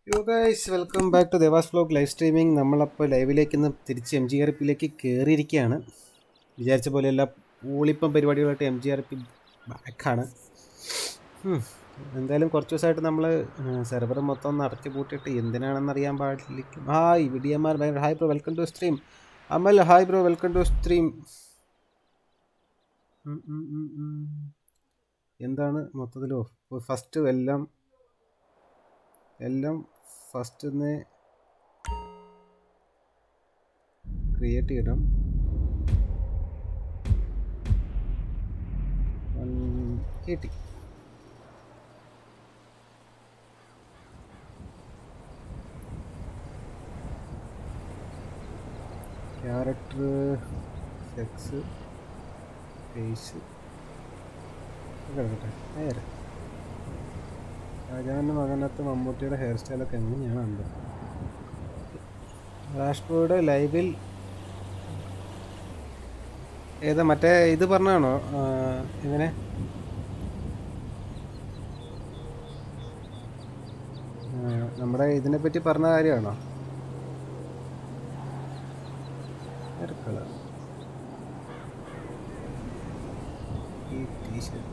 യോ guys welcome back to Devas vlog live streaming നമ്മളപ്പോൾ ലൈവിലേക്ക് ഇന്ന് തിരിച്ച് എം ജി ആർ പിയിലേക്ക് കയറിയിരിക്കുകയാണ് വിചാരിച്ച പോലെയല്ല ഊളിപ്പം പരിപാടികളായിട്ട് എം ജി ആർ പി ബാക്കാണ് എന്തായാലും കുറച്ച് ദിവസമായിട്ട് നമ്മൾ സെർവർ മൊത്തം ഒന്ന് അടച്ചു പൂട്ടിയിട്ട് എന്തിനാണെന്ന് അറിയാൻ പാടില്ല ഹായ് വിഡിയന്മാർ ഭയങ്കര hi bro welcome to stream Amal hi bro welcome to stream എന്താണ് മൊത്തത്തിൽ ഫസ്റ്റ് എല്ലാം എല്ലാം ഫസ്റ്റ് ഒന്ന് ക്രിയേറ്റ് ചെയ്യണം one eighty character sex face കിടക്കട്ടെ നേരെ ഷാജഹാൻ്റെ മകനകത്ത് മമ്മൂട്ടിയുടെ ഹെയർ സ്റ്റൈലൊക്കെ എങ്ങനെയാണ് കണ്ടത് രാഷ്ട്രയുടെ ലൈവിൽ ഏതാ മറ്റേ ഇത് പറഞ്ഞാണോ എങ്ങനെ നമ്മുടെ ഇതിനെപ്പറ്റി പറഞ്ഞ കാര്യമാണോ ഈ ടീഷർട്ട്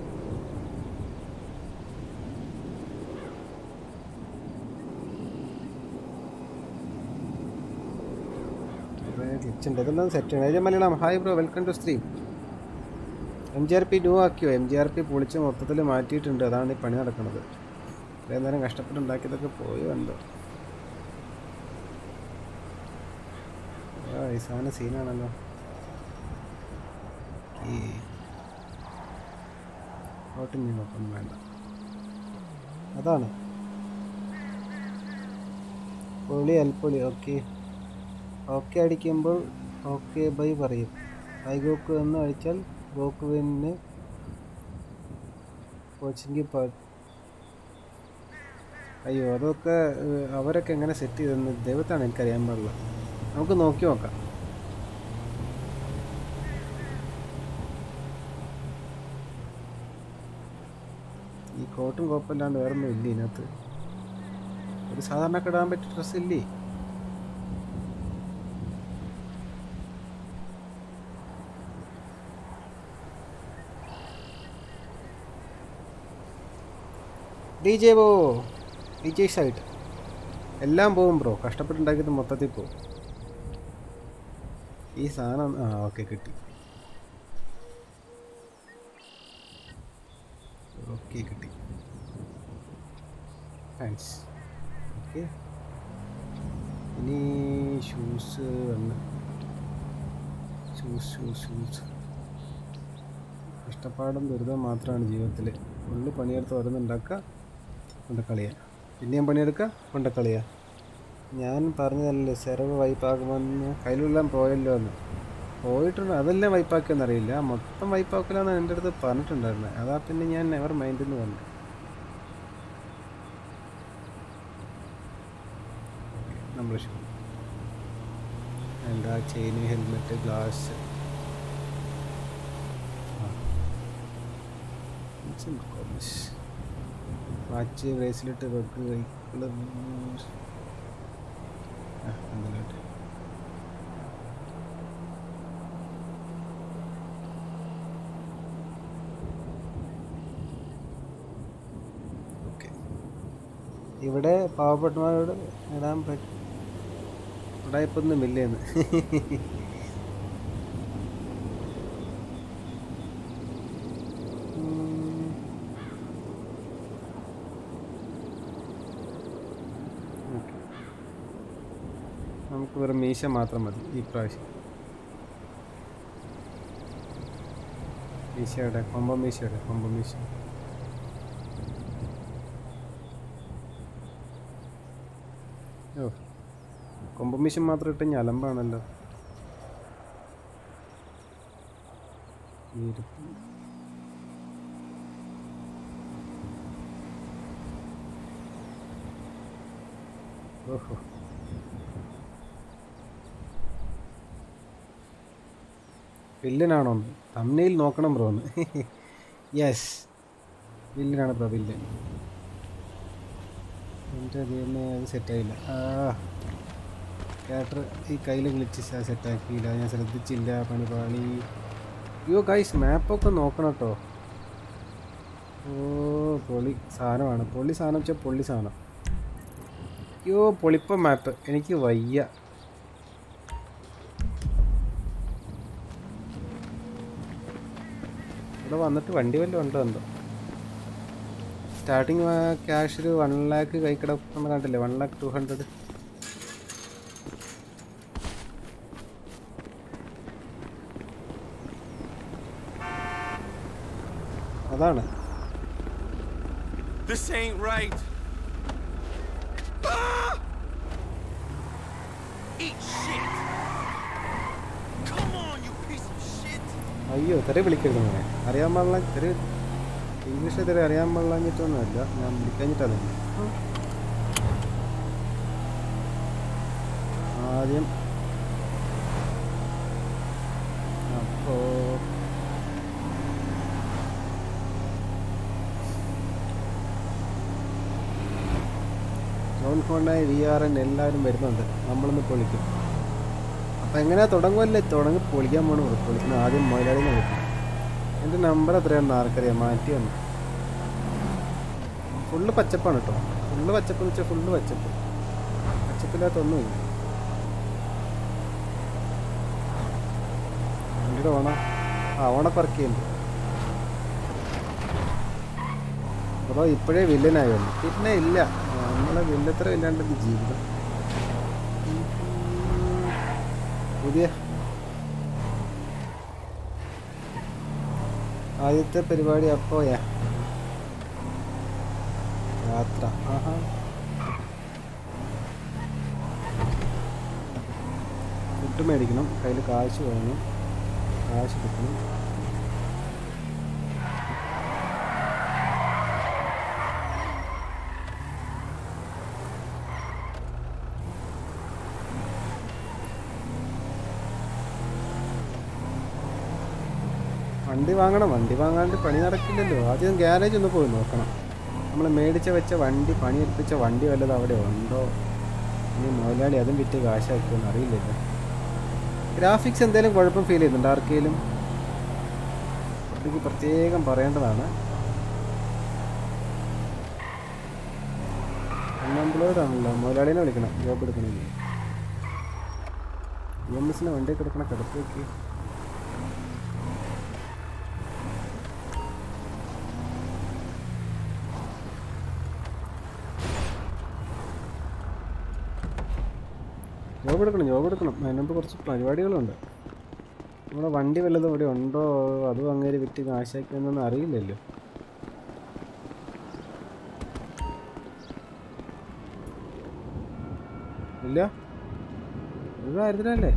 ഗ്ലിച്ചുണ്ട് ഇതെല്ലാം സെറ്റാണ് age Malayalam hi bro welcome to stream M G R P new ആക്കിയോ എം ജി ആർ പി പൊളിച്ച് മൊത്തത്തിൽ മാറ്റിയിട്ടുണ്ട് അതാണ് ഈ പണി നടക്കുന്നത് ഇത്രയും നേരം കഷ്ടപ്പെട്ട് ഉണ്ടാക്കിയതൊക്കെ പോയോ എന്തോ ഈ സാധനം സീനാണല്ലോ ഈ ഓട്ടിന് നോക്കൊന്നും വേണ്ട അതാണ് പൊളി അൽപ്പൊളി ഓക്കെ ഓക്കെ അടിക്കുമ്പോൾ ഓക്കെ ബൈ പറയും ബൈ ഗോക്കു എന്ന് അടിച്ചാൽ ഗോക്കുവിന് കോച്ചിങ് പാ അയ്യോ അതൊക്കെ അവരൊക്കെ എങ്ങനെ സെറ്റ് ചെയ്തെന്ന് ദൈവത്താണ് എനിക്കറിയാൻ പാടില്ല നമുക്ക് നോക്കി നോക്കാം ഈ കോട്ടും കോപ്പല്ലാണ്ട് വേറൊന്നും ഇല്ല ഇതിനകത്ത് ഒരു സാധാരണ ഇടാൻ പറ്റിയ ഡ്രസ്സ് ഇല്ലേ ഡി ജെ പോ ഡി ജെ സൈഡ് എല്ലാം പോവും ബ്രോ കഷ്ടപ്പെട്ടുണ്ടാക്കിയത് മൊത്തത്തിൽ പോവും ഈ സാധനം ആ ഓക്കെ കിട്ടി ഓക്കെ കിട്ടി താങ്ക്സ് ഓക്കെ ഇനി ഷൂസ് വന്ന് ഷൂസ് ഷൂസ് ഷൂസ് കഷ്ടപ്പാടും ദുരിതം മാത്രമാണ് ജീവിതത്തിൽ ഉള്ളു പണിയെടുത്ത് ഓരോന്നുണ്ടാക്കുക കൊണ്ട് കളിയുക പിന്നെയും പണിയെടുക്കുക കൊണ്ട് കളിയുക ഞാൻ പറഞ്ഞതല്ലേ സെർവ് വൈപ്പാക്കുമെന്ന് കയ്യിലെല്ലാം പോയല്ലോ എന്ന് പോയിട്ടുണ്ട് അതെല്ലാം വൈപ്പാക്കിയെന്നറിയില്ല മൊത്തം വൈപ്പാക്കില്ലെന്ന് എൻ്റെ അടുത്ത് പറഞ്ഞിട്ടുണ്ടായിരുന്നത് അതാ പിന്നെ ഞാൻ നെവർ മൈൻഡ് എന്ന് പറഞ്ഞു നമ്മൾ ഷൂ എന്താ chain helmet glass watch bracelet വെക്ക് വെഹിക്കിള് എന്തെങ്കിലും ഓക്കെ ഇവിടെ പാവപ്പെട്ടവരോട് ഇടാൻ പറ്റും ഇവിടെ ഇപ്പം ഒന്നും ഇല്ലേന്ന് നമുക്ക് വെറും മീശ മാത്രം മതി ഈ പ്രാവശ്യം മീശയുടെ കൊമ്പ മീശയുടെ കൊമ്പ മീശ ഓ കൊമ്പ മീശ മാത്രം ഇട്ട് ഞലമ്പാണല്ലോ ഓഹോ വില്ലനാണോ തമ്മയിൽ നോക്കണം ബ്രോ എന്ന് യെസ് വില്ലനാണ് ബ്രോ വില്ലൻ എൻ്റെ ദൈവമേ അത് സെറ്റായില്ല ആ ക്യാരക്ടർ ഈ കയ്യിൽ ഗ്ലിച്ച് സെറ്റാക്കിയില്ല ഞാൻ ശ്രദ്ധിച്ചില്ല പണി പാളി അയ്യോ ഗൈസ് മാപ്പൊക്കെ നോക്കണം കേട്ടോ ഓ പൊളി സാധനമാണ് പൊള്ളി സാധനം വെച്ചാൽ പൊള്ളി സാധനം അയ്യോ പൊളിപ്പ മാപ്പ് എനിക്ക് വയ്യ ഇവിടെ വന്നിട്ട് വണ്ടി വല്ലതും ഉണ്ടോ എന്തോ സ്റ്റാർട്ടിങ് ക്യാഷിൽ വൺ ലാക്ക് കൈ കിടക്കുന്ന കണ്ടില്ലേ വൺ ലാക്ക് ടു ഹൺഡ്രഡ് അതാണ് This ain't right. Ah! Eat shit. Come on, you piece of shit. അയ്യോ തെറി വിളിക്കരുത് മോനെ അറിയാൻ പാടില്ല തെറി ഇംഗ്ലീഷിൽ തെറി അറിയാൻ പാടില്ലാഞ്ഞിട്ടൊന്നുമല്ല ഞാൻ വിളിക്കാഞ്ഞിട്ടത് ആദ്യം അപ്പോ ജോൺ ഫോണ്ടായി വി ആർ എൻ എല്ലാവരും വരുന്നുണ്ട് നമ്മളൊന്ന് പൊളിക്കും അപ്പം എങ്ങനെയാ തുടങ്ങുമല്ലേ തുടങ്ങി പൊളിക്കാൻ പോകണം പൊളിക്കുന്ന ആദ്യം മൊയിലാളിനെ വിളിക്കും എൻ്റെ നമ്പർ എത്രയാണെന്ന് ആർക്കറിയാം മാറ്റി വന്നു ഫുള്ള് പച്ചപ്പാണ് കേട്ടോ ഫുള്ള് പച്ചപ്പ് എന്ന് വെച്ചാൽ ഫുള്ള് പച്ചപ്പ് പച്ചപ്പില്ലാത്ത ഒന്നുമില്ല വണ്ടിയുടെ ഓണ ആ ഓണപ്പറക്കി ചെയ്യുന്നുണ്ട് ബ്രോ ഇപ്പോഴേ വില്ലനായി വന്നു പിന്നെ ഇല്ല നമ്മളെ വില്ലത്ര ഇല്ലാണ്ട് ജീവിതം പുതിയ ആദ്യത്തെ പരിപാടി അപ്പോയാ യാത്ര ആഹാ ഫുഡ് മേടിക്കണം കയ്യിൽ കാശ് വേണം കാശ് കിട്ടണം വണ്ടി വാങ്ങണം വണ്ടി വാങ്ങാണ്ട് പണി നടക്കില്ലല്ലോ ആദ്യം ഗ്യാരേജ് ഒന്ന് പോയി നോക്കണം നമ്മൾ മേടിച്ച വെച്ച വണ്ടി പണിയെടുപ്പിച്ച വണ്ടി വല്ലതും അവിടെ ഉണ്ടോ ഇനി മുതലാളി അതും വിറ്റ് കാശാക്കുമെന്ന് അറിയില്ലല്ലോ ഗ്രാഫിക്സ് എന്തെങ്കിലും കുഴപ്പം ഫീൽ ചെയ്യുന്നുണ്ട് ആർക്കെങ്കിലും എനിക്ക് പ്രത്യേകം പറയേണ്ടതാണ് അൺഎംപ്ലോയിഡ് ആണല്ലോ മുതലാളിനെ വിളിക്കണം ജോബ് എടുക്കണമെങ്കിൽ ഇ എം എസിന് വണ്ടി കിടക്കണ കിടപ്പ് നോക്കി ജോബ് എടുക്കണം ജോബ് എടുക്കണം അതിനുമ്പ് കുറച്ച് പരിപാടികളുണ്ട് നമ്മുടെ വണ്ടി വല്ലതും ഇവിടെ ഉണ്ടോ അതും അങ്ങേര് വിറ്റ് കാശാക്കിയെന്നൊന്നും അറിയില്ലല്ലോ ഇല്ല ഇത് കാര്യത്തിലല്ലേ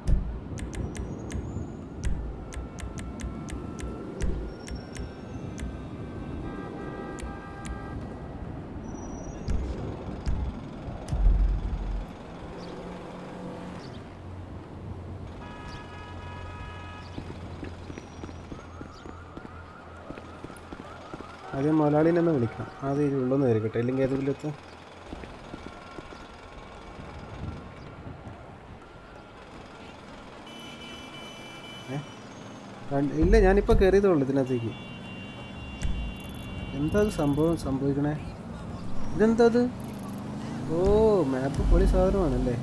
ആദ്യം മുതലാളിനെ ഒന്ന് വിളിക്കാം ആദ്യം ഇതിലുള്ളൊന്ന് വരികട്ടെ ഇല്ലെങ്കിൽ ഏതെങ്കിലും എത്തും ഏ? രണ്ട്- ഇല്ല ഞാനിപ്പോൾ കയറിയതുള്ളൂ ഇതിനകത്തേക്ക് എന്താ ഇത് സംഭവം സംഭവിക്കണേ ഇതെന്താ ഇത് ഓ മാപ്പ് പൊളി സാധനമാണല്ലേ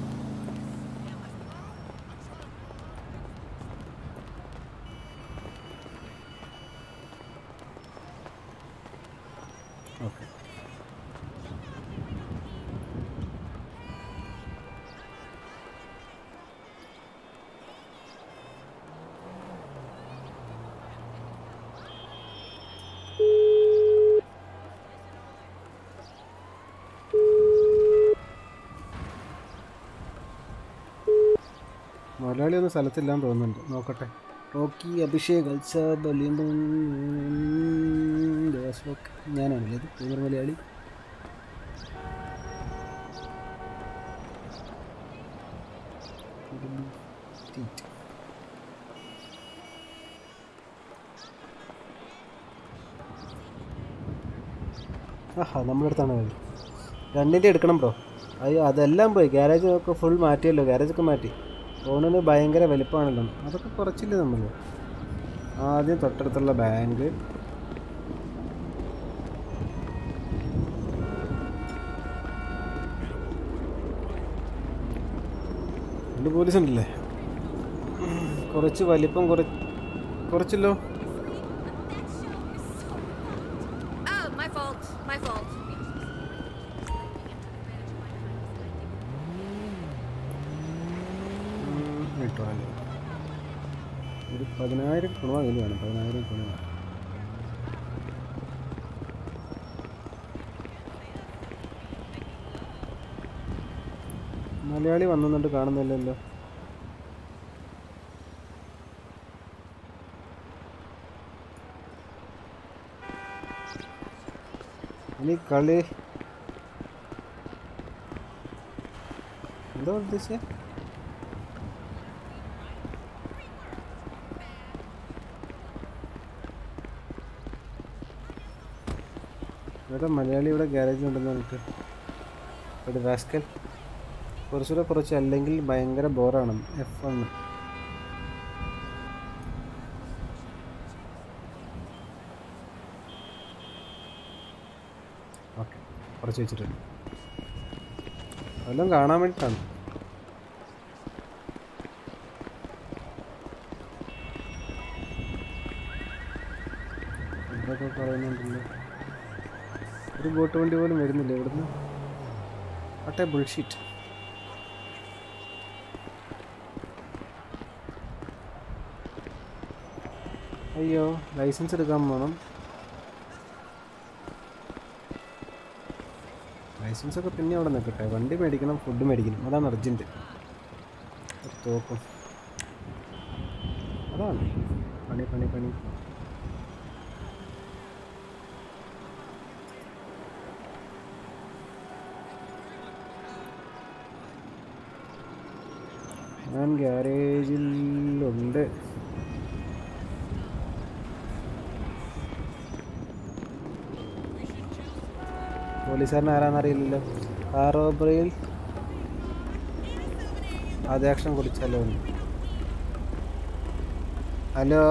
ഓക്കെ മുതലാളി ഒന്നും സ്ഥലത്തില്ലാന്ന് തോന്നുന്നുണ്ട് നോക്കട്ടെ റോക്കി അഭിഷേക് അൽസാബ് അലിയമ്പൻ ദേവസ്വക് ഞാനാണല്ലേ ഇത് പ്രീമിയർ മലയാളി തീറ്റ. ആഹാ നമ്മുടെ അടുത്താണ് കളി രണ്ടിൻ്റെ എടുക്കണം ബ്രോ അയ്യോ അതെല്ലാം പോയി ഗ്യാരേജ് ഒക്കെ ഫുൾ മാറ്റിയല്ലോ ഗ്യാരേജൊക്കെ മാറ്റി ഫോണിന് ഭയങ്കര വലിപ്പമാണല്ലോ അതൊക്കെ കുറച്ചില്ലേ നമ്മൾ ആദ്യം തൊട്ടടുത്തുള്ള ബാങ്ക് രണ്ട് പോലീസ് ഉണ്ടല്ലേ കുറച്ച് വലിപ്പം കുറ കുറച്ചല്ലോ Oh, my fault. My fault. ഉം, കിട്ടും അല്ലേ ഒരു പതിനായിരം കുണവ കയ്യിൽ വേണം പതിനായിരം കുണവ മലയാളി വന്നെന്നുണ്ട് കാണുന്നില്ലല്ലോ ഇനി കളി എന്താ ഉദ്ദേശിച്ചത് ഇവിടെ മലയാളി ഇവിടെ ഗ്യാരേജ് ഉണ്ടെന്ന് പറഞ്ഞിട്ട് ഒരു വാസ്കൽ കുറച്ചുകൂടെ കുറച്ച് അല്ലെങ്കിൽ ഭയങ്കര ബോറാണ് എഫ് വൺ ഓക്കെ കുറച്ച് വെച്ചിട്ടുണ്ട് അതെല്ലാം കാണാൻ വേണ്ടിയിട്ടാണ് ഇതൊക്കെ പറയുന്നുണ്ടല്ലോ ഒരു ബോട്ട് വണ്ടി പോലും വരുന്നില്ല ഇവിടുന്ന് അട്ടെ ബുൾഷീറ്റ് അയ്യോ ലൈസൻസ് എടുക്കാൻ പോകണം ലൈസൻസ് ഒക്കെ പിന്നെ അവിടെ നിൽക്കട്ടെ വണ്ടി മേടിക്കണം ഫുഡ് മേടിക്കണം അതാണ് അർജൻറ്റ് തോക്കും അതാണ് പണി പണി പണി ഞാൻ ഗ്യാരേജിൽ ഉണ്ട് പോലീസുകാരൻ ആരാന്നറിയില്ലല്ലോ കാർ റോബറിയിൽ ആദ്യാക്ഷം കുടിച്ചല്ലോ ഹലോ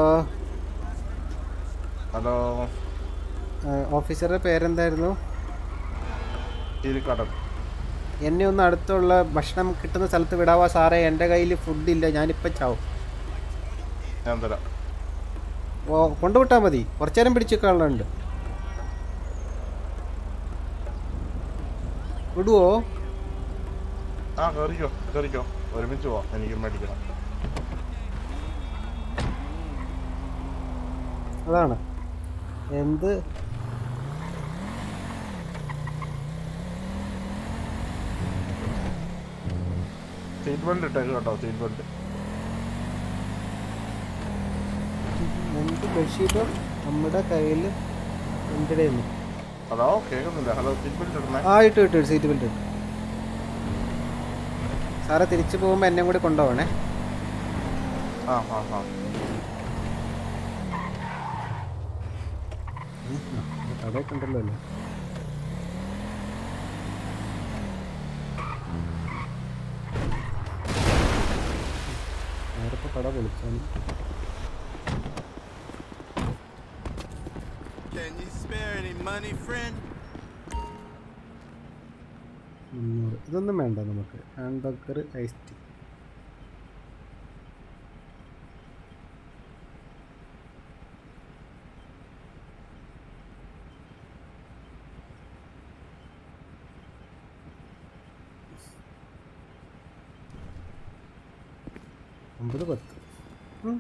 ഹലോ ഓഫീസറുടെ പേരെന്തായിരുന്നു ഇരിക്കടം എന്നെ ഒന്ന് അടുത്തുള്ള ഭക്ഷണം കിട്ടുന്ന സ്ഥലത്ത് വിടാവോ സാറേ എൻ്റെ കയ്യിൽ ഫുഡില്ല ഞാനിപ്പം ചാവും ഞാൻ തരാം ഓ കൊണ്ടുവിട്ടാൽ മതി കുറച്ചു നേരം പിടിച്ചേക്കാനുള്ളുണ്ട് വിടുവോ ആ കയറിക്കോ കയറിക്കോ ഒരുമിച്ച് പോവാം എനിക്ക് മേടിക്കണം അതാണ് എന്ത് സീറ്റ് ബെൽറ്റ് ഇട്ടേക്ക് കേട്ടോ സീറ്റ് ബെൽറ്റ് എന്ത് ബെഡ്ഷീറ്റോ നമ്മുടെ കയ്യിൽ എൻ്റെ കയ്യിൽ ഹലോ കേൾക്കുന്നില്ല ഹലോ സീറ്റ് ബെൽറ്റ് ഇടണേ ആ ഇട്ടു ഇട്ടു സീറ്റ് ബെൽറ്റ് ഇട്ടു സാറേ തിരിച്ചു പോകുമ്പോൾ എന്നെ കൂടി കൊണ്ടുപോകണേ ആ ആ ആ കടയൊക്കെ ഉണ്ടല്ലോ അല്ലേ നേരത്തെ കട പൊളിച്ചാണ് Can you spare any money, friend? മുന്നൂറ് ഇതൊന്നും വേണ്ട നമുക്ക് ഹാൻബർഗർ ഐസ് ടീ ഒമ്പത് പത്ത് ഉം.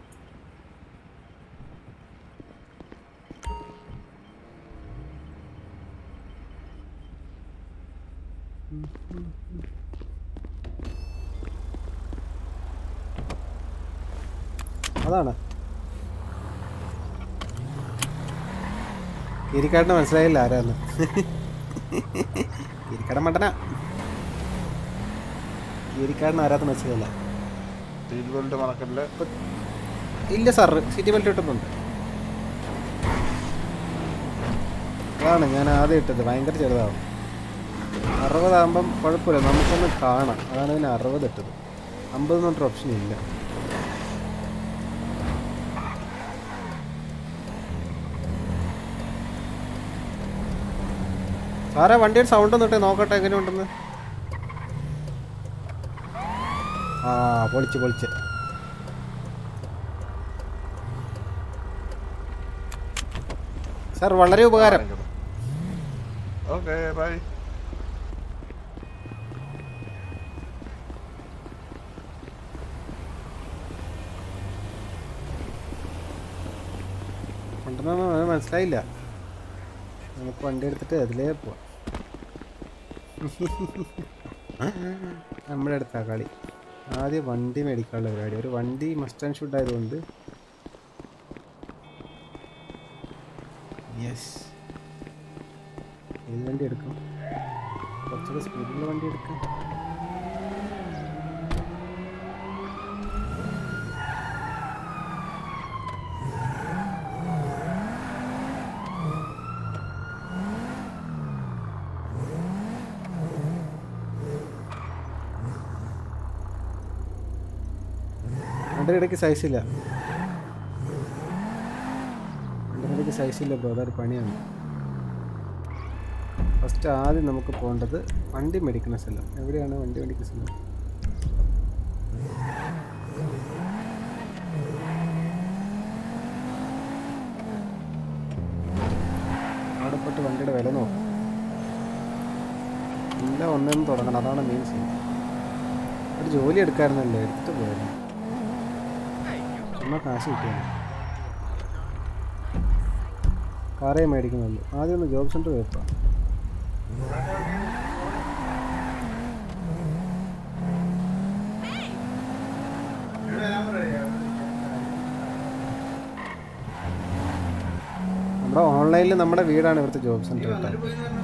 അതാണ് കീരിക്കാടിന് മനസ്സിലായില്ല ആരാന്ന് കീരിക്കാടൻ മട്ടനാ കീരിക്കാടിന് ആരാന്ന് മനസ്സിലായില്ല സീറ്റ് ബെൽറ്റ് മറക്കല്ലേ ഇല്ല സാർ സീറ്റ് ബെൽറ്റ് ഇട്ടിട്ടുണ്ട് അതാണ് ഞാൻ ആദ്യം ഇട്ടത് ഭയങ്കര ചെറുതാവും അറുപതാകുമ്പം കുഴപ്പമില്ല നമുക്കൊന്ന് കാണാം അതാണ് ഇതിന് അറുപത് ഇട്ടത് അമ്പത് എന്ന് പറഞ്ഞൊരു ഓപ്ഷൻ ഇല്ല സാറേ വണ്ടിയുടെ സൗണ്ട് ഒന്നിട്ടെ നോക്കട്ടെ എങ്ങനെയുണ്ടെന്ന് ആ പൊളിച്ച് പൊളിച്ച് സാർ വളരെ ഉപകാരം ഓക്കെ ബൈ കൊണ്ടുവന്ന മനസ്സിലായില്ല നമുക്ക് വണ്ടി എടുത്തിട്ട് അതിലേ പോവാം നമ്മുടെ അടുത്താ കളി ആദ്യം വണ്ടി മേടിക്കാനുള്ള പരിപാടി ഒരു വണ്ടി മസ്റ്റ് ആൻഡ് ഷുഡ് ആയതുകൊണ്ട് യെസ് ഏത് വണ്ടി എടുക്കും കുറച്ചുകൂടെ സ്പീഡിലുള്ള വണ്ടി എടുക്കാം വണ്ടിയുടെ ഇടയ്ക്ക് സൈസ് ഇല്ല വണ്ടിയുടെ ഇടയ്ക്ക് സൈസ് ഇല്ല ബ്രോ അതൊരു പണിയാണ് ഫസ്റ്റ് ആദ്യം നമുക്ക് പോകേണ്ടത് വണ്ടി മേടിക്കുന്ന സ്ഥലം എവിടെയാണ് വണ്ടി മേടിക്കുന്ന സ്ഥലം അവിടെ പോയിട്ട് വണ്ടിയുടെ വില നോക്കും എല്ലാം ഒന്നേന്ന് തുടങ്ങണം അതാണ് മെയിൻ സീൻ ഒരു ജോലി എടുക്കാമായിരുന്നല്ലോ എടുത്തിട്ട് പോയായിരുന്നു ചുമ്മാ കാശ് കിട്ടിയാണ് കാറേ മേടിക്കുന്നുള്ളൂ ആദ്യം ഒന്ന് ജോബ് സെൻറ്റർ പോയപ്പോൾ നമ്മുടെ ഓൺലൈനിൽ നമ്മുടെ വീടാണ് ഇവിടുത്തെ ജോബ് സെൻറ്റർ കേട്ടോ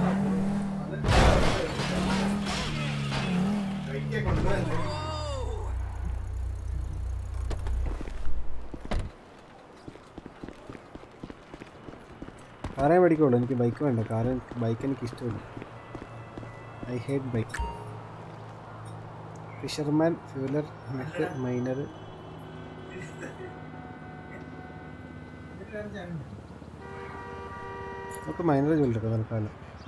കാറേ മേടിക്കുള്ളൂ എനിക്ക് ബൈക്ക് വേണ്ട കാറ് ബൈക്ക് എനിക്ക് ഇഷ്ടമില്ല I hate bike fisherman fueler mech miner നമുക്ക് മൈനർ ജോലി എടുക്കാം തൽക്കാലം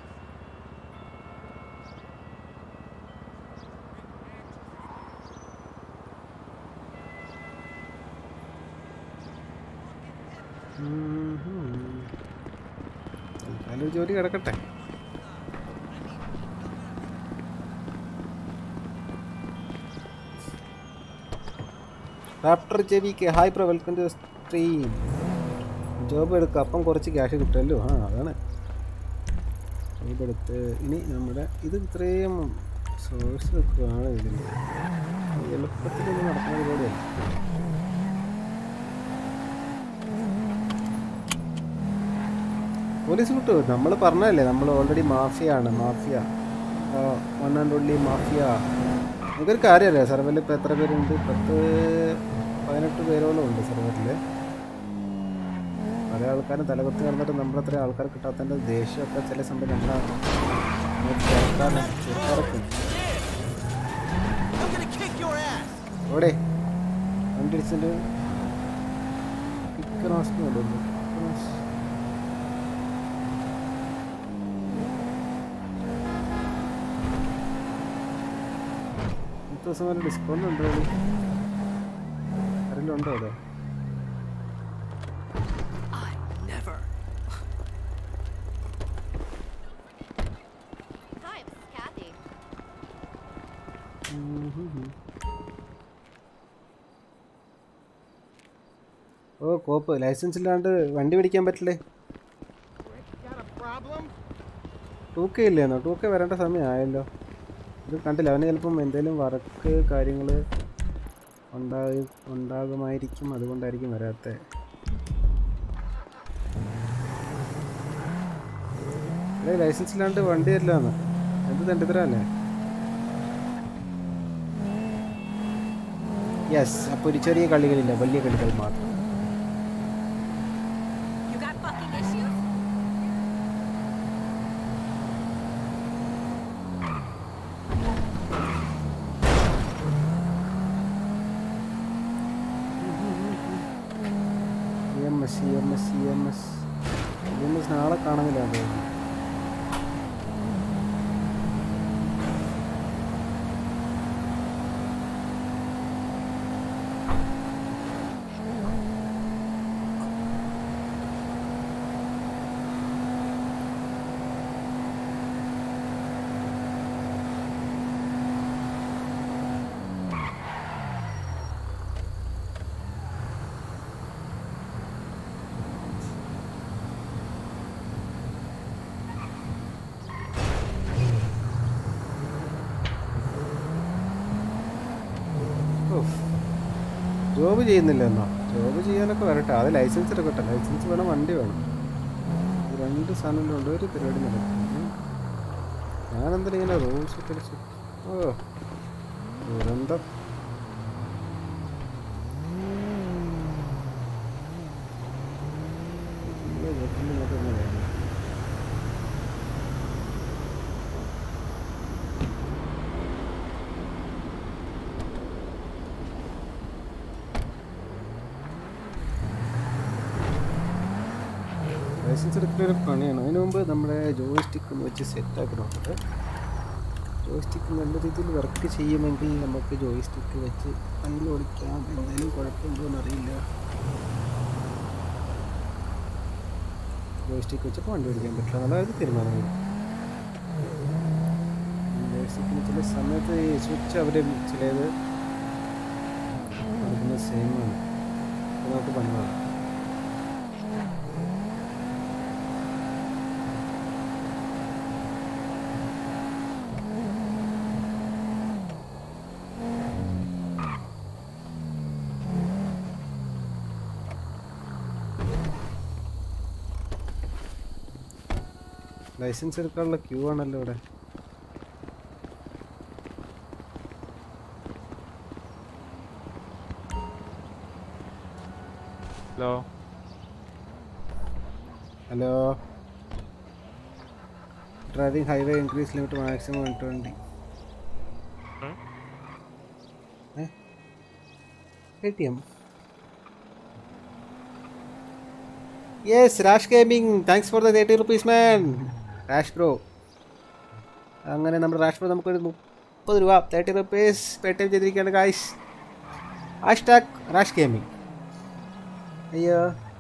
ഉം ഹും. തൽക്കാലം ഒരു ജോലി കിടക്കട്ടെ റാപ്റ്റർ ജെവിക്ക് hi bro welcome to stream job എടുക്കുക അപ്പം കുറച്ച് ക്യാഷ് കിട്ടുമല്ലോ ആ അതാണ് ജോബ് എടുത്ത് ഇനി നമ്മുടെ ഇത് ഇത്രയും സോഴ്സ് വെക്കുകയാണ് ഇതിന് എളുപ്പത്തിൽ ഇത് നടക്കുന്ന പരിപാടിയല്ല പോലീസ് വിട്ടു നമ്മൾ പറഞ്ഞതല്ലേ നമ്മൾ ഓൾറെഡി മാഫിയാണ് mafia one and only mafia എനിക്കൊരു കാര്യമല്ലേ സെർവറിൽ ഇപ്പോൾ എത്ര പേരുണ്ട് പത്ത് പതിനെട്ട് പേരോളം ഉണ്ട് സെർവറിൽ പല ആൾക്കാരും തലകുത്തി നടന്നിട്ട് നമ്മളത്ര ആൾക്കാർ കിട്ടാത്തതിൻ്റെ ദേഷ്യമൊക്കെ ചില സമയം നമ്മളെ ചെറുക്കാരെ ചെറുക്കാരൊക്കെ ഉണ്ട്. I'm gonna kick your ass! എവിടെ വണ്ടി അടിച്ചിട്ട് ക്രോസ് കൊണ്ടുവന്നു ക്രോസ് ഇന്നത്തെ ദിവസം വല്ല ഡിസ്കൗണ്ട് ഉണ്ടോ ആരെങ്കിലും ഉണ്ടോ അവിടെ I never. Hi, this is Kathy. ഉം ഹും ഹും. ഓ കോപ്പ് ലൈസൻസ് ഇല്ലാണ്ട് വണ്ടി പിടിക്കാൻ പറ്റില്ലേ Got a problem? Two K ഇല്ലേന്നോ ടൂ കെ വരേണ്ട സമയമായല്ലോ ഇത് കണ്ടില്ല അവന് ചിലപ്പം എന്തെങ്കിലും വർക്ക് കാര്യങ്ങൾ ഉണ്ടായി ഉണ്ടാകുമായിരിക്കും അതുകൊണ്ടായിരിക്കും വരാത്ത ലൈസൻസ് ഇല്ലാണ്ട് വണ്ടി തരില്ലാന്ന് എന്ത് തണ്ടിത്തരല്ലേ യെസ് അപ്പോൾ ഒരു ചെറിയ കളികളില്ല വലിയ കളികൾ മാത്രം You got fucking issues? S E M S E M S E M S നാളെ കാണുന്നില്ല തോന്നുന്നു ജോബ് ചെയ്യുന്നില്ല എന്നോ ജോബ് ചെയ്യാനൊക്കെ വരട്ടെ അത് ലൈസൻസ് എടുക്കട്ടെ ലൈസൻസ് വേണം വണ്ടി വേണം ഇത് രണ്ട് സാധനങ്ങളുണ്ട് ഒരു പരിപാടി നടക്കും ഞാനെന്തിനാ ഇങ്ങനെ റൂൾസ് ഒക്കെ അടിച്ച് ഓ ദുരന്തം ഇല്ല, ജോബിന് ഇങ്ങോട്ട് തന്നെ വേണം. ലൈസൻസ് എടുക്കുന്ന ഒരു പണിയാണ് അതിന് മുമ്പ് നമ്മുടെ ജോയിസ്റ്റിക്ക് ഒന്ന് വെച്ച് സെറ്റ് ആക്കണമുണ്ട് ജോയിസ്റ്റിക്ക് നല്ല രീതിയിൽ വർക്ക് ചെയ്യുമെങ്കിൽ നമുക്ക് ജോയിസ്റ്റിക്ക് വെച്ച് വണ്ടി ഓടിക്കാം എന്തായാലും കുഴപ്പമുണ്ടോ എന്നറിയില്ല ജോയിസ്റ്റിക്ക് വെച്ചപ്പോൾ വണ്ടി ഓടിക്കാൻ പറ്റില്ല നല്ലതായത് തീരുമാനമാണ് ജോയിസ്റ്റിക്കിന് ചില സമയത്ത് ഈ സ്വിച്ച് അവർ ചിലത് കൊടുക്കുന്ന സെയിമാണ് അത് നമുക്ക് പണിതാണ് ലൈസൻസ് എടുക്കാനുള്ള ക്യൂ ആണല്ലോ ഇവിടെ hello hello driving highway increase limit maximum one twenty A T M yes Rash gaming thanks for the thirty rupees man Rash bro അങ്ങനെ നമ്മുടെ രാഷ് ബ്രോ നമുക്കൊരു മുപ്പത് രൂപ thirty rupees Paytm ചെയ്തിരിക്കുകയാണ് guys hashtag Rash gaming അയ്യോ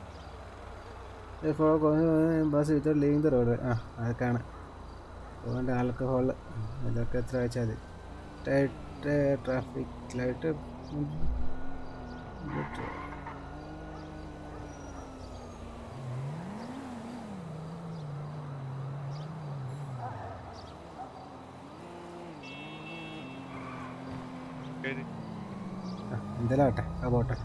bus without leaving the road ആ അതൊക്കെയാണ് അതുകൊണ്ട് ആൽക്കഹോൾ ഇതൊക്കെ എത്ര വെച്ചാൽ മതി ട്രാഫിക് ലൈറ്റ് എന്തായാലും ആട്ടെ ആ പോട്ടെ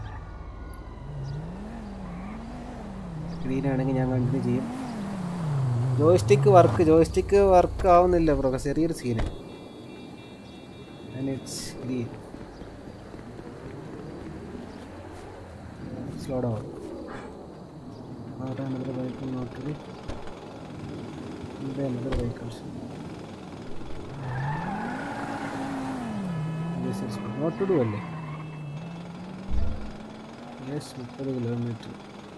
ഗ്രീൻ ആണെങ്കിൽ ഞാൻ കണ്ടിന്യൂ ചെയ്യും ജോയ്സ്റ്റിക്ക് വർക്ക് ജോയ്സ്റ്റിക്ക് വർക്ക് ആവുന്നില്ല ബ്രോ ചെറിയൊരു scene it's green slow down അവിടെ another vehicle not to be ഇവിടെ another vehicles Yes, it's not to do അല്ലേ യെസ് മുപ്പത് കിലോമീറ്റർ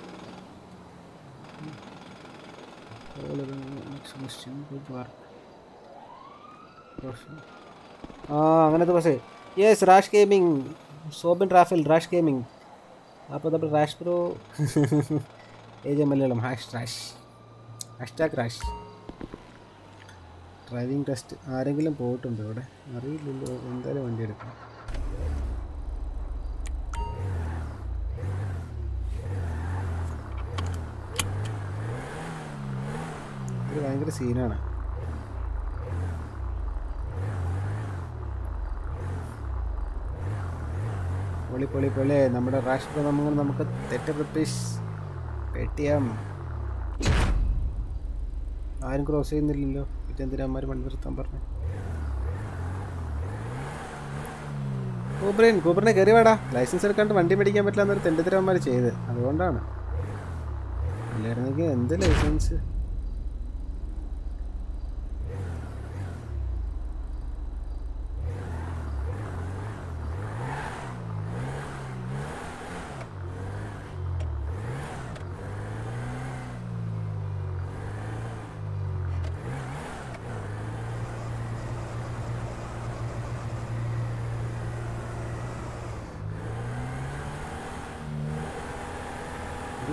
ആ അങ്ങനത്തെ bus yes Rash gaming Sobin റാഫിൽ റാഷ് ഗെയിമിംഗ് അപ്പോൾ നമ്മൾ Rash pro age Malayalam hash Rash hashtag Rash driving test ആരെങ്കിലും പോയിട്ടുണ്ടോ ഇവിടെ അറിയില്ലല്ലോ എന്തായാലും വണ്ടി എടുക്കണം ഇത് ഭയങ്കര സീനാണ് പൊളി പൊളി പൊളി നമ്മുടെ രാഷ്ട്ര നമ്മൾ നമുക്ക് തെറ്റ് ബ്രിട്ടീഷ് പേടിഎം ആരും ക്രോസ് ചെയ്യുന്നില്ലല്ലോ പിന്നെ എന്തിനാ അമ്മമാർ വണ്ടി നിർത്താൻ പറഞ്ഞു കൂബറിൻ കൂബറിനെ കയറി വേടാ ലൈസൻസ് എടുക്കാണ്ട് വണ്ടി മേടിക്കാൻ പറ്റില്ല എന്നൊരു തെണ്ടിത്തരവന്മാർ ചെയ്ത് അതുകൊണ്ടാണ് അല്ലായിരുന്നെങ്കിൽ എന്ത് ലൈസൻസ്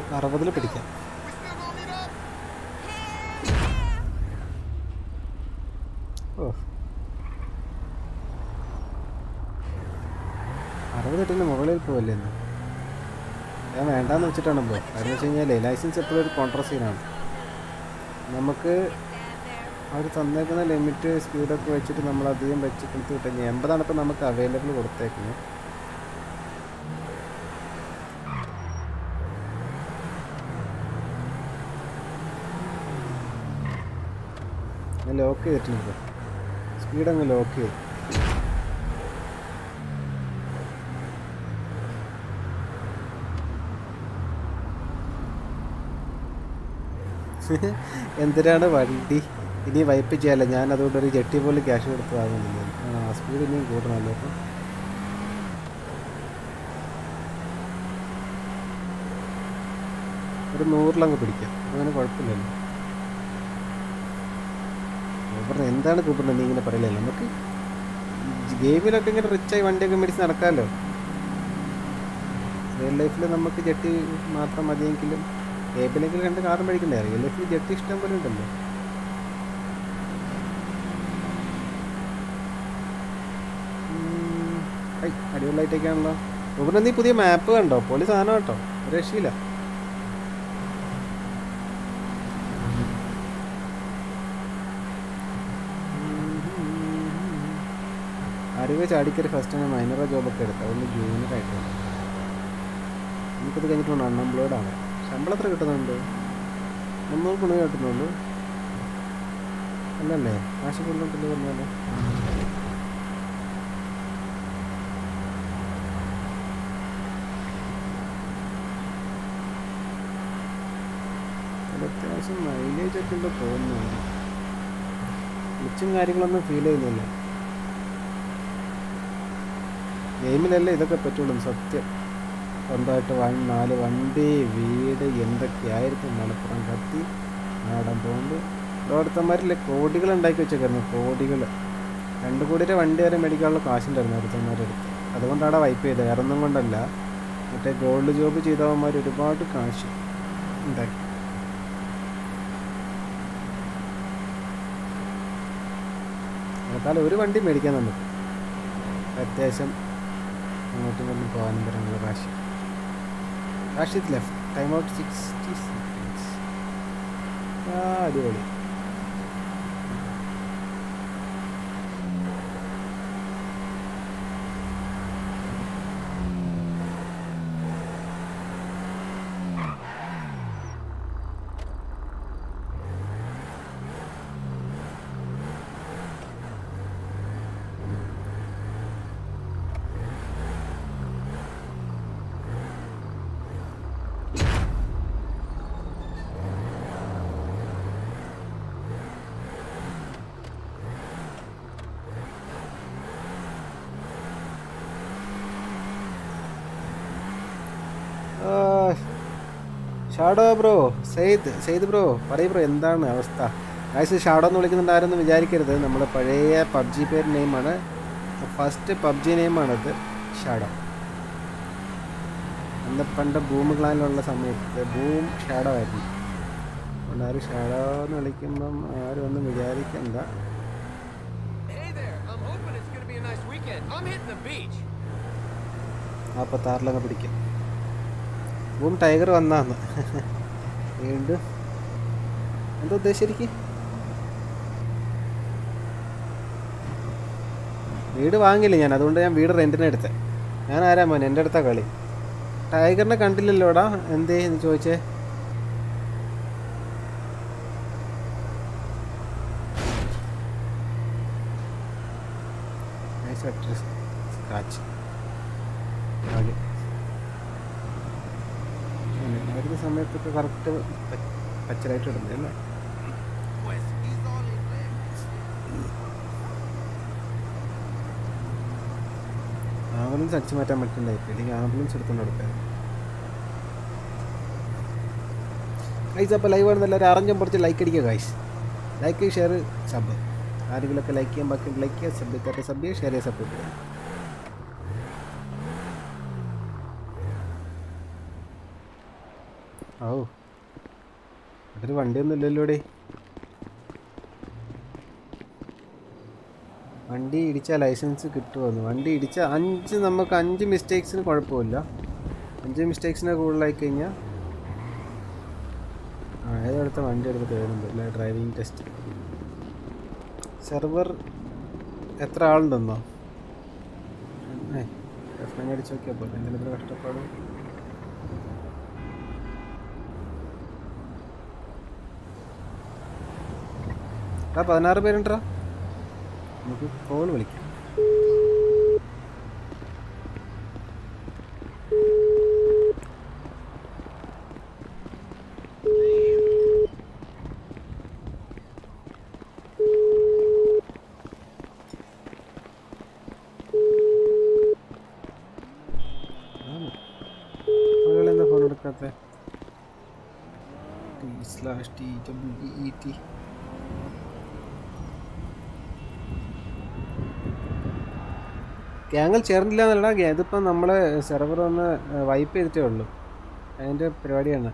അറുപതിൽ പിടിക്കാം ഓ അറുപത് എട്ടിന് മുകളിൽ പോവല്ലേ ഇന്ന് ഞാൻ വേണ്ടാന്ന് വെച്ചിട്ടാണ് പോ കാരണം വെച്ച് കഴിഞ്ഞാൽ ലൈസൻസ് എപ്പോഴും ഒരു കോൺട്രസീനാണ് നമുക്ക് അവർ തന്നേക്കുന്ന ലിമിറ്റ് സ്പീഡൊക്കെ വെച്ചിട്ട് നമ്മൾ അധികം വെച്ചിട്ട് എടുത്ത് കിട്ടുന്നത് എൺപതാണ് ഇപ്പോൾ നമുക്ക് അവൈലബിൾ കൊടുത്തേക്കുന്നത് ഞാൻ ലോക്ക് ചെയ്തിട്ടുണ്ട് സ്പീഡ് അങ്ങ് ലോക്ക് ചെയ്തു എന്തിനാണ് വണ്ടി ഇനി വൈപ്പ് ചെയ്യാല്ല ഞാൻ അതുകൊണ്ട് ഒരു ജെട്ടി പോലെ ക്യാഷ് കൊടുത്ത് വാങ്ങുന്നില്ല ആ സ്പീഡ് ഇനിയും കൂടണമല്ലോ അപ്പം ഒരു നൂറിലങ്ങ് പിടിക്കാം അങ്ങനെ കുഴപ്പമില്ലല്ലോ കൂപ്പറിന് എന്താണ് കൂപ്പറിന് നീ ഇങ്ങനെ പറയില്ലേ നമുക്ക് ഗെയിമിലൊക്കെ ഇങ്ങനെ റിച്ചായി വണ്ടിയൊക്കെ മേടിച്ച് നടക്കാമല്ലോ റിയൽ ലൈഫിൽ നമുക്ക് ജെട്ടി മാത്രം മതിയെങ്കിലും ഗെയിമിലെങ്കിലും രണ്ട് കാറും മേടിക്കണ്ടേ റിയൽ ലൈഫിൽ ജെട്ടി ഇഷ്ടം പോലെ ഉണ്ടല്ലോ ഉം. ഐ അടിപൊളിയായിട്ടൊക്കെയാണല്ലോ കൂപ്പറിന് നീ പുതിയ മാപ്പ് കണ്ടോ പൊളി സാധനം കേട്ടോ ഒരു രക്ഷയില്ല അറിവ് ചാടിക്കറി ഫസ്റ്റ് തന്നെ മൈനറ ജോബൊക്കെ എടുത്തു അതൊന്ന് ജൂനിയർ ആയിട്ട് നമുക്കത് കഴിഞ്ഞിട്ടുണ്ട് അൺഎംപ്ലോയിഡ് ആണ് ശമ്പളം എത്ര കിട്ടുന്നുണ്ട് മുന്നൂറ് ഗുണം കിട്ടുന്നുള്ളൂ അല്ലല്ലേ കാശ് കൊണ്ടുണ്ടല്ലോ പറഞ്ഞാലോ അതിൽ അത്യാവശ്യം മൈലേജ് ഒക്കെ ഉണ്ടോ തോന്നുന്നു മിച്ചും കാര്യങ്ങളൊന്നും ഫീൽ ചെയ്യുന്നില്ല ഗെയിമിലല്ലേ ഇതൊക്കെ പറ്റുള്ളൂ സത്യം സ്വന്തമായിട്ട് വൺ നാല് വണ്ടി വീട് എന്തൊക്കെയായിരുന്നു മലപ്പുറം കത്തി നാടൻ പോകുമ്പോൾ ഓരോരുത്തന്മാരില്ലേ കോടികൾ ഉണ്ടാക്കി വെച്ചേക്കായിരുന്നു കോടികൾ രണ്ട് കോടിയുടെ വണ്ടി വരെ മേടിക്കാനുള്ള കാശുണ്ടായിരുന്നു ഓരോരുത്തന്മാരുടെ അടുത്ത് അതുകൊണ്ടാണ് വൈപ്പ് ചെയ്തത് വേറെ ഒന്നും കൊണ്ടല്ല മറ്റേ ഗോൾഡ് ജോബ് ചെയ്തവന്മാർ ഒരുപാട് കാശ് ഉണ്ടാക്കി അതിനേക്കാളും ഒരു വണ്ടി മേടിക്കാൻ നമുക്ക് അത്യാവശ്യം അങ്ങോട്ടും ഇങ്ങോട്ടും പോകാനും പറയാനുള്ള കാശ് കാശ് ഇത് left time out sixty seconds ആ അടിപൊളി shadow bro Zaid Zaid bro പറയ് ബ്രോ എന്താണ് അവസ്ഥ ഗൈസ് ഷാഡോ എന്ന് വിളിക്കുന്നുണ്ട് ആരൊന്നും വിചാരിക്കരുത് നമ്മുടെ പഴയ പബ്ജി പേര് നെയിമാണ് ഫസ്റ്റ് പബ്ജി നെയിമാണത് ഷാഡോ അന്ന് പണ്ട് ബൂം ക്ലാനിലുള്ള സമയത്ത് ബൂം ഷാഡോ ആയിരുന്നു അതുകൊണ്ട് ആരും ഷാഡോ എന്ന് വിളിക്കുമ്പം ആരും ഒന്നും വിചാരിക്കണ്ട Hey there. I'm hoping it's gonna be a nice weekend. I'm hitting the beach. നാൽപ്പത്താറിലങ്ങ് പിടിക്കാം ബൂം ടൈഗർ വന്നാന്ന് വീണ്ടും എന്താ ഉദ്ദേശിച്ചിരിക്കും വീട് വാങ്ങില്ല ഞാൻ അതുകൊണ്ട് ഞാൻ വീട് റെൻറ്റിന് എടുത്തേ ഞാൻ ആരാ മോൻ എൻ്റെ അടുത്താ കളി ടൈഗറിനെ കണ്ടില്ലല്ലോടാ എന്തേ എന്ന് ചോദിച്ചേ സ്ക്രാച്ച് ആകെ അങ്ങനെ വരുന്ന സമയത്തൊക്കെ കറക്റ്റ് പച്ചലായിട്ട് ഇടുന്നത് അല്ലേ Pues he's all in there. Ambulance അടിച്ചു മാറ്റാൻ പറ്റുന്നുണ്ടായി അല്ലെങ്കിൽ ആംബുലൻസ് എടുത്തുകൊണ്ട് കൊടുക്കാൻ ഗൈസ് അപ്പോൾ ലൈവ് ആണെന്ന് എല്ലാവരും അറിഞ്ഞും കുറച്ച് ലൈക്ക് അടിക്കുക ഗൈസ് ലൈക്ക് ഷെയർ സബ് ആരെങ്കിലുമൊക്കെ ലൈക്ക് ചെയ്യാൻ ബാക്കി ലൈക്ക് ചെയ്യുക സബ് ചെയ്യാത്ത സബ് ചെയ്യുക ഷെയർ ചെയ്യുക സപ്പോർട്ട് ചെയ്യുക ഔ അതൊരു വണ്ടിയൊന്നും ഇല്ലല്ലോ ഡേ വണ്ടി ഇടിച്ചാൽ ലൈസൻസ് കിട്ടുമെന്ന് വണ്ടി ഇടിച്ച അഞ്ച് നമുക്ക് അഞ്ച് മിസ്റ്റേക്സിന് കുഴപ്പമില്ല അഞ്ച് മിസ്റ്റേക്സിന് കൂടുതലായി കഴിഞ്ഞാൽ ആ ഏതെടുത്ത വണ്ടി എടുത്ത് കയറുന്നുണ്ട് അല്ലേ ഡ്രൈവിംഗ് ടെസ്റ്റ് സെർവർ എത്ര ആളുണ്ടെന്നോ ഏ റെഫറൻസ് അടിച്ച് നോക്കിയാൽ പോലെ എന്തെങ്കിലും ഇത്ര കഷ്ടപ്പാട് ആ പതിനാറ് പേരുണ്ടാ നമുക്ക് കോൾ വിളിക്കാം ആളുകളെന്താ ഫോൺ എടുക്കാത്ത T slash T W E T ഗ്യാങ്ങിൽ ചേർന്നില്ല എന്നല്ല ഗ്യാ- ഇതിപ്പം നമ്മളെ സെർവർ ഒന്ന് വൈപ്പ് ചെയ്തിട്ടേ ഉള്ളൂ അതിൻ്റെ പരിപാടിയാണ്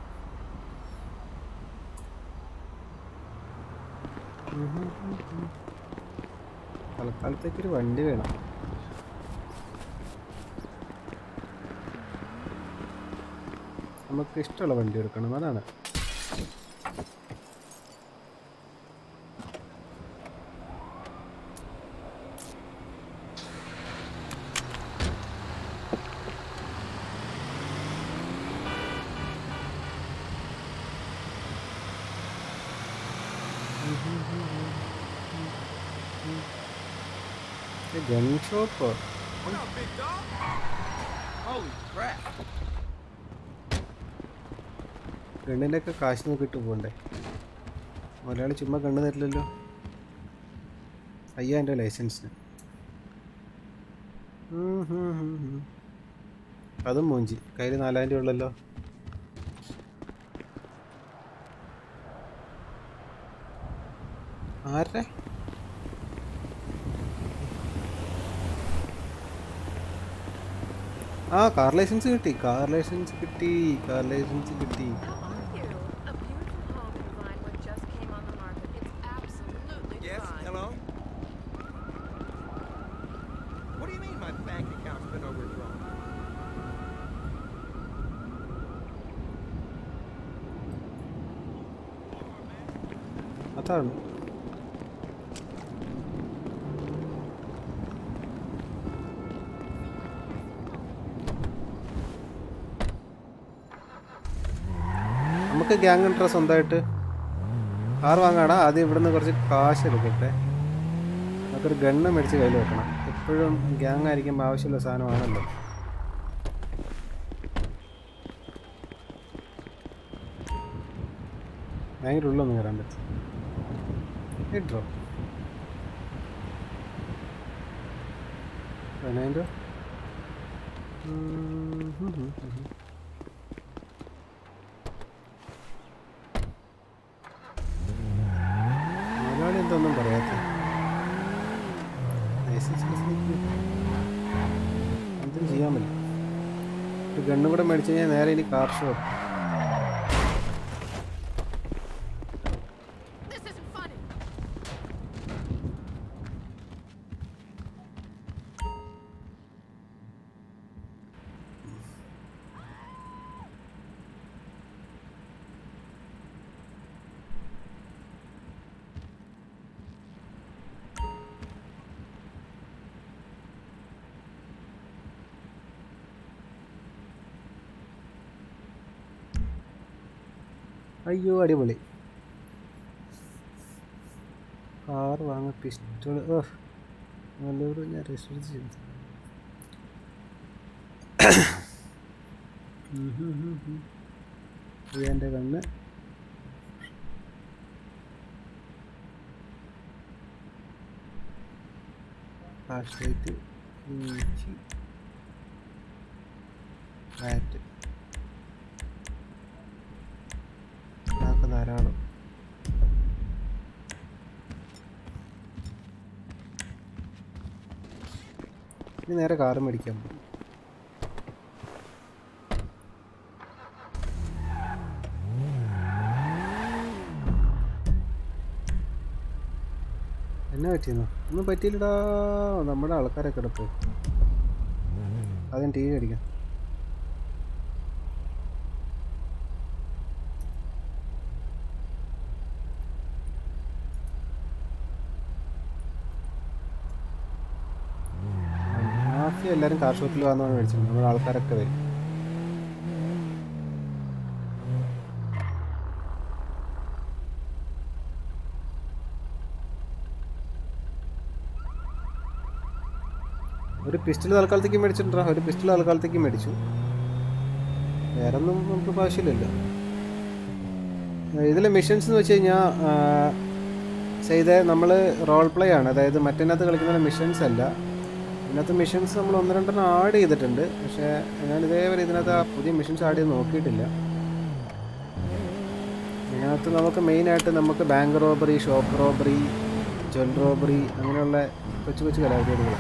തൽക്കാലത്തേക്കൊരു വണ്ടി വേണം നമുക്ക് ഇഷ്ടമുള്ള വണ്ടി എടുക്കണം അതാണ് gun shop What up, big dog? Holy crap. ഗണ്ണിൻ്റെ ഒക്കെ കാശ് നോക്കിയിട്ട് പോകണ്ടേ മുതലാളി ചുമ്മാ ഗണ്ണ് തരില്ലല്ലോ അയ്യാ എൻ്റെ ലൈസൻസിന് ഉം ഹും ഹും ഹും. അതും മൂഞ്ചി കയ്യിൽ നാലായിരം രൂപ ഉള്ളല്ലോ ആരുടെ ആ കാർ ലൈസൻസ് കിട്ടി കാർ ലൈസൻസ് കിട്ടി കാർ ലൈസൻസ് കിട്ടി How are you? A beautiful home in Vinewood just came on the market. It's absolutely Yes, fine. hello? What do you mean my bank account's been overdrawn? അതാണ് നമുക്ക് gang ഉണ്ടോ സ്വന്തമായിട്ട് car വാങ്ങാടാ ആദ്യം ഇവിടുന്ന് കുറച്ച് കാശ് എടുക്കട്ടെ നമുക്കൊരു ഗണ്ണ് മേടിച്ച് കയ്യിൽ വെക്കണം എപ്പോഴും ഗ്യാങ് ആയിരിക്കുമ്പോൾ ആവശ്യമുള്ള സാധനമാണല്ലോ ഭയങ്കര ഉള്ളൊന്നും കയറാൻ പറ്റും ഇട്ടോ പതിനായിരം രൂപ ഉം, ഹും, ഹും, ഹും, ഹും. മുതലാളി എന്തൊന്നും പറയാത്ത ലൈസൻസ് എന്തും ചെയ്യാൻ പറ്റും ഒരു ഗണ്ണും കൂടെ മേടിച്ചു കഴിഞ്ഞാൽ നേരെ ഇനി car shop This isn't funny. അയ്യോ അടിപൊളി കാർ വാങ്ങ പിസ്റ്റൾ നല്ലൊരു ഞാൻ രജിസ്റ്റർ ചെയ്തു ഉം ഹും ഹും ഹും. ഇത് എൻ്റെ കണ്ണ് ഫ്ലാഷ് ലൈറ്റ് ഇഞ്ചി ബാറ്റ് അതൊക്കെ ധാരാളം ഇനി നേരെ കാറ് മേടിക്കാൻ പോകും എന്നെ പറ്റിയെന്നോ ഒന്നും പറ്റിയില്ലടാ നമ്മുടെ ആൾക്കാരൊക്കെ ഇവിടെ പോയി ആദ്യം ടി വി അടിക്കാം മാഫിയ എല്ലാവരും കാർ ഷോപ്പിൽ വന്നാണ് മേടിച്ചത് നമ്മുടെ ആൾക്കാരൊക്കെ വരും ഒരു പിസ്റ്റൾ തൽക്കാലത്തേക്ക് മേടിച്ചിട്ടുണ്ടോ ഒരു പിസ്റ്റൾ തൽക്കാലത്തേക്ക് മേടിച്ചു വേറെ ഒന്നും നമുക്ക് ഇപ്പൊ ആവശ്യമില്ലല്ലോ ഇതിലെ മിഷൻസ് എന്ന് വെച്ച് കഴിഞ്ഞാൽ ചെയ്ത നമ്മൾ റോൾ പ്ലേ ആണ് അതായത് മറ്റതിനകത്ത് കളിക്കുന്ന മിഷൻസ് അല്ല ഇതിനകത്ത് മിഷൻസ് നമ്മൾ ഒന്ന് രണ്ടെണ്ണം ആഡ് ചെയ്തിട്ടുണ്ട് പക്ഷേ ഞാൻ ഇതേവരെ ഇതിനകത്ത് ആ പുതിയ മിഷൻസ് ആഡ് ചെയ്ത് നോക്കിയിട്ടില്ല ഇതിനകത്ത് നമുക്ക് മെയിനായിട്ട് നമുക്ക് bank robbery shop robbery jewel robbery അങ്ങനെയുള്ള കൊച്ചു കൊച്ചു കലാപരിപാടികളാണ്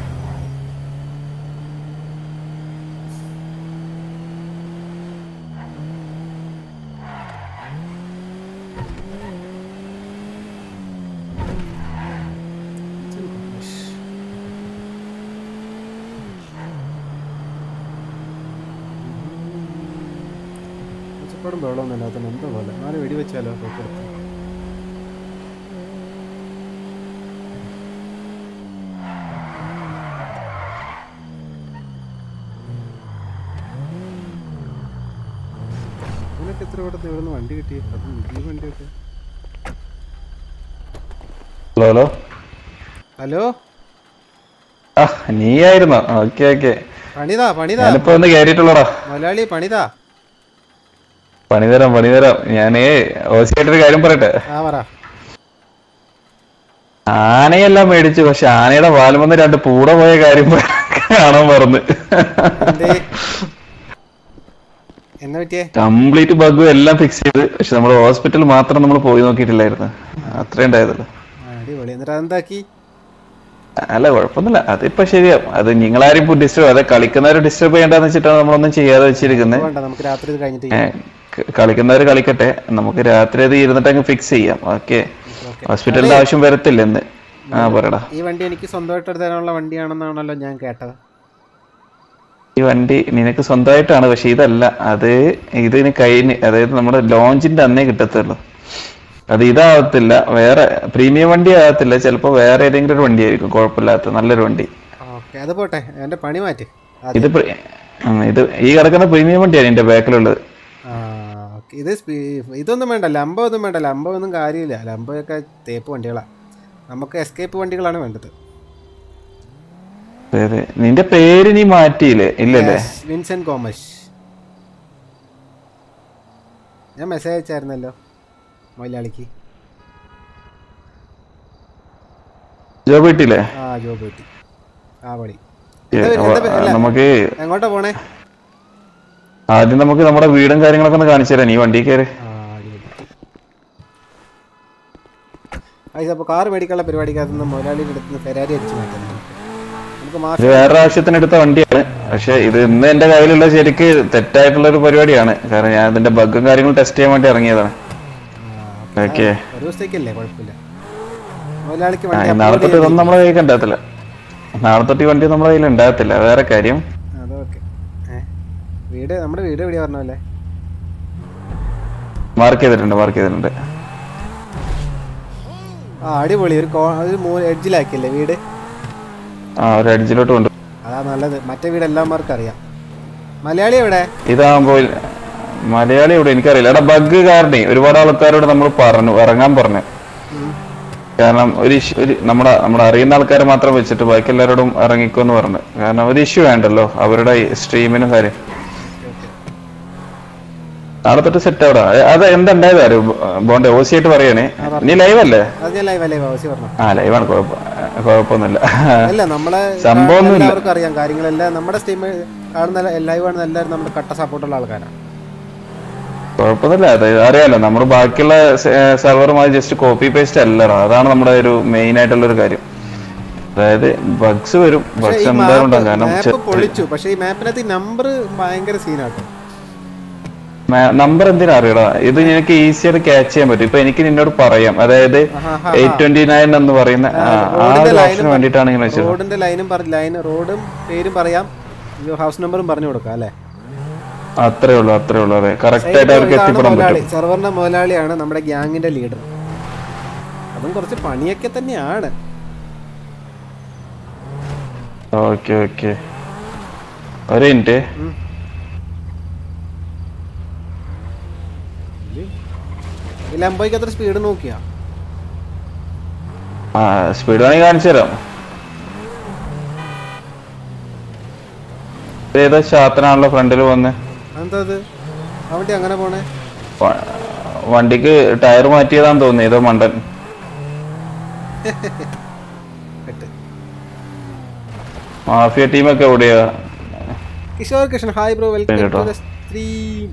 ഒച്ചപ്പാടും ബഹളമൊന്നും ഇല്ലാത്ത എന്തോ പോലെ നാല് വെടി വെച്ചാലോ തൊട്ടടുത്ത് നിനക്ക് എത്ര ഇവിടെ ഇവിടെ നിന്ന് വണ്ടി കിട്ടി അതും ഈ വണ്ടിയൊക്കെ ഹലോ ഹലോ ഹലോ ആ നീയായിരുന്നോ ഓക്കെ ഓക്കെ പണിതാ പണിതാ ഞാനിപ്പോ ഒന്ന് കയറിയിട്ടുള്ളടാ മലയാളി പണിതാ പണിതരാം പണിതരാം ഞാനേ ഓസിയായിട്ടൊരു കാര്യം പറയട്ടെ ആ പറ ആനയെല്ലാം മേടിച്ചു പക്ഷെ ആനയുടെ വാലുമെന്ന് രണ്ട് പൂട പോയ കാര്യം കാണാൻ മറന്ന് എന്തേ എന്നെ പറ്റിയേ കംപ്ലീറ്റ് ബഗും എല്ലാം ഫിക്സ് ചെയ്ത് പക്ഷെ നമ്മുടെ ഹോസ്പിറ്റൽ മാത്രം നമ്മൾ പോയി നോക്കിയിട്ടില്ലായിരുന്നു അത്രേ ഉണ്ടായതുള്ളൂ ആ, അടിപൊളി എന്നിട്ട് അതെന്താക്കി അല്ല കുഴപ്പമൊന്നുമില്ല അതിപ്പോ ശരിയാവും അത് നിങ്ങളാരും ഡിസ്റ്റർബ് അതെ കളിക്കുന്നവരെ ഡിസ്റ്റർബ് ചെയ്യണ്ടെന്ന് വെച്ചിട്ടാണ് നമ്മളൊന്നും ചെയ്യാതെ വെച്ചിരിക്കുന്നത് വേണ്ട നമുക്ക് രാത്രി ഇത് കഴിഞ്ഞിട്ട് ഏ, ക- കളിക്കുന്നവര് കളിക്കട്ടെ നമുക്ക് രാത്രി അത് ഇരുന്നിട്ട് അങ്ങ് ഫിക്സ് ചെയ്യാം ഓക്കെ ഹോസ്പിറ്റലിന്റെ ആവശ്യം വരത്തില്ല ഇന്ന് ആ പറയടാ ഈ വണ്ടി എനിക്ക് സ്വന്തമായിട്ട് എടുത്താനുള്ള വണ്ടിയാണെന്നാണല്ലോ ഞാൻ കേട്ടത് ഈ വണ്ടി നിനക്ക് സ്വന്തമായിട്ടാണ് പക്ഷെ ഇതല്ല അത് ഇതിന് കഴിഞ്ഞ് അതായത് നമ്മുടെ ലോഞ്ചിന്റെ അന്നേ കിട്ടത്തുള്ളൂ അത് ഇതാവത്തില്ല വേറെ പ്രീമിയം വണ്ടി ആകത്തില്ല ചിലപ്പോ വേറെ ഏതെങ്കിലും ഒരു വണ്ടി ആയിരിക്കും കുഴപ്പമില്ലാത്ത നല്ലൊരു വണ്ടി ഓക്കെ അത് പോട്ടെ എൻ്റെ പണി മാറ്റ് ഇത് പ്രി- ഉം, ഇത് ഈ കിടക്കുന്ന പ്രീമിയം വണ്ടിയാണ് എന്റെ ബാക്കിലുള്ളത് ആ ഓക്കെ ഇത് സ്പീ- ഇതൊന്നും വേണ്ട ലംബോ ഒന്നും വേണ്ട ലംബോ ഒന്നും കാര്യമില്ല ലംബോയൊക്കെ തേപ്പ് വണ്ടികളാണ് നമുക്ക് എസ്കേപ്പ് വണ്ടികളാണ് വേണ്ടത് അതെ, അതെ. നിന്റെ പേര് നീ മാറ്റിയില്ലേ ഇല്ലല്ലേ Yes, വിൻസെന്റ് കോമസ് ഞാൻ മെസ്സേജ് അയച്ചായിരുന്നല്ലോ മലയാളിക്ക് ജോബ് കിട്ടിയില്ലേ ആ ജോബ് കിട്ടി ആ പണി ഏ, എന്താ അവ- പേര്? അല്ല. നമുക്ക് എങ്ങോട്ടാ പോണേ ആദ്യം നമുക്ക് നമ്മുടെ വീടും കാര്യങ്ങളൊക്കെ ഒന്ന് കാണിച്ചു തരാം നീ വണ്ടി കയറി ആ അടിപൊളി ആയിസ് അപ്പോൾ കാർ മേടിക്കാനുള്ള പരിപാടിക്കകത്ത് നിന്ന് മുതലാളിയുടെ അടുത്ത് നിന്ന് ഫെരാരി അടിച്ചു മാറ്റാം നമുക്ക്. നമുക്ക് ഇത് മാസം വേറെ ആവശ്യത്തിന് എടുത്ത വണ്ടിയാണ് പക്ഷെ ഇത് ഇന്ന് എന്റെ കയ്യിലുള്ള ശരിക്ക് തെറ്റായിട്ടുള്ള ഒരു പരിപാടിയാണ് കാരണം ഞാൻ ഇതിന്റെ ബഗും കാര്യങ്ങളും ടെസ്റ്റ് ചെയ്യാൻ വേണ്ടി ഇറങ്ങിയതാണ് ഓക്കെ ഒരു ദിവസത്തേക്കല്ലേ കുഴപ്പമില്ല മുതലാളിക്ക് ആ വണ്ടി നാളെ upload തൊട്ട് ഇതൊന്നും ചെയ്യാൻ നമ്മളെ കയ്യിൽ ഉണ്ടാകത്തില്ല നാളെ തൊട്ട് ഈ വണ്ടി നമ്മളെ കയ്യിൽ ഉണ്ടാകത്തില്ല വേറെ കാര്യം അതൊക്കെ ഏ വീട് നമ്മുടെ വീട് എവിടെയാ പറഞ്ഞല്ലേ മാർക്ക് ചെയ്തിട്ടുണ്ട് മാർക്ക് ചെയ്തിട്ടുണ്ട് ആ അടിപൊളി ഒരു കോ ഒരു മൂ എഡ്ജിലാക്കിയല്ലേ വീട് ആ ഒരു അടിച്ചിലോട്ട് കൊണ്ട് അതാ നല്ലത് മറ്റേ വീട് എല്ലാവർക്കും അറിയാം മലയാളി എവിടെ ഇതാകുമ്പോ മലയാളി ഇവിടെ എനിക്കറിയില്ല എടാ ബഗ് കാരണേ ഒരുപാട് ആൾക്കാരോട് നമ്മൾ പറഞ്ഞു ഇറങ്ങാൻ പറഞ്ഞു കാരണം ഒരു ഇഷ്യൂ ഒരു നമ്മുടെ നമ്മുടെ അറിയുന്ന ആൾക്കാരെ മാത്രം വെച്ചിട്ട് ബാക്കി എല്ലാവരോടും ഇറങ്ങിക്കോന്ന് പറഞ്ഞു കാരണം ഒരു ഇഷ്യൂ വേണ്ടല്ലോ അവരുടെ സ്ട്രീമിനും കാര്യം നാളെ തൊട്ട് സെറ്റ് ആവടാ അത് എന്തുണ്ടായത് ആരും ബോണ്ടെ ഓസി ആയിട്ട് പറയണേ നീ ലൈവ് അല്ലേ അത് ഞാൻ ലൈവ് അല്ലേ വാസി പറഞ്ഞു ആ ലൈവാണ് കുഴപ്പ കുഴപ്പമൊന്നുമില്ല അല്ല നമ്മളെ സംഭവമൊന്നുമില്ല. എല്ലാവർക്കും അറിയാം കാര്യങ്ങളെല്ലാം നമ്മുടെ ടീം കാണുന്ന ലൈവ് ആണ് എല്ലാവരും നമ്മുടെ കട്ട സപ്പോർട്ടുള്ള ആൾക്കാരാണ് കുഴപ്പമൊന്നുമില്ല അത് അറിയാലോ നമ്മൾ ബാക്കിയുള്ള സെർവറുമായി ജസ്റ്റ് കോപ്പി പേസ്റ്റ് അല്ലടാ അതാണ് നമ്മുടെ ഒരു മെയിൻ ആയിട്ടുള്ള ഒരു കാര്യം അതായത് ബഗ്സ് വരും പക്ഷേ ബഗ്സ് ഈ എന്തായാലും ഉണ്ടാകും കാരണം മാപ്പ് ചെ- പൊളിച്ചു പക്ഷേ ഈ മാപ്പിനകത്ത് നമ്പർ ഭയങ്കര സീനാട്ടോ നമ്പർ എന്തിനാ അറിയടാ ഇത് എനിക്ക് ഈസി ആയിട്ട് ക്യാച്ച് ചെയ്യാൻ പറ്റും ഇപ്പൊ എനിക്ക് നിന്നോട് പറയാം അതായത് ആഹാ. എയ്റ്റ് ട്വന്റി നയൻ എന്ന് പറയുന്ന ആ, ആ റോഡിന്റെ ഒരു ലൈനും ഓപ്ഷന് വേണ്ടിയിട്ടാണ് ഇങ്ങനെ വെച്ചത് റോഡിന്റെ ലൈനും പറ ലൈൻ റോഡും പേരും പറയാം ഇത് ഹൗസ് നമ്പറും പറഞ്ഞു കൊടുക്കാം അല്ലേ അത്രേ ഉള്ളൂ അത്രേ ഉള്ളൂ അതെ കറക്റ്റ് ആയിട്ട് അവർക്ക് ഇതാണ് എത്തിപ്പെടാൻ മുതലാളി പറ്റും സെർവറിന്റെ മുതലാളിയാണ് നമ്മുടെ ഗ്യാങ്ങിന്റെ ലീഡർ അതും കുറച്ച് പണിയൊക്കെ തന്നെയാണ് ഓക്കെ ഓക്കെ ഒരു മിനിറ്റ് ഈ ലംബോയ്ക്ക് എത്ര സ്പീഡ് നോക്കിയാ ആ സ്പീഡ് വേണമെങ്കിൽ കാണിച്ചു തരാം ഇത് ഏതാ ശാത്തനാണല്ലോ ഫ്രണ്ടിൽ വന്ന് എന്താ അത് അവിടെ അങ്ങനെ പോണേ വ- വണ്ടിക്ക് ടയർ മാറ്റിയതാന്ന് തോന്നി ഏതോ മണ്ടൻ എട്ട് മാഫിയ ടീമൊക്കെ എവിടെയാ Kishore Krishnan hi bro welcome കേട്ടോ. ടു ദ സ്ട്രീം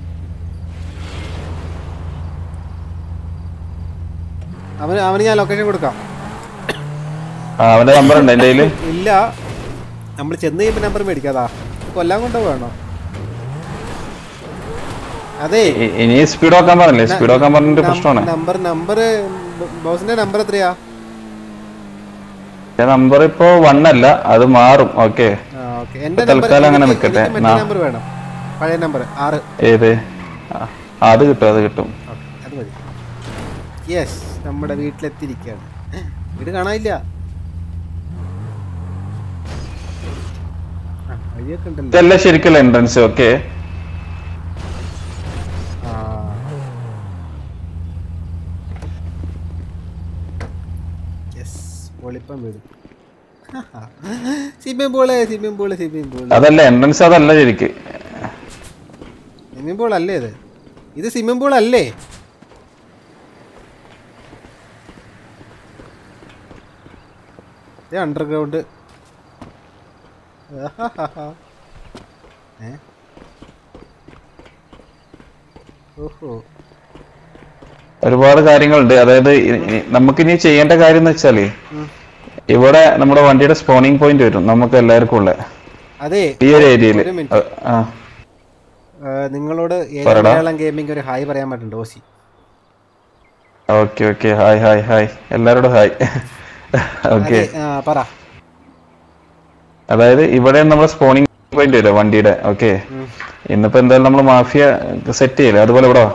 അവന് അവന് ഞാൻ ലൊക്കേഷൻ കൊടുക്കാം ആ, അവന്റെ നമ്പർ ഉണ്ട് എന്റെ കയ്യില് ഇല്ല നമ്മൾ ചെന്ന് കഴിയുമ്പോൾ നമ്പർ മേടിക്കാതാ കൊല്ലാൻ കൊണ്ടോ വേണോ അതെ ഇ- ഇനി സ്പീഡ് നോക്കാൻ പറഞ്ഞില്ലേ സ്പീഡ് നോക്കാൻ പറഞ്ഞിട്ട് പ്രശ്നമാണ് നമ്പർ നമ്പർ ബോസിന്റെ നമ്പർ എത്രയാ നമ്പർ ഇപ്പോ വൺ അല്ല അത് മാറും ഓക്കെ ആ ഓക്കെ എന്റെ ഇപ്പൊ നമ്പർ തൽക്കാലം അങ്ങനെ നിൽക്കട്ടെ. നാ- നമ്പർ വേണം പഴയ നമ്പർ ആറ് ഏത് ആ, അത് കിട്ടും അത് കിട്ടും ഓക്കെ അത് മതി യെസ് നമ്മുടെ വീട്ടിലെത്തിയിരിക്കുകയാണ് വീട് കാണാനില്ല ആ, വഴിയൊക്കെ ഉണ്ടല്ലോ ഇതല്ല ശരിക്കുള്ള എൻട്രൻസ് ഓക്കെ ആ യെസ് പൊളിപ്പം വീട് swimming pool swimming pool swimming pool അതല്ല എൻട്രൻസ് അതല്ല ശരിക്ക് സ്വിമ്മിംഗ് പൂൾ അല്ലേ ഇത് ഇത് സ്വിമ്മിംഗ് പൂൾ അല്ലേ ഇത് അണ്ടർഗ്രൗണ്ട് ഏ ഓഹോ ഒരുപാട് കാര്യങ്ങളുണ്ട് അതായത് ഇ- ഇ- നമുക്കിനി ചെയ്യേണ്ട കാര്യം എന്ന് വെച്ചാല് ഇവിടെ നമ്മുടെ വണ്ടിയുടെ സ്പോണിംഗ് പോയിന്റ് വരും നമുക്ക് എല്ലാവർക്കും ഉള്ള അതെ ഈ ഒരു ഏരിയയില് ഒരു മിനിറ്റ് ആ ഏ, നിങ്ങളോട് ഏത് പറടാ. മലയാളം ഗെയിമിംഗ് ഒരു ഹായ് പറയാൻ പറ്റുന്നുണ്ട് ഓസി okay okay hi hi hi എല്ലാരോടും ഹായ് ഓക്കെ അതെ, ആ, പറ അതായത് ഇവിടെ നമ്മുടെ സ്പോണിംഗ് പോയിന്റ് വരും വണ്ടിയുടെ ഓക്കെ ഉം. ഇന്നിപ്പോ എന്തായാലും നമ്മൾ മാഫിയ സെറ്റ് ചെയ്യില്ലേ അതുപോലെ ഇവിടെ വാ.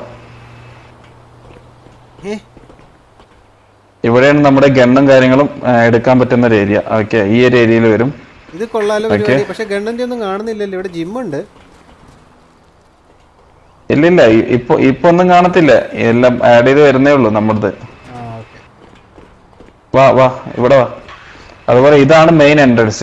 ഏ ഇവിടെയാണ് നമ്മുടെ ഗണ്ണും കാര്യങ്ങളും ആ, എടുക്കാൻ പറ്റുന്ന ഒരു ഏരിയ ഓക്കെ ഈ ഒരു ഏരിയയിൽ വരും ഇത് കൊള്ളാലോ Okay. പരിപാടി പക്ഷെ ഗണ്ണന്റെ ഒന്നും കാണുന്നില്ലല്ലോ ഇവിടെ ജിമ്മുണ്ട് ഇല്ല ഇല്ല ഇ- ഇപ്പൊ ഇപ്പൊ ഒന്നും കാണത്തില്ല എല്ലാം ആഡ് ചെയ്ത് വരുന്നേ ഉള്ളൂ നമ്മുടേത് ആ ഓക്കെ വാ വാ ഇവിടെ വാ അതുപോലെ ഇതാണ് മെയിൻ എൻട്രൻസ്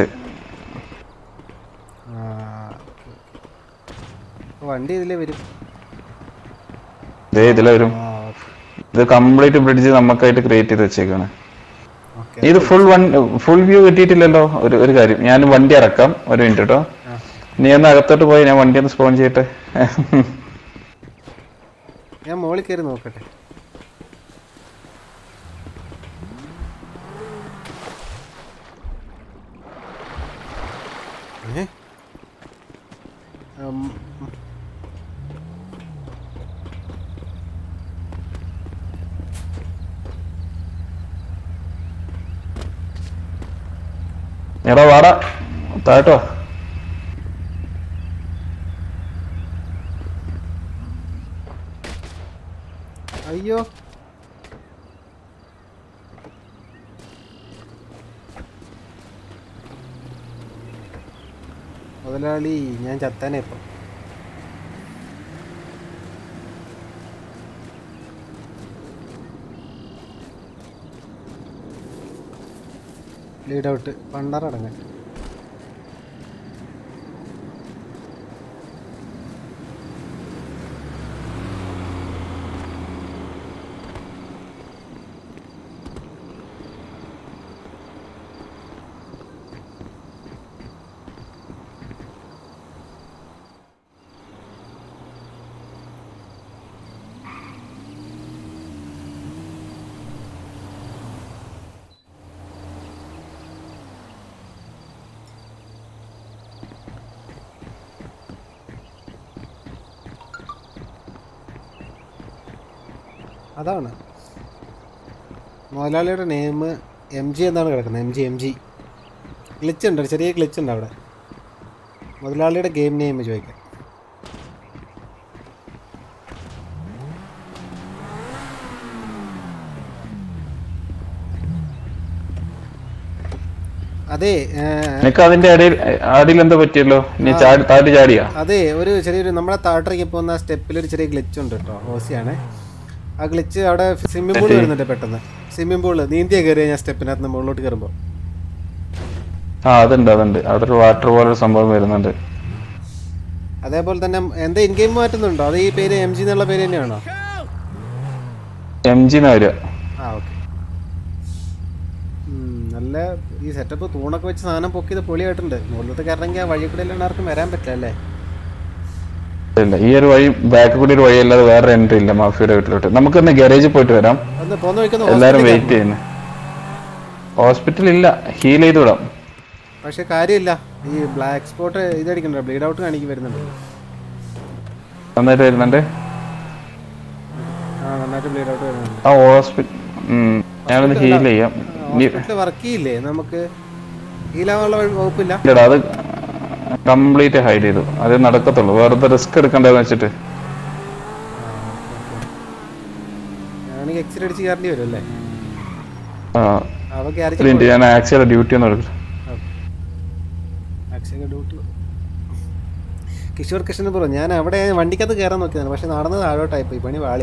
ആ okay. അപ്പൊ വണ്ടി ഇതിലേ വരും ഇതേ ഇതിലെ വരും ആ ഓക്കെ ഇത് കംപ്ലീറ്റ് ബ്രിഡ്ജ് നമുക്കായിട്ട് ക്രിയേറ്റ് ചെയ്ത് വെച്ചേക്കാണ് ഓക്കെ ഇത് ഫുൾ വൺ ഫുൾ വ്യൂ കിട്ടിയിട്ടില്ലല്ലോ ഒരു ഒരു കാര്യം ഞാൻ വണ്ടി ഇറക്കാം ഒരു മിനിറ്റ് കേട്ടോ നീ ഒന്ന് അകത്തോട്ട് പോയി ഞാൻ വണ്ടി ഒന്ന് സ്പോൺ ചെയ്യട്ടെ ഞാൻ മോളിൽ കയറി നോക്കട്ടെ ഏ? ഉം, ഉം. എടാ വാടാ താഴട്ടോ അയ്യോ മുതലാളി ഞാൻ ചത്താനെ ഇപ്പം ലീഡ് ഔട്ട് പണ്ടാറടങ്ങാൻ അതാണ് മുതലാളിയുടെ നെയിം എം ജി എന്നാണ് കിടക്കുന്നത് M G M G glitch ഉണ്ട് ഒരു ചെറിയ ഗ്ലിച്ച് ഉണ്ട് അവിടെ മുതലാളിയുടെ ഗെയിം നെയിം ചോദിക്കാം അതെ ഏ, നിനക്ക് അതിന്റെ ഇടയിൽ അടിയിൽ എന്തോ പറ്റിയല്ലോ നീ ചാടി താഴെ ചാടിയാ അതെ ഒരു ചെറിയൊരു നമ്മളെ താഴത്തേക്ക് പോകുന്ന സ്റ്റെപ്പിൽ ഒരു ചെറിയ ഗ്ലിച്ച് ഉണ്ട് കേട്ടോ ഓസിയാണ് ആ ഗ്ലിച്ച് അവിടെ സ്വിമ്മിംഗ് പൂൾ വരുന്നുണ്ട് പെട്ടെന്ന് സ്വിമ്മിംഗ് പൂള് നീന്തിയ കയറിയ ഞാൻ സ്റ്റെപ്പിനകത്ത് നിന്ന് മുകളിലോട്ട് കയറുമ്പോൾ ആ അതുണ്ട് അതുണ്ട് അവിടെ ഒരു വാട്ടർ പോലൊരു സംഭവം വരുന്നുണ്ട് അതേപോലെ തന്നെ എന്താ ഇൻ ഗെയിം മാറ്റുന്നുണ്ടോ അത് ഈ പേര് എം ജി എന്നുള്ള പേര് തന്നെയാണോ എം ജിന്ന് വരിക ആ ഓക്കെ നല്ല ഈ സെറ്റപ്പ് തൂണൊക്കെ വെച്ച് സാധനം പൊക്കിയത് പൊളിയായിട്ടുണ്ട് മുകളിലത്തെ കയറണമെങ്കിൽ ആ വഴി കൂടെ എല്ലാം ആർക്കും വരാൻ പറ്റില്ല അല്ലേ ഇല്ല ഈ ഒരു വഴി ബാക്ക് കൂടി ഒരു വഴി അല്ലാതെ വേറെ എൻട്രി ഇല്ല മാഫിയുടെ വീട്ടിലോട്ട് നമുക്കൊന്ന് ഗാരേജിൽ പോയിട്ട് വരാം ഒന്ന് പോന്ന് വയ്ക്കുന്ന എല്ലാരും വെയിറ്റ് ചെയ്യുന്നു ഹോസ്പിറ്റൽ ഇല്ല ഹീൽ ചെയ്ത് വിടാം പക്ഷെ കാര്യമില്ല ഈ ബ്ലാക്ക് സ്പോട്ട് ഇതടിക്കണ്ട ബ്ലീഡ് ഔട്ട് കാണിക്ക് വരുന്നുണ്ട് നന്നായിട്ട് വരുന്നുണ്ട് ആ നന്നായിട്ട് ബ്ലീഡ് ഔട്ട് വരുന്നുണ്ട് ആ ഹോസ്പിറ്റൽ ഞാനൊന്ന് ഹീൽ ചെയ്യാം നീ- ഹോസ്പിറ്റൽ വർക്ക് ചെയ്യില്ലേ നമുക്ക് ഹീലാവാനുള്ള വകുപ്പില്ല ഇല്ലടാ അത് കംപ്ലീറ്റ് ഹൈഡ് ചെയ്തു അത് നടക്കത്തുള്ളൂ വെറുതെ റിസ്ക് എടുക്കണ്ടെന്ന് വെച്ചിട്ട് ഞാനെങ്കിൽ എക്സിറ്റ് അടിച്ച് കയറേണ്ടി വരും അല്ലേ ആ അവ ഒരു ക്യാരി മിനിറ്റ് ഞാൻ ആക്സിയുടെ ഡ്യൂട്ടി ഒന്ന് എടുക്കും അക്ഷയ ഡ്യൂട്ടി കിഷോർ കൃഷ്ണൻ പറഞ്ഞു ഞാൻ അവിടെ വണ്ടിക്കകത്ത് കയറാൻ നോക്കിയതാണ് പക്ഷെ നടന്ന് താഴോട്ടായി പോയി പണി വാളി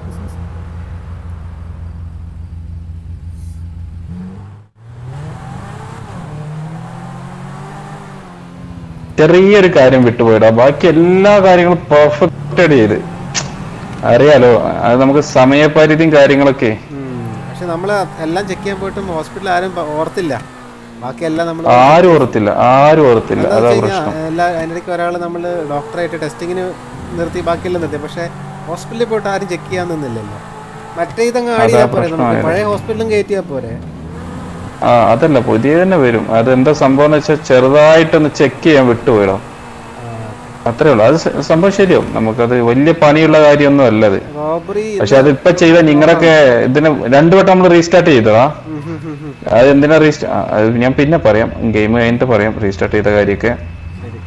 ചെറിയൊരു കാര്യം വിട്ടുപോയിടാ ബാക്കി എല്ലാ കാര്യങ്ങളും പെർഫെക്റ്റ് ചെയ്ത് അറിയാലോ അത് നമുക്ക് സമയപരിധിയും കാര്യങ്ങളൊക്കെ പക്ഷെ നമ്മൾ എല്ലാം ചെക്ക് ചെയ്യാൻ പോയിട്ടും ഹോസ്പിറ്റലിൽ ആരും പ- ഓർത്തില്ല ബാക്കിയെല്ലാം നമ്മൾ ആരും ഓർത്തില്ല ആരും ഓർത്തില്ല അതാ പ്രശ്നം എല്ലാ അതിനിടയ്ക്ക് ഒരാൾ നമ്മൾ ഡോക്ടറായിട്ട് ടെസ്റ്റിങ്ങിന് നിർത്തി ബാക്കിയെല്ലാം നിർത്തി പക്ഷെ ഹോസ്പിറ്റലിൽ പോയിട്ട് ആരും ചെക്ക് ചെയ്യാൻ നിന്നില്ലല്ലോ മറ്റേ ഇതങ്ങ് ആഡ് ചെയ്താൽ പോരെ നമുക്ക് പഴയ ഹോസ്പിറ്റലും കയറ്റിയാൽ പോരെ ആ അതല്ല പുതിയ തന്നെ വരും അത് എന്താ സംഭവം എന്ന് വെച്ചാൽ ചെറുതായിട്ടൊന്ന് ചെക്ക് ചെയ്യാൻ വിട്ടുപോയിടോ അത്രേ ഉള്ളൂ അത് സ- സംഭവം ശരിയാവും നമുക്കത് വലിയ പണിയുള്ള കാര്യമൊന്നും അല്ല അത് റോബറി പക്ഷെ അതിപ്പോ ചെയ്ത നിങ്ങളൊക്കെ ഇതിന് രണ്ടു വട്ടം നമ്മൾ റീസ്റ്റാർട്ട് ചെയ്തതാ അത് എന്തിനാ റീസ്റ്റാ അത് ഞാൻ പിന്നെ പറയാം ഗെയിം കഴിഞ്ഞിട്ട് പറയാം റീസ്റ്റാർട്ട് ചെയ്ത കാര്യമൊക്കെ ശരി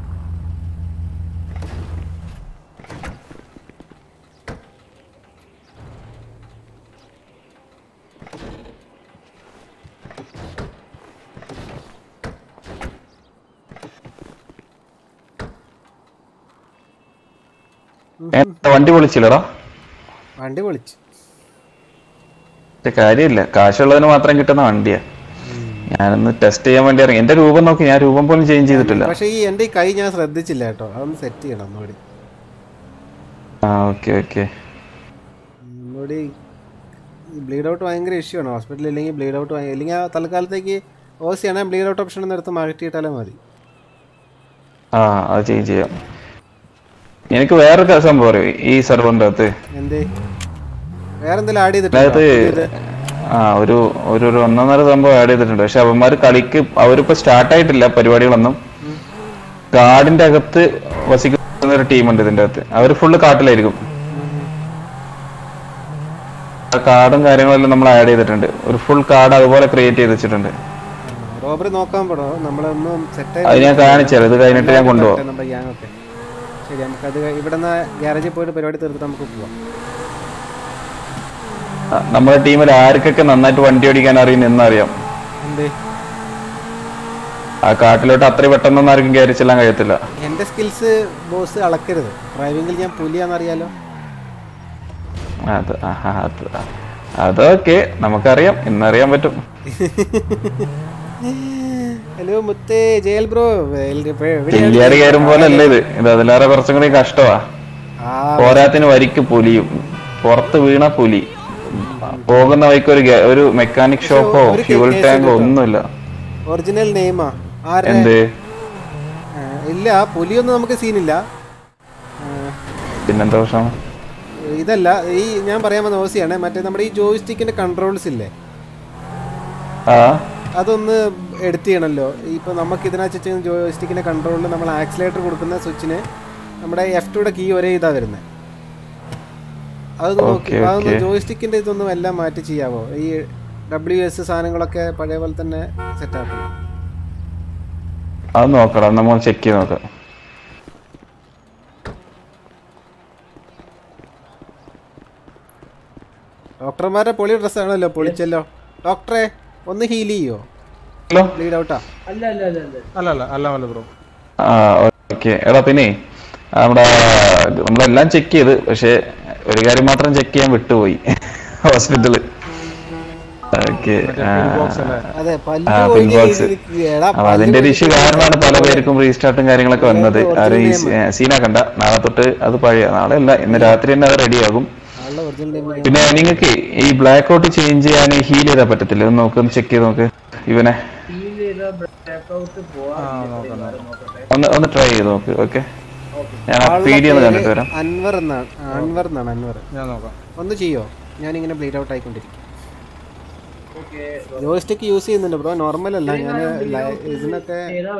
ഏ, വണ്ടി പൊളിച്ചില്ലടാ വണ്ടി പൊളിച്ചു പക്ഷെ കാര്യമില്ല കാശുള്ളതിന് മാത്രം കിട്ടുന്ന വണ്ടിയാ ഞാനൊന്ന് ടെസ്റ്റ് ചെയ്യാൻ വേണ്ടി ഇറങ്ങി എന്റെ രൂപം നോക്കി ഞാൻ രൂപം പോലും ചേഞ്ച് ചെയ്തിട്ടില്ല പക്ഷെ ഈ എൻ്റെ ഈ കൈ ഞാൻ ശ്രദ്ധിച്ചില്ല കേട്ടോ അതൊന്ന് സെറ്റ് ചെയ്യണം ഒന്നുകൂടി ആ ഓക്കെ ഓക്കെ ഒന്നുകൂടി ബ്ലീഡ് ഔട്ട് ഭയങ്കര ഇഷ്യൂ ആണ് ഹോസ്പിറ്റലിൽ ഇല്ലെങ്കിൽ ബ്ലീഡ് ഔട്ട് അല്ലെങ്കിൽ ആ തൽക്കാലത്തേക്ക് ഓ സി ആണെങ്കിൽ ബ്ലീഡ് ഔട്ട് ഓപ്ഷൻ ഒന്ന് എടുത്ത് മാറ്റിയിട്ടാലേ മതി ആ അത് ചെയ്യും ചെയ്യാം എനിക്ക് വേറെ ക- സംഭവം അറിയോ ഈ സെർവറിന്റെ അകത്ത് എന്തേ വേറെ എന്തെങ്കിലും ആഡ് അതായത് ചെയ്തിട്ടുണ്ടോ ആ ഒരു ഒരു ഒരു ഒന്നൊന്നര സംഭവം ആഡ് ചെയ്തിട്ടുണ്ട് പക്ഷെ അവന്മാര് കളിക്ക് അവരിപ്പോ സ്റ്റാർട്ട് ആയിട്ടില്ല പരിപാടികളൊന്നും കാടിന്റെ അകത്ത് വസിക്കുന്ന ഒരു ടീമുണ്ട് ഇതിന്റെ അകത്ത് അവര് ഫുള്ള് കാട്ടിലായിരിക്കും ആ കാടും കാര്യങ്ങളെല്ലാം നമ്മൾ ആഡ് ചെയ്തിട്ടുണ്ട് ഒരു ഫുൾ കാട് അതുപോലെ ക്രിയേറ്റ് ചെയ്ത് വെച്ചിട്ടുണ്ട് റോബറി നോക്കാൻ പെടോ നമ്മളൊന്നും സെറ്റ് അത് ഞാൻ കാണിച്ചാൽ ഇത് കഴിഞ്ഞിട്ട് ഞാൻ കൊണ്ടുപോകാം നമ്മുടെ ഗ്യാങ് ഒക്കെ ശരി നമുക്കത് ഇവിടെ നിന്ന് ഗ്യാരേജിൽ പോയിട്ട് പരിപാടി തീർത്തിട്ട് നമുക്ക് പോവാം ആ, നമ്മുടെ ടീമിൽ ആർക്കൊക്കെ നന്നായിട്ട് വണ്ടി ഓടിക്കാൻ അറിയും എന്നറിയാം എന്തേ ആ കാട്ടിലോട്ട് അത്ര പെട്ടെന്നൊന്നും ആർക്കും കയറി ചെല്ലാൻ കഴിയത്തില്ല എൻ്റെ സ്കിൽസ് ബോസ് അളക്കരുത് ഡ്രൈവിംഗിൽ ഞാൻ പുലിയാണെന്നറിയാലോ അത് ആഹാ, അത് അതൊക്കെ നമുക്കറിയാം ഇന്നറിയാൻ പറ്റും ഹലോ മുത്തേ ജയൽ ബ്രോ ചില്ലിയാട് കയറും പോലെ അല്ല ഇത് ഇത് അതിലേറെ കുറച്ചും കൂടി കഷ്ടമാ ആ പോരാത്തിന് വരിക്ക് പുലിയും പുറത്ത് വീണ പുലി പോകുന്ന വഴിക്ക് ഒരു ഗ- ഒരു മെക്കാനിക് ഷോപ്പോ ഒരു ഫ്യൂൽ case ടാങ്കോ കേട്ടോ. ഒന്നുമില്ല ഒറിജിനൽ നെയിമാ ആരുടെ എന്ത് ആ, ഇല്ല പുലിയൊന്നും നമുക്ക് സീനില്ല ആ, പിന്നെന്താ പ്രശ്നം ഇതല്ല ഈ ഞാൻ പറയാൻ വന്ന ഓസിയാണ് മറ്റേ നമ്മുടെ ഈ ജോയിസ്റ്റിക്കിന്റെ കൺട്രോൾസ് ഇല്ലേ ആ അതൊന്ന് എഡിറ്റ് ചെയ്യണമല്ലോ ഇപ്പോൾ നമുക്ക് ഇതിനകത്ത് ജോയിസ്റ്റിക്കിന്റെ കൺട്രോളിൽ നമ്മൾ ആക്സിലേറ്റർ കൊടുക്കുന്ന സ്വിച്ചിന് നമ്മുടെ എഫ് ടുയുടെ കീ ഒരേ ഇതാ വരുന്നത് അത് നോക്കി Okay, അതൊന്ന് okay. ജോയിസ്റ്റിക്കിന്റെ ഇതൊന്നും എല്ലാം മാറ്റി ചെയ്യാവോ ഈ ഡബ്ല്യു എസ് സാധനങ്ങളൊക്കെ പഴയ പോലെ തന്നെ സെറ്റ് ആക്കണം അത് നോക്കണം നമ്മൾ ചെക്ക് ചെയ്ത് നോക്കാം ഡോക്ടർമാരുടെ പൊളി ഡ്രസ്സാണല്ലോ പൊളിച്ചല്ലോ ഡോക്ടറെ ഒന്ന് ഹീൽ ചെയ്യോ ഹലോ ബ്ലീഡ് ഔട്ടാ അല്ല അല്ല അല്ല അല്ല ബ്രോ ആ ഓക്കെ എടാ പിന്നെ നമ്മുടെ നമ്മളെല്ലാം ചെക്ക് ചെയ്ത് പക്ഷെ ഒരു കാര്യം മാത്രം ചെക്ക് ചെയ്യാൻ വിട്ടുപോയി ഹോസ്പിറ്റല് ഓക്കെ അതെ പല്ല് ആ, പോയി pinbox. എടാ, അപ്പൊ പല്ല് അതിന്റെ ഒരു പോയി ഇഷ്യൂ കാരണമാണ് പല പേർക്കും റീസ്റ്റാർട്ടും കാര്യങ്ങളൊക്കെ വന്നത് ഇതിനകത്ത് ആരും ഈ original സീനാക്കണ്ട നാളെ തൊട്ട് അത് പഴയ നാളെ അല്ല ഇന്ന് രാത്രി തന്നെ അത് റെഡിയാകും ആളുടെ ഒറിജിനൽ നെയിം പിന്നെ നിങ്ങൾക്ക് ഈ ബ്ലാക്ക് ഔട്ട് ചേഞ്ച് ചെയ്യാൻ ഹീൽ ചെയ്താൽ പറ്റത്തില്ല ഒന്ന് നോക്ക് ഒന്ന് ചെക്ക് ചെയ്ത് നോക്ക് ഇവനെ ഒന്ന് ഒന്ന് ട്രൈ ചെയ്ത് നോക്ക് ഓക്കെ ഞാൻ പി ഡി ഒന്ന് കണ്ടിട്ട് വരാം അൻവർ എന്നാണ് ആ, അൻവർ എന്നാണ് അൻവർ ഞാൻ നോക്കാം ഒന്ന് ചെയ്യോ ഞാനിങ്ങനെ ബ്ലീഡ് ഔട്ട് ആയിക്കൊണ്ടിരിക്കും ജോയിസ്റ്റിക്ക് യൂസ് ചെയ്യുന്നുണ്ട് ബ്രോ നോർമൽ അല്ല ഞാൻ ഇതിനൊക്കെ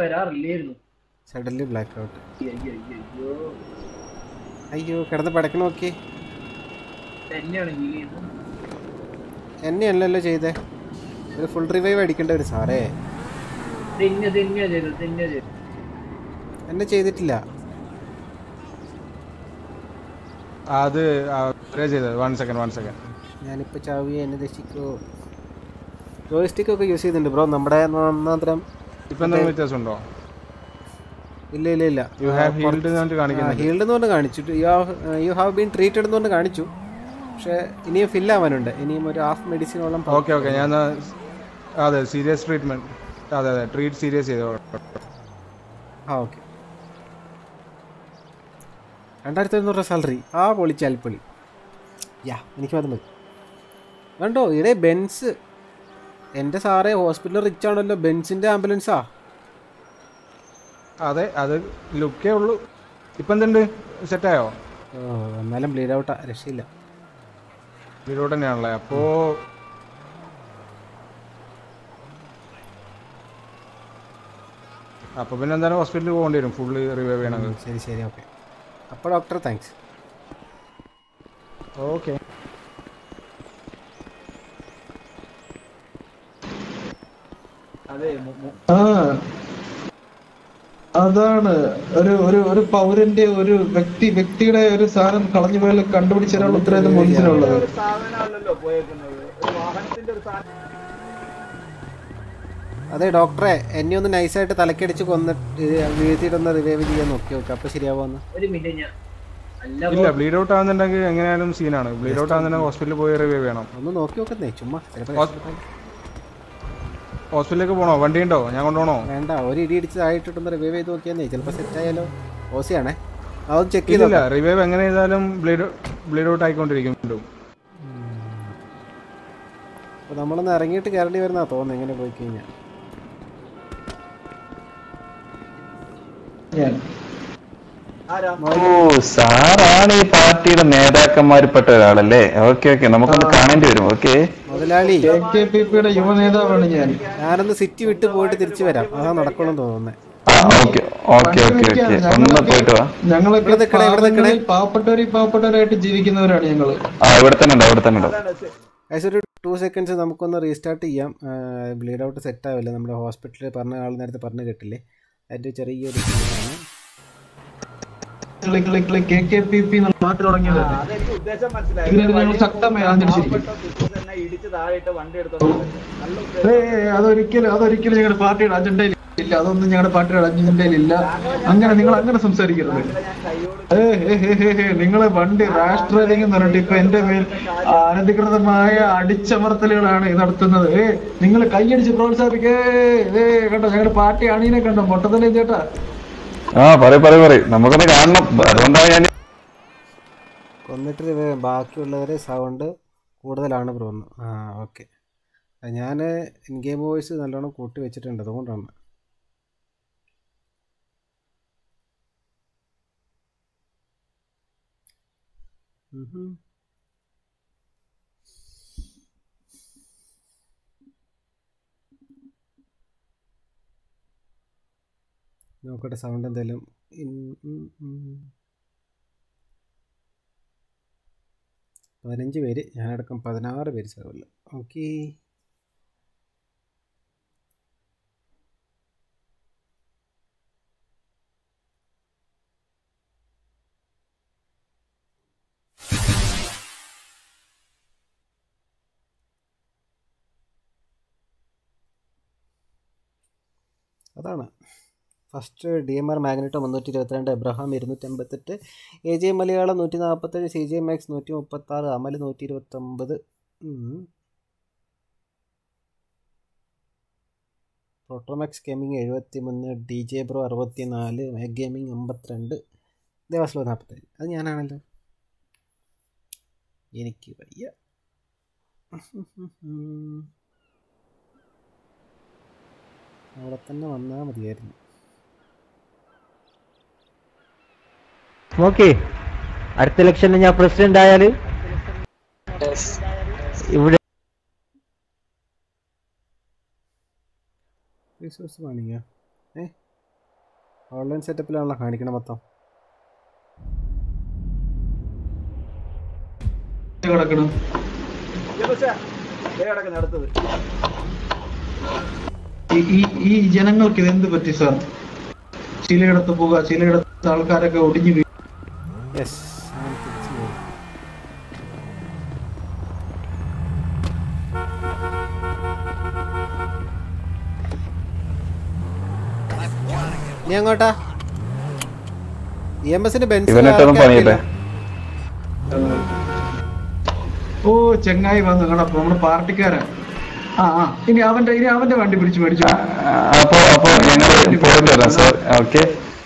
സഡൻലി ബ്ലാക്ക് ഔട്ട് അയ്യോ കിടന്ന് പടക്കണ നോക്കി എന്നെയല്ലല്ലോ ചെയ്തേ ഒരു ഫുൾ റിവൈവ് അടിക്കേണ്ട ഒരു സാറേ എന്നെ ചെയ്തിട്ടില്ല അത് അവരെ ചെയ്തത് വൺ സെക്കൻഡ് വൺ സെക്കൻഡ് ഞാനിപ്പോൾ ചാവിയെ എന്നെ രക്ഷിക്കോ ജോയിസ്റ്റിക് ഒക്കെ യൂസ് ചെയ്യുന്നുണ്ട് ബ്രോ നമ്മുടെ ഒന്നാന്തരം ഇപ്പൊ എന്തെങ്കിലും വ്യത്യാസമുണ്ടോ ഇല്ല ഇല്ല ഇല്ല യു ഹാവ് ഹീൽഡ് എന്ന് പറഞ്ഞിട്ട് കാണിക്കുന്നുണ്ട് ഹീൽഡ് എന്ന് പറഞ്ഞ് കാണിച്ചു യു ഹാവ് ബീൻ ട്രീറ്റഡ് എന്ന് പറഞ്ഞ് കാണിച്ചു പക്ഷേ ഇനിയും ഫിൽ ആവാനുണ്ട് ഇനിയും ഒരു ഹാഫ് മെഡിസിനോളം ഓക്കെ ഓക്കെ ഞാൻ എന്നാ- അതെ സീരിയസ് ട്രീറ്റ്മെന്റ് അതെ അതെ ട്രീറ്റ് സീരിയസ് ചെയ്തോ ആ ഓക്കെ രണ്ടായിരത്തി എഴുന്നൂറ് സാലറി ആ പൊളിച്ചാൽ പൊളി യാ എനിക്ക് അത് മതി കണ്ടോ ഇവിടെ ബെൻസ് എൻ്റെ സാറേ ഹോസ്പിറ്റൽ റിച്ച് ആണല്ലോ ബെൻസിൻ്റെ ആംബുലൻസാ അതെ അത് ലുക്കേ ഉള്ളൂ ഇപ്പൊ എന്തുണ്ട് സെറ്റായോ ഓ എന്നാലും ബ്ലീഡ് ഔട്ടാ രക്ഷയില്ല ഇതിലൂടെ തന്നെയാണല്ലേ അപ്പോ അപ്പൊ പിന്നെ എന്തായാലും ഹോസ്പിറ്റലിൽ പോകേണ്ടി വരും ഫുള്ള് റിവൈവ് ചെയ്യണമെങ്കിൽ ശരി ശരി ഓക്കെ അപ്പോൾ ഡോക്ടർ താങ്ക്സ് ഓക്കെ ആ അതാണ് ഒരു ഒരു ഒരു പൗരന്റെ ഒരു വ്യക്തി വ്യക്തിയുടെ ഒരു സാധനം കളഞ്ഞു പോയാൽ കണ്ടുപിടിച്ചതിനുള്ള ഉത്തരവാദിത്വം പോലീസിനുള്ളത് അതെ ഡോക്ടറെ എന്നെ ഒന്ന് നൈസായിട്ട് തലക്കടിച്ച് കൊന്നിട്ട് വീഴ്ത്തിയിട്ടൊന്ന് റിവൈവ് ചെയ്യാൻ നോക്കി നോക്കാം അപ്പോൾ ശരിയാവുമെന്ന് ഇല്ല ബ്ലീഡ് ഔട്ട് ആവുന്നുണ്ടെങ്കിൽ എങ്ങനെയായാലും സീനാണ് ബ്ലീഡ് ഔട്ട് ആവുന്നുണ്ടെങ്കിൽ ഹോസ്പിറ്റലിൽ പോയി റിവൈവ് ചെയ്യണം ഒന്ന് നോക്കി നോക്കുന്നേ ചുമ്മാ ചിലപ്പോൾ ഹോസ്പിറ്റലിലേക്ക് പോകണോ വണ്ടി ഉണ്ടോ ഞാൻ കൊണ്ടുപോകണോ വേണ്ട ഒരു ഇടി ഇടിച്ച് താഴെയിട്ടിട്ടൊന്ന് റിവൈവ് ചെയ്ത് നോക്കിയാന്നേ ചിലപ്പോൾ സെറ്റ് ആയാലോ ഓസിയാണേ അതൊന്ന് ചെക്ക് ചെയ്ത് ഇല്ല റിവൈവ് എങ്ങനെ ചെയ്താലും ബ്ലീഡ് ബ്ലീഡ് ഔട്ട് ആയിക്കൊണ്ടിരിക്കും വീണ്ടും അപ്പോൾ നമ്മളൊന്ന് ഇറങ്ങിയിട്ട് കയറേണ്ടി വരുന്നാ തോന്നുന്നു എങ്ങനെ പോയി കഴിഞ്ഞാൽ ഞാൻ ഓ സാറാണ് ഈ പാർട്ടിയുടെ നേതാക്കന്മാരിൽപ്പെട്ട ഒരാളല്ലേ ഓക്കെ ഓക്കെ നമുക്കൊന്ന് കാണേണ്ടി വരും ഓക്കെ മുതലാളി കെ കെ പി പിയുടെ യുവ നേതാവാണ് ഞാൻ ഞാനൊന്ന് സിറ്റി വിട്ട് പോയിട്ട് തിരിച്ചു വരാം അതാ നടക്കണം തോന്നുന്നത് ഓക്കെ ഓക്കെ ഓക്കെ ഓക്കെ ഒന്ന് പോയിട്ട് വാ ഞങ്ങളൊക്കെ ഇവിടെ നിക്കണേ, ഇവിടെ നിക്കണേ. പാവങ്ങളിൽ പാവപ്പെട്ടവര് പാവപ്പെട്ടവരായിട്ട് ജീവിക്കുന്നവരാണ് ഞങ്ങള് ആ ഇവിടെ തന്നെ ഉണ്ടോ ഇവിടെ തന്നെ ഉണ്ടോ ഏകദേശം ഒരു ടു സെക്കൻഡ്സ് നമുക്കൊന്ന് റീസ്റ്റാർട്ട് ചെയ്യാം ബ്ലീഡ് ഔട്ട് സെറ്റ് ആവില്ല നമ്മുടെ ഹോസ്പിറ്റലിൽ പറഞ്ഞ ആൾ നേരത്തെ പറഞ്ഞു കേട്ടില്ലേ അതിൻ്റെ ചെറിയൊരു ഇതാണ്. Click click click K K P P എന്നുള്ള പാട്ട് തുടങ്ങിയത് ഇതിനെതിരെ ഞങ്ങൾ ശക്തമായി ആഞ്ഞടിച്ചിരിക്കും ഏയ് അതൊരിക്കലും അതൊരിക്കലും ഞങ്ങളുടെ പാർട്ടിയുടെ അജണ്ടയിൽ ഇല്ല അതൊന്നും ഞങ്ങളുടെ പാർട്ടിയുടെ അജണ്ടയിൽ ഇല്ല അങ്ങനെ നിങ്ങൾ അങ്ങനെ സംസാരിക്കരുത് ഏ, ഏ, ഏ, ഏ, ഏ, നിങ്ങളെ വണ്ടി രാഷ്ട്രീയം എന്ന് പറഞ്ഞിട്ട് ഇപ്പൊ എന്റെ മേൽ അനധികൃതമായ അടിച്ചമർത്തലുകളാണ് ഈ നടത്തുന്നത് ഏ നിങ്ങൾ കൈയടിച്ച് പ്രോത്സാഹിപ്പിക്കേ ഏ കണ്ടോ ഞങ്ങളുടെ പാർട്ടി അണീനെ കണ്ടോ മൊട്ടത്തല്ലേ ചേട്ടാ ആ പറയ് പറയ് പറയ് നമുക്കൊന്ന് കാണണം അതുകൊണ്ടാണ് ഞാൻ കൊന്നിട്ട് റിവൈവ് ബാക്കിയുള്ളവരെ സൗണ്ട് കൂടുതലാണ് ബ്രോന്ന് ആ ഓക്കെ ഞാൻ ഇൻ ഗെയിം വോയിസ് നല്ലോണം കൂട്ടി വെച്ചിട്ടുണ്ട് അതുകൊണ്ടാണ് ഉഹും. നോക്കട്ടെ സൗണ്ട് എന്തായാലും ഇൻ- ഉം, ഉം. പതിനഞ്ച് പേര് ഞാനടക്കം പതിനാറ് പേര് സെർവറിൽ ഓക്കെ അതാണ് first D M R Magneto മുന്നൂറ്റി ഇരുപത്തിരണ്ട് എബ്രഹാം ഇരുന്നൂറ്റമ്പത്തെട്ട് എ ജെ മലയാളം നൂറ്റി നാൽപ്പത്തേഴ് സി ജെ മാക്സ് നൂറ്റി മുപ്പത്താറ് അമൽ നൂറ്റി ഇരുപത്തൊമ്പത് പ്രോട്ടോമാക്സ് ഗെയിമിംഗ് എഴുപത്തി മൂന്ന് ഡി ജെ ബ്രോ അറുപത്തി നാല് മാക് ഗെയിമിംഗ് അമ്പത്തിരണ്ട് ദേവാസ്ലോ നാൽപ്പത്തേഴ് അത് ഞാനാണല്ലോ എനിക്ക് വയ്യ അവിടെ തന്നെ വന്നാൽ മതിയായിരുന്നു ഓക്കെ അടുത്ത ഇലക്ഷനിൽ ഞാൻ പ്രസിഡന്റ് ആയാല് ഇവിടെ റിസോഴ്സ് കാണിക്കുക ഏ ഓൺലൈൻ സെറ്റപ്പിലാണല്ലോ കാണിക്കണം മൊത്തം കിടക്കണം ഈ- ഈ ഈ ജനങ്ങൾക്ക് ഇത് എന്ത് പറ്റി സാർ ചിലയിടത്ത് പോവുക ചിലയിടത്ത് ആൾക്കാരൊക്കെ ഒടിഞ്ഞു വീഴുക. യെസ് ഞാൻ തിരിച്ചു പോയി നീ അങ്ങോട്ടാ ഇ എം എസിന്റെ ഇവനിട്ടൊന്നും പണിയല്ലേ ഓ ചെങ്ങായി വന്നു നിങ്ങളെ നമ്മുടെ പാർട്ടിക്കാരൻ ആ ആ ഇനി അവന്റെ ഇനി അവന്റെ വണ്ടി പിടിച്ച് മേടിച്ചു അപ്പൊ അപ്പൊ ഞങ്ങൾ പോയിട്ട് വരാം സാർ ഓക്കെ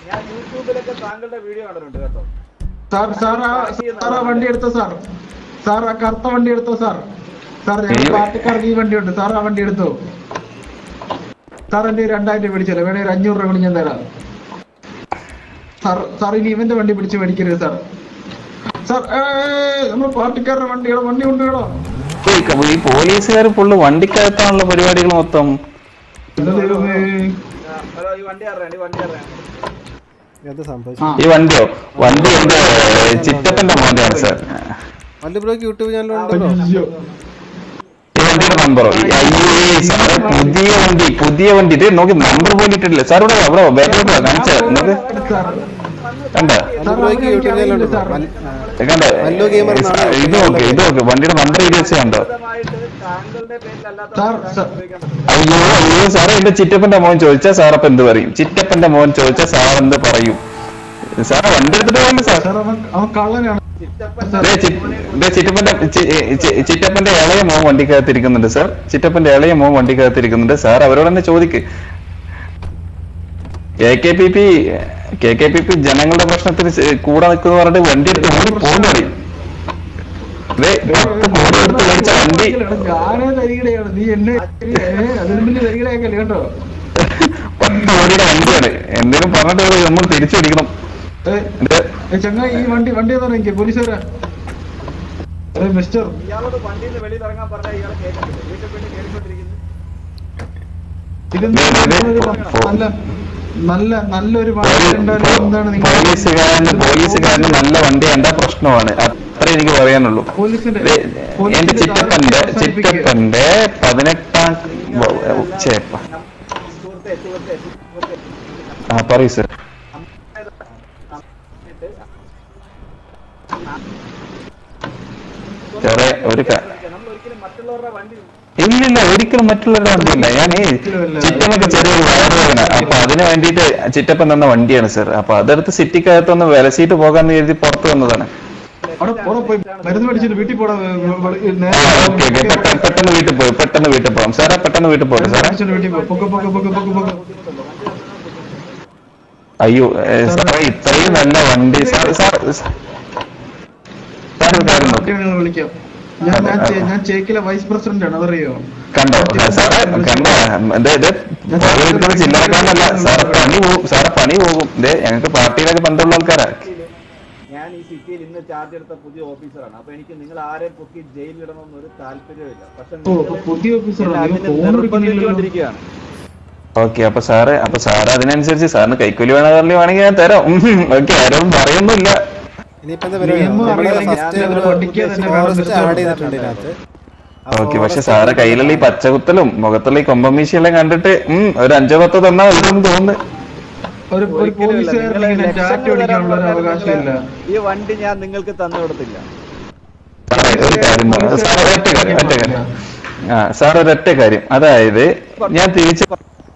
സാർ സാർ ആ സാർ ആ വണ്ടി എടുത്തോ സാർ സാർ ആ കറുത്ത വണ്ടി എടുത്തോ സാർ സാർ ഞങ്ങൾ ഈ- പാർട്ടിക്കാർക്ക് ഈ വണ്ടി ഉണ്ട് സാർ ആ വണ്ടി എടുത്തോ സാർ എന്റെ രണ്ടായിരം രൂപ പിടിച്ചല്ലോ വേണേ ഒരു അഞ്ഞൂറ് രൂപ കൂടി ഞാൻ തരാം സാർ സാർ ഇനി ഇവന്റെ വണ്ടി പിടിച്ച് മേടിക്കരുത് സാർ സാർ നമ്മൾ പാർട്ടിക്കാരുടെ വണ്ടിയുടെ വണ്ടി കൊണ്ടുപോകണോ ഈ പോലീസുകാർ ഫുള്ള് വണ്ടിക്കകത്താണുള്ള പരിപാടികൾ മൊത്തം എന്താ ദൈവമേ എന്താ സംഭവിച്ചു ആ ഈ വണ്ടിയോ വണ്ടി എന്റെ ചിറ്റപ്പന്റെ മോന്റെയാണ് സാർ മല്ലു ബ്രോക്ക് യൂട്യൂബ് ചാനൽ ഉണ്ടല്ലോ അയ്യോ. ഈ വണ്ടിയുടെ നമ്പറോ ഈ അയ്യേ സാറേ പുതിയ വണ്ടി പുതിയ വണ്ടി ഇത് നോക്കി നമ്പർ പോലും ഇട്ടിട്ടില്ല സാർ ഇവിടെ അവിടെ ബാക്കിലോട്ട് കാണിച്ച നോക്ക് സാർ കണ്ട മല്ലു ബ്രോക്ക് യൂട്യൂബ് ചാനൽ ഉണ്ടല്ലോ മൽ- ആ. കണ്ട മല്ലു ഗെയിമർ എന്നാണ് ഇത് നോക്ക് ഇത് നോക്ക് വണ്ടിയുടെ നമ്പർ എഴുതി വെച്ച് കണ്ടോ സാർ സാർ അയ്യോ അയ്യോ സാറേ എന്റെ ചിറ്റപ്പന്റെ മോൻ ചോദിച്ചാൽ സാർ അപ്പൊ എന്ത് പറയും ചിറ്റപ്പന്റെ മോൻ ചോദിച്ചാൽ സാർ എന്ത് പറയും സാറേ വണ്ടി എടുത്തിട്ട് പോകണ്ട സാർ സാർ അവൻ അവൻ കള്ളനാണ് ദേ ചി- ദേ ചിറ്റപ്പന്റെ ചി- ചി- ചിറ്റപ്പന്റെ ഇളയ മോൻ വണ്ടിക്കകത്തിരിക്കുന്നുണ്ട് സാർ ചിറ്റപ്പന്റെ ഇളയ മോൻ വണ്ടിക്കകത്തിരിക്കുന്നുണ്ട് സാർ അവരോട് തന്നെ ചോദിക്ക് K K P P K K P P ജനങ്ങളുടെ പ്രശ്നത്തിന് ചെ- കൂടെ നിൽക്കുന്ന പറഞ്ഞിട്ട് വണ്ടി എടുത്ത് ഓടി പോകുന്ന പറയും ദേ പത്ത് കോടി എടുത്ത് മേടിച്ച വണ്ടി ഞാനേ തരികടയാണ് നീ എന്നെ അതിന് മുന്നിൽ തരികടയാക്കല്ലേ കേട്ടോ പത്ത് കോടിയുടെ വണ്ടിയാണ് എന്തെങ്കിലും പറഞ്ഞിട്ട് നമ്മൾ തിരിച്ചു പിടിക്കണം ഏ, ഇത് ഏ, ചങ്ങാ ഈ വണ്ടി വണ്ടി എന്ന് പറഞ്ഞേ പോലീസുകാരാ ഏ മിസ്റ്റർ ഇതെന്താ നല്ല നല്ല നല്ലൊരു വണ്ടി ഉണ്ടായാലും എന്താണ് നിങ്ങൾ പോലീസുകാരന് പോലീസുകാരന് നല്ല വണ്ടി കണ്ട പ്രശ്നമാണ് അത്ര എനിക്ക് പറയാനുള്ളൂ പോലീസിന്റെ ദേ, പോലീസിന്റെ എന്റെ ചിറ്റപ്പന്റെ താല്പര്യം അവസാനിപ്പിക്കുക. ചിറ്റപ്പന്റെ പതിനെട്ടാം വ- വ- ചേപ്പ ആ പറയൂ സർ സാറേ ഒരു ക- ഇല്ലില്ല ഒരിക്കലും മറ്റുള്ളവരുടെ വണ്ടിയില്ല ഞാൻ ചിറ്റനൊക്കെ ചെറിയൊരു വയറുവേദന അപ്പൊ അതിന് വേണ്ടിയിട്ട് ചിറ്റപ്പൻ തന്ന വണ്ടിയാണ് സർ അപ്പൊ അതെടുത്ത് സിറ്റിക്കകത്തൊന്ന് വിലസിയിട്ട് പോകാന്ന് കരുതി പുറത്തു വന്നതാണ് അവിടെ പോടാ പോയി മരുന്ന് മേടിച്ചിട്ട് വീട്ടിൽ പോടാ ആ, ഓക്കെ ഓക്കെ പെട്ടെന്ന് പെട്ടെന്ന് വീട്ടിൽ പോയി പെട്ടെന്ന് വീട്ടിൽ പോകാം സാറേ പെട്ടെന്ന് വീട്ടിൽ പോകട്ടെ സാറേ മേടിച്ചിട്ട് വീട്ടിൽ പോ പൊക്കെ പൊക്കെ പൊക്കെ പൊക്കെ പൊക്കെ അയ്യോ ഏ, സാറേ ഇത്രയും നല്ല വണ്ടി സാർ സാർ സാർ ഒരു കാര്യം നോക്ക്. പാർട്ടിയെ നിങ്ങൾ വിളിക്കാം ഞാൻ ഞാൻ ചേ- ഞാൻ ചേക്കിലെ വൈസ് പ്രസിഡന്റ് ആണ് അതറിയോ കണ്ടോ ആ, സാറേ കണ്ടോ ഇത് ഇത് പോലീസിന്റെ ചില്ലറക്കാരനല്ല സാറ് പണി പോകും സാറെ പണി പോകും ഇതേ ഞങ്ങൾക്ക് പാർട്ടിയിലൊക്കെ ബന്ധമുള്ള ആൾക്കാരാ ഞാൻ ഈ സിറ്റിയിൽ ഇന്ന് ചാർജ് എടുത്ത പുതിയ ഓഫീസറാണ് അപ്പൊ എനിക്ക് നിങ്ങൾ ആരെയും പൊക്കി ജയിലിലിടണമെന്ന് ഒരു താല്പര്യമില്ല പക്ഷെ ഓ അപ്പൊ പുതിയ ഓഫീസറാണ് അതിന് ഫോൺ എടുക്കുന്നില്ലല്ലോ നിർബന്ധിച്ചുകൊണ്ടിരിക്കുകയാണ് ഓക്കെ അപ്പൊ സാറ് അപ്പൊ സാറ് അതിനനുസരിച്ച് സാറിന് കൈക്കൂലി വേണമെങ്കിൽ വേണമെങ്കിൽ ഞാൻ തരാം ഓക്കെ ആരും പറയൊന്നുമില്ല ഇനിയിപ്പോ എന്താ പരിപാടി നിയമം നമ്മള് അറിയാമെങ്കിൽ ഫസ്റ്റ് ഞാൻ ഒരു പഠിക്കാൻ തന്നെ ഫോറസ്റ്റ് വേണം ആഡ് ചെയ്തിട്ടുണ്ട് ഇതിനകത്ത് ആ ഓക്കെ പക്ഷെ forest സാറെ കയ്യിലുള്ള ഈ പച്ചകുത്തലും മുഖത്തുള്ള ഈ കൊമ്പമീശയെല്ലാം കണ്ടിട്ട് ഉം, ഒരു അഞ്ചോ പത്തോ തന്നാ മതിയെന്ന് തോന്നുന്നു ഒരു ഒരു പോലീസുകാരൻ ഇങ്ങനെ ടാറ്റ അടിക്കാനുള്ള ഒരു അവകാശമില്ല ഈ വണ്ടി ഞാൻ നിങ്ങൾക്ക് തന്നു കൊടുത്തില്ല സാറേ ഒരു കാര്യം പറയാം. സാറേ ഒറ്റ കാര്യം ഒറ്റ കാര്യം ആ സാർ ഒരൊറ്റ കാര്യം അതായത് ഞാൻ തിരിച്ച്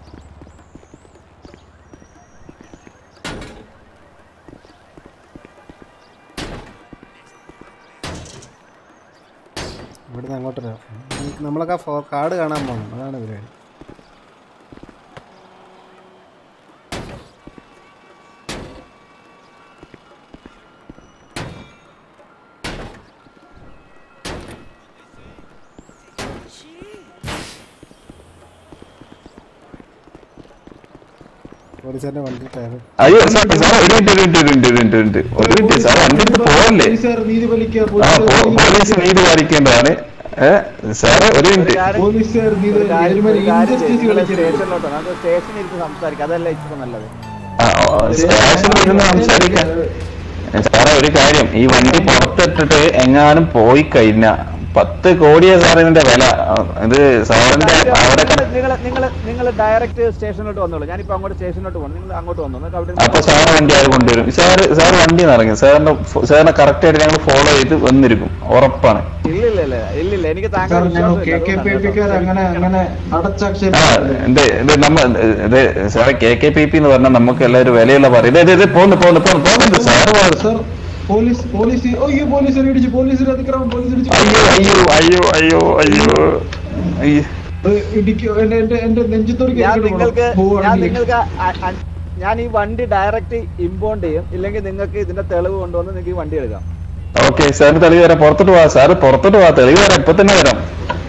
ഇവിടുന്ന് അങ്ങോട്ട് വരാം. നമുക്ക് നമ്മളൊക്കെ ആ ഫോ- കാർഡ് കാണാൻ പോകണം അതാണ് പരിപാടി പോലീസുകാരൻ്റെ വണ്ടി ടയർ അയ്യോ സാർ സാർ ഒരു മിനിറ്റ് ഒരു മിനിറ്റ് ഒരു മിനിറ്റ് ഒരു മിനിറ്റ് ഒരു മിനിറ്റ് ഒരു മിനിറ്റ് സാർ വണ്ടി എടുത്ത് പോവല്ലേ പോലീസുകാർ നീതി പാലിക്കുക ആ പോ- പോലീസ് നീതി പാലിക്കേണ്ടതാണ് ഏ സാറേ ഒരു മിനിറ്റ് പോലീസുകാർ നീതി ഒരു കാര്യം- ഒരുമാതിരി ഒരു കാര്യം ചെയ്യ്. ഇൻജസ്റ്റിസ് നിങ്ങള് കളിക്കരുത് സ്റ്റേഷനിലോട്ട് നമുക്ക് സ്റ്റേഷനിൽ ഇരുന്ന് സംസാരിക്കാം അതല്ല ഇച്ചിരി നല്ലത് ആ, ഓ, സ്റ്റേഷനിൽ ഇരുന്ന് സംസാരിക്കാം സാറേ ഒരു കാര്യം ഈ വണ്ടി പുറത്തിട്ടിട്ട് എങ്ങാനും പോയി കഴിഞ്ഞ പത്ത് കോടിയാ സാറേ ഇതിന്റെ വില ആ, ഇത് സാറിന്റെ അവിടെ നിങ്ങൾ നിങ്ങൾ നിങ്ങൾ ഡയറക്റ്റ് സ്റ്റേഷനിലോട്ട് വന്നോളൂ ഞാനിപ്പോ അങ്ങോട്ട് സ്റ്റേഷനിലോട്ട് പോകും നിങ്ങൾ അങ്ങോട്ട് വന്നോ നിങ്ങൾക്ക് അവിടെ അപ്പൊ സാർ വണ്ടി ആര് കൊണ്ടുവരും സാറ് സാർ വണ്ടി ഇറങ്ങി സാറിന്റെ ഫോ- സാറിനെ കറക്റ്റ് ആയിട്ട് ഞങ്ങൾ ഫോളോ ചെയ്ത് വന്നിരിക്കും ഉറപ്പാണ് ഇല്ല ഇല്ല ഇല്ല ഇല്ല ഇല്ല എനിക്ക് സാർ താങ്കൾ ഞങ്ങൾ കെ കെ പി പിക്കാർ അങ്ങനെ അങ്ങനെ ആ അടച്ചാക്ഷേപിക്കുന്നത് ഇത് ഇത് നമ്മ ഇത് സാറേ കെ കെ പി പി എന്ന് പറഞ്ഞാൽ നമുക്ക് എല്ലാവരും വിലയുള്ള പറയും ഇത് ഇത് ഇത് പോന്ന് പോന്ന് പോന്ന് പോകുന്നുണ്ട് സാറ് സാർ പോലീസ് പോലീസ് അയ്യോ പോലീസിനെ ഇടിച്ചു പോലീസിന് അതിക്രമം പോലീസ് ഇടിച്ചു അയ്യോ അയ്യോ അയ്യോ അയ്യോ അയ്യോ അയ്യോ ഇടിക്കോ എന്റെ എന്റെ എന്റെ നെഞ്ചത്തോട് ഞാൻ നിങ്ങൾക്ക് ഞാൻ നിങ്ങൾക്ക് അ- അ- ഞാൻ ഈ വണ്ടി ഡയറക്റ്റ് ഇമ്പോണ്ട് ചെയ്യും ഇല്ലെങ്കിൽ നിങ്ങൾക്ക് ഇതിന്റെ തെളിവ് കൊണ്ടുവന്ന് നിങ്ങൾക്ക് ഈ വണ്ടി എടുക്കാം ഓക്കെ സാറിന് തെളിവ് തരാം പുറത്തോട്ട് പോവാ സാറ് പുറത്തോട്ട് പോവാ തെളിവ് തരാം ഇപ്പൊ തന്നെ വരാം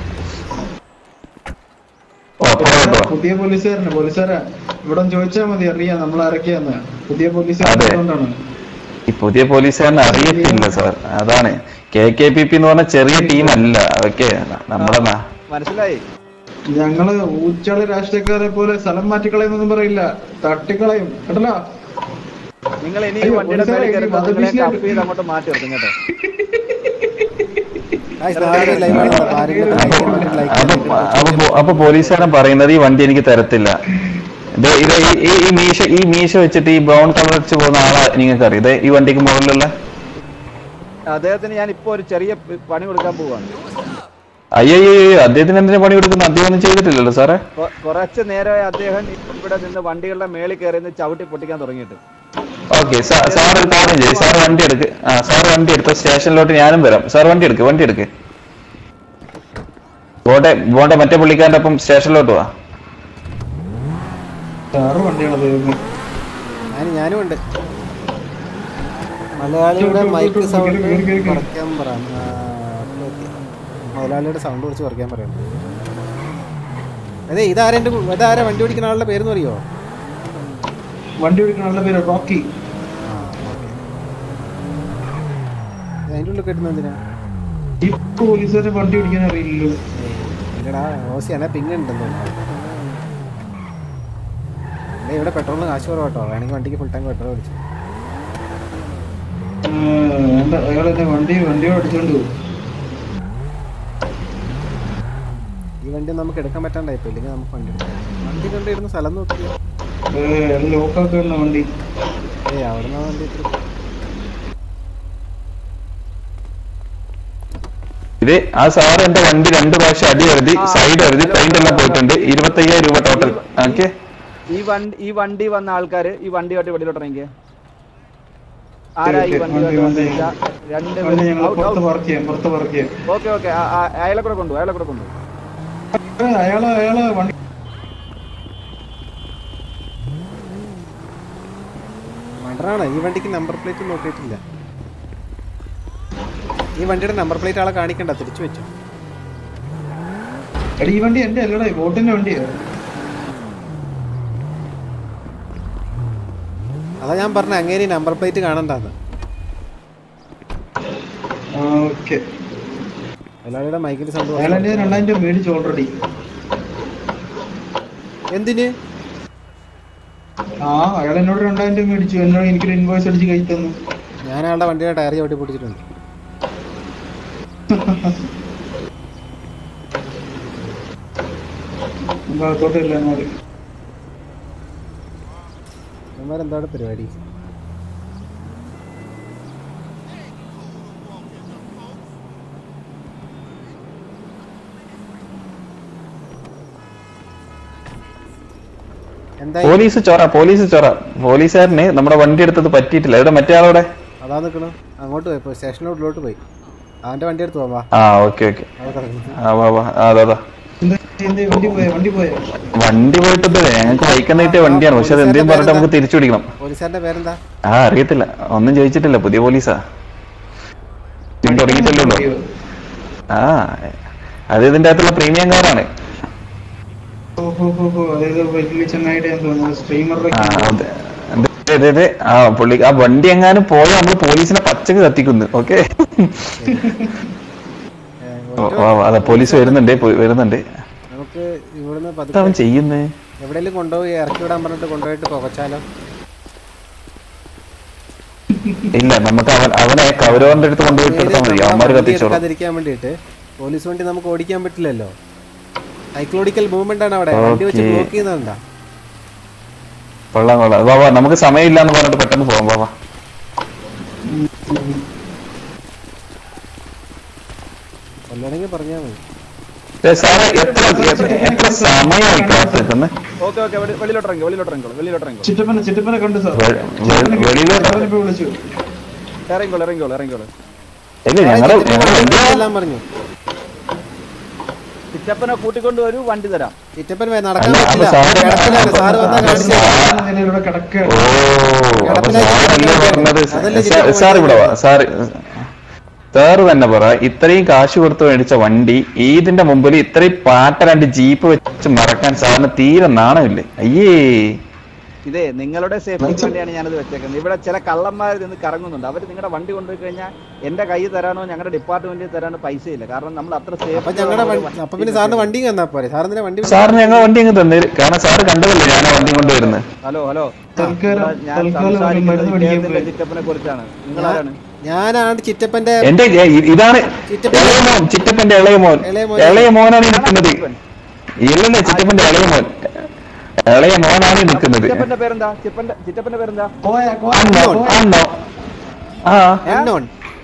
ഓ പുറത്തോട്ട് വാ പുതിയ പോലീസുകാരന് പോലീസുകാരാ ഇവിടെ ചോദിച്ചാൽ മതി അറിയാം നമ്മൾ ആരൊക്കെയാന്ന് പുതിയ അതെ. പോലീസുകാരാണ് ഈ പുതിയ പോലീസുകാരനെ അറിയത്തില്ല സാർ അതാണ് കെ കെ പി പി എന്ന് പറഞ്ഞ ചെറിയ ടീം അല്ല ഓക്കെ നമ്മുടെ നാ- മനസ്സിലായി ഞങ്ങള് ഊച്ചാളി രാഷ്ട്രീയക്കാരെ പോലെ സ്ഥലം മാറ്റിക്കളയുന്നൊന്നും പറയില്ല തട്ടിക്കളയും കേട്ടല്ലോ നിങ്ങൾ ഇനി ഈ അയ്യോ, വണ്ടിയുടെ പോലീസുകാരെ മേലെ ഈ കയറുമ്പോൾ നിങ്ങളെ വധഭീഷണി കഫ് ചെയ്ത് അങ്ങോട്ട് മാറ്റി നിർത്തും കേട്ടോ അപ്പൊ അപ്പൊ പോ- അപ്പൊ പോലീസുകാരൻ പറയുന്നത് ഈ വണ്ടി എനിക്ക് തരത്തില്ല ഇത് ഇത് ഈ- ഈ ഈ മീശ ഈ മീശ വെച്ചിട്ട് ഈ ബ്രൗൺ കളർ വെച്ച് പോകുന്ന ആളെ നിങ്ങൾക്ക് അറിയാം ഇത് ഈ വണ്ടിക്ക് മുകളിലുള്ള അദ്ദേഹത്തിന് ഞാൻ ഇപ്പൊ ഒരു ചെറിയ പണി കൊടുക്കാൻ പോവാണ് അയ്യോ അദ്ദേഹത്തിന് എന്തിനാ പണി കൊടുക്കുന്നത് അദ്ദേഹം ഒന്നും ചെയ്തിട്ടില്ലല്ലോ സാറേ കൊ- കുറച്ച് നേരമായി അദ്ദേഹം ഇവിടെ നിന്ന് വണ്ടികളുടെ മേളിൽ കയറി നിന്ന് ചവിട്ടി പൊട്ടിക്കാൻ തുടങ്ങിയിട്ട് ഓക്കെ സാർ ഒരു കാര്യം ചെയ്യും സാർ വണ്ടി എടുക്ക് ആ സാർ വണ്ടി എടുത്ത സ്റ്റേഷനിലോട്ട് ഞാനും വരാം സാർ വണ്ടി എടുക്ക് വണ്ടി എടുക്ക് പോട്ടെ പോട്ടെ മറ്റേ പുള്ളിക്കാരൻ്റെ ഒപ്പം സ്റ്റേഷനിലോട്ട് പോവാ ആറ് വണ്ടിയാണ് ദൈവമേ ഞാൻ ഞാനും ഉണ്ട് മലയാളിയുടെ മൈക്ക് സൗണ്ട് കേറി, കേറി, കേറി. കുറയ്ക്കാൻ പറയാം ആ, ഓക്കേ, ഓക്കേ. മുതലാളിയുടെ സൗണ്ട് കുറച്ച് കുറയ്ക്കാൻ പറയാം അതെ ഇതാരെ എൻ്റെ ഇതാരെ വണ്ടി ഓടിക്കുന്ന ആളുടെ പേരെന്ന് അറിയോ വണ്ടി ഓടിക്കുന്ന ആളുടെ പേര് റോക്കി അതിൻ്റെ ഉള്ളിൽ കെട്ടുന്ന എന്തിനാ ഈ പോലീസുകാരെ വണ്ടി ഓടിക്കാൻ അറിയില്ലല്ലോ ഇല്ലടാ ഓസിയാണെ പിങ് ഉണ്ടെന്ന് തോന്നുന്നു അല്ലേ ഇവിടെ പെട്രോളിന് കാശ് കുറവാട്ടോ വേണമെങ്കിൽ വണ്ടിക്ക് ഫുൾ ടാങ്ക് പെട്രോൾ അടിച്ചു ആ, വേണ്ട അയാൾ എന്നെ വണ്ടി വണ്ടി ഓടിച്ചോണ്ട് പോകും ഈ വണ്ടി നമുക്ക് എടുക്കാൻ പറ്റാണ്ടായിപ്പോ ഇല്ലെങ്കിൽ നമുക്ക് വണ്ടി എടുക്കാം വണ്ടി കൊണ്ടിരുന്ന സ്ഥലം നോക്കിയോ ലോക്കാക്കുന്ന വണ്ടി ഏയ് അവിടെ നിന്ന് വണ്ടി എടുത്തിട്ട് ഇത് ആ സാർ എന്റെ വണ്ടി രണ്ട് പ്രാവശ്യം അടി എഴുതി സൈഡ് എഴുതി പെയിന്റ് എല്ലാം പോയിട്ടുണ്ട് ഇരുപത്തയ്യായിരം രൂപ ടോട്ടൽ ഓക്കെ ഈ വണ്ടി ഈ വണ്ടി വന്ന ആൾക്കാര് ഈ വണ്ടിയായിട്ട് വെളിയിലോട്ട് ഇറങ്ങിയ ആരാ ഈ ഓക്കേ, വണ്ടി വണ്ടി, വണ്ടി. രണ്ട് വണ്ടി ഞങ്ങൾ പുറത്ത് വർക്ക് ചെയ്യാം പുറത്ത് വർക്ക് ചെയ്യാം ഓക്കെ ഓക്കെ അയാളെ കൂടെ കൊണ്ടു അയാളെ കൂടെ കൊണ്ടു ഏ, അയാള് അയാള് വണ്ടി മണ്ടറാണ് ഈ വണ്ടിക്ക് നമ്പർ പ്ലേറ്റ് നോക്കിയിട്ടില്ല ഈ വണ്ടിയുടെ നമ്പർ പ്ലേറ്റ് ആളെ കാണിക്കണ്ട തിരിച്ചു വെച്ചു എടി ഈ വണ്ടി എന്റെ അല്ലടാ ബോട്ടിന്റെ വണ്ടിയാ അതാ ഞാൻ പറഞ്ഞ അങ്ങേരി നമ്പർ പ്ലേറ്റ് കാണണ്ടാന്ന് ഓക്കെ മലയാളിയുടെ മൈക്കിൽ സൗണ്ട് അയാൾ എന്റെ രണ്ടായിരം രൂപ മേടിച്ചു ഓൾറെഡി എന്തിന് ആ അയാൾ എന്നോട് രണ്ടായിരം രൂപ മേടിച്ചു എന്നോട് എനിക്കൊരു ഇൻവോയ്സ് അടിച്ച് കൈ തന്നു ഞാൻ ആളുടെ വണ്ടിയുടെ ടയർ ചവിട്ടി പൊട്ടിച്ചിട്ടുണ്ട് ഭാഗത്തോട്ടില്ല എന്നാല് എന്താണ് പരിപാടി എന്തായി പോലീസ് ചൊറ പോലീസ് ചൊറ പോലീസുകാരന് നമ്മുടെ വണ്ടി എടുത്തത് പറ്റിയിട്ടില്ല എവിടെ മറ്റേ ആളവിടെ അതാ നിൽക്കണം അങ്ങോട്ട് പോയി ഇപ്പോൾ സ്റ്റേഷനിലോട്ടിലോട്ട് പോയി അവൻ്റെ വണ്ടി എടുത്ത് പോവാ ആ ഓക്കെ ഓക്കെ അവിടെ കിടക്കുന്നു ആ വാ വാ ആ, അതാ അതാ എന്താ എന്തേ വണ്ടി പോയ വണ്ടി പോയ വണ്ടി പോയിട്ടത് ഞങ്ങൾക്ക് വൈക്കുന്ന കിട്ടിയ വണ്ടിയാണ് പക്ഷെ അത് എന്തെങ്കിലും പറഞ്ഞിട്ട് നമുക്ക് തിരിച്ചു പിടിക്കണം പോലീസുകാരൻ്റെ പേരെന്താ ആ അറിയത്തില്ല ഒന്നും ചോദിച്ചിട്ടില്ല പുതിയ പോലീസാ ഇനി തുടങ്ങിയിട്ടല്ലേ ഉള്ളൂ ആ അത് ഇതിന്റെ അകത്തുള്ള പ്രീമിയം കാറാണ് ഓഹോ ഹോ ഹോ അതായത് വലിയ ചെന്നായിട്ട് ഞാൻ തോന്നുന്നു സ്ട്രീമറുടെ ആ അതെ അതെ, അതെ അതെ ആ പുള്ളി ആ വണ്ടി എങ്ങാനും പോയാൽ നമ്മൾ പോലീസിനെ പച്ചക്ക് കത്തിക്കുന്നു ഓക്കെ അതെ പോലീസ് വരുന്നുണ്ട് പോ- വരുന്നുണ്ട് നമുക്ക് ഇവിടുന്ന് എന്താ അവൻ പതുക്കെ ചെയ്യുന്നേ എവിടെയെങ്കിലും കൊണ്ടുപോയി ഇറക്കി വിടാൻ പറഞ്ഞിട്ട് കൊണ്ടുപോയിട്ട് പുകച്ചാലോ ഇല്ല നമുക്ക് അവൻ അവനെ കൗരവന്റെ അടുത്ത് കൊണ്ടുപോയിട്ട് എടുത്താൽ മതി അവന്മാര് വണ്ടി കത്തിച്ചോളും എടുക്കാതിരിക്കാൻ വേണ്ടിയിട്ട് പോലീസ് വണ്ടി നമുക്ക് ഓടിക്കാൻ പറ്റില്ലല്ലോ സൈക്ലോഡിക്കൽ മൂവ്മെന്റ് ആണ് അവിടെ വണ്ടി വെച്ച് Okay. ബ്ലോക്ക് ചെയ്യുന്നുണ്ടാ കൊള്ളാം കൊള്ളാം വാ വാ നമുക്ക് സമയമില്ല എന്ന് പറഞ്ഞിട്ട് പെട്ടെന്ന് പോവാം വാ വാ കൊല്ലണമെങ്കിൽ പറഞ്ഞാൽ മതി ഏ, സാറേ എത്ര എത്ര- എത്ര സമയമായി കാത്തിരിക്കുന്നത് ഓക്കെ ഓക്കെ വെളിയിലോട്ട് ഇറങ്ങി വെളിയിലോട്ട് ഇറങ്ങി വെളിയിലോട്ട് ഇറങ്ങി ചിറ്റപ്പനെ ചിറ്റപ്പനെ കണ്ടു സാർ വെ- വെ- വെളിയിലോട്ട് അവനിപ്പോ വിളിച്ചു ഇറങ്ങിക്കോളൂ ഇറങ്ങിക്കോളൂ ഇറങ്ങിക്കോളൂ ഇല്ല ഞങ്ങളുടെ ഞങ്ങളുടെ വണ്ടി എല്ലാം പറഞ്ഞു ചിറ്റപ്പനെ കൂട്ടിക്കൊണ്ട് വരൂ വണ്ടി തരാം ചിറ്റപ്പൻ വേ- നടക്കാൻ അല്ല, പറ്റില്ല അപ്പൊ സാറ് കിടപ്പിലാണ് സാറ് വന്നാൽ കാണിച്ചു തരാം. നിലയിലൂടെ കിടക്കുക ഓ അപ്പൊ സാറല്ലേ പറഞ്ഞത് അതല്ലേ സാ- ചിറ്റപ്പൻ സാർ ഇവിടെ വാ സാറ് സാറ് തന്നെ പറ ഇത്രയും കാശ് കൊടുത്ത് മേടിച്ച വണ്ടി ഈദിന്റെ മുമ്പിൽ ഇത്രയും പാട്ട രണ്ട് ജീപ്പ് വെച്ച് മറക്കാൻ സാറിന് തീരെ നാണമില്ലേ അയ്യേ ഇതേ നിങ്ങളുടെ സേഫ്റ്റിക്ക് വേണ്ടിയാണ് ഞാനത് വെച്ചേക്കുന്നത് ഇവിടെ ചില കള്ളന്മാർ നിന്ന് കറങ്ങുന്നുണ്ട് അവർ നിങ്ങളുടെ വണ്ടി കൊണ്ടുപോയി കഴിഞ്ഞാൽ എന്റെ കയ്യിൽ തരാനോ ഞങ്ങളുടെ ഡിപ്പാർട്ട്മെന്റിൽ തരാനോ പൈസയില്ല കാരണം നമ്മൾ അത്ര അപ്പൊ ഞങ്ങളുടെ വണ്ടി അപ്പൊ പിന്നെ സാറിന് വണ്ടി തന്നാ പോരെ സാറിന് വണ്ടി സാറിന് ഞങ്ങൾ വണ്ടി അങ്ങ് തന്നെ കാരണം സാറ് കണ്ടതല്ലേ ഞാൻ ആ വണ്ടി കൊണ്ടുവരുന്നത് ഹലോ ഹലോ തൽക്കാലം ഞാൻ തൽക്കാലം അവന് മരുന്ന് മേടിക്കാൻ സംസാരിക്കുന്നത് പോയി ചിറ്റപ്പനെ കുറിച്ചാണ് നിങ്ങളാരാണ് ഞാനാണ് ചിറ്റപ്പന്റെ എന്റെ ഏ, ഇ- ഇതാണ് ചിറ്റപ്പൻ. ഇളയ മോൻ ചിറ്റപ്പന്റെ ഇളയ മോൻ ഇളയ മോൻ. ഇളയ മോനാണ് ഈ നിൽക്കുന്നത് ഇല്ലല്ലേ ചിറ്റപ്പന്റെ ഇളയ മോൻ ഇളയ മോനാണ് ഈ നിൽക്കുന്നത് ചിറ്റപ്പന്റെ പേരെന്താ ചിറ്റപ്പന്റെ ചിറ്റപ്പന്റെ പേരെന്താ പോയ അന്നോ അന്നോ ആ അന്നോൺ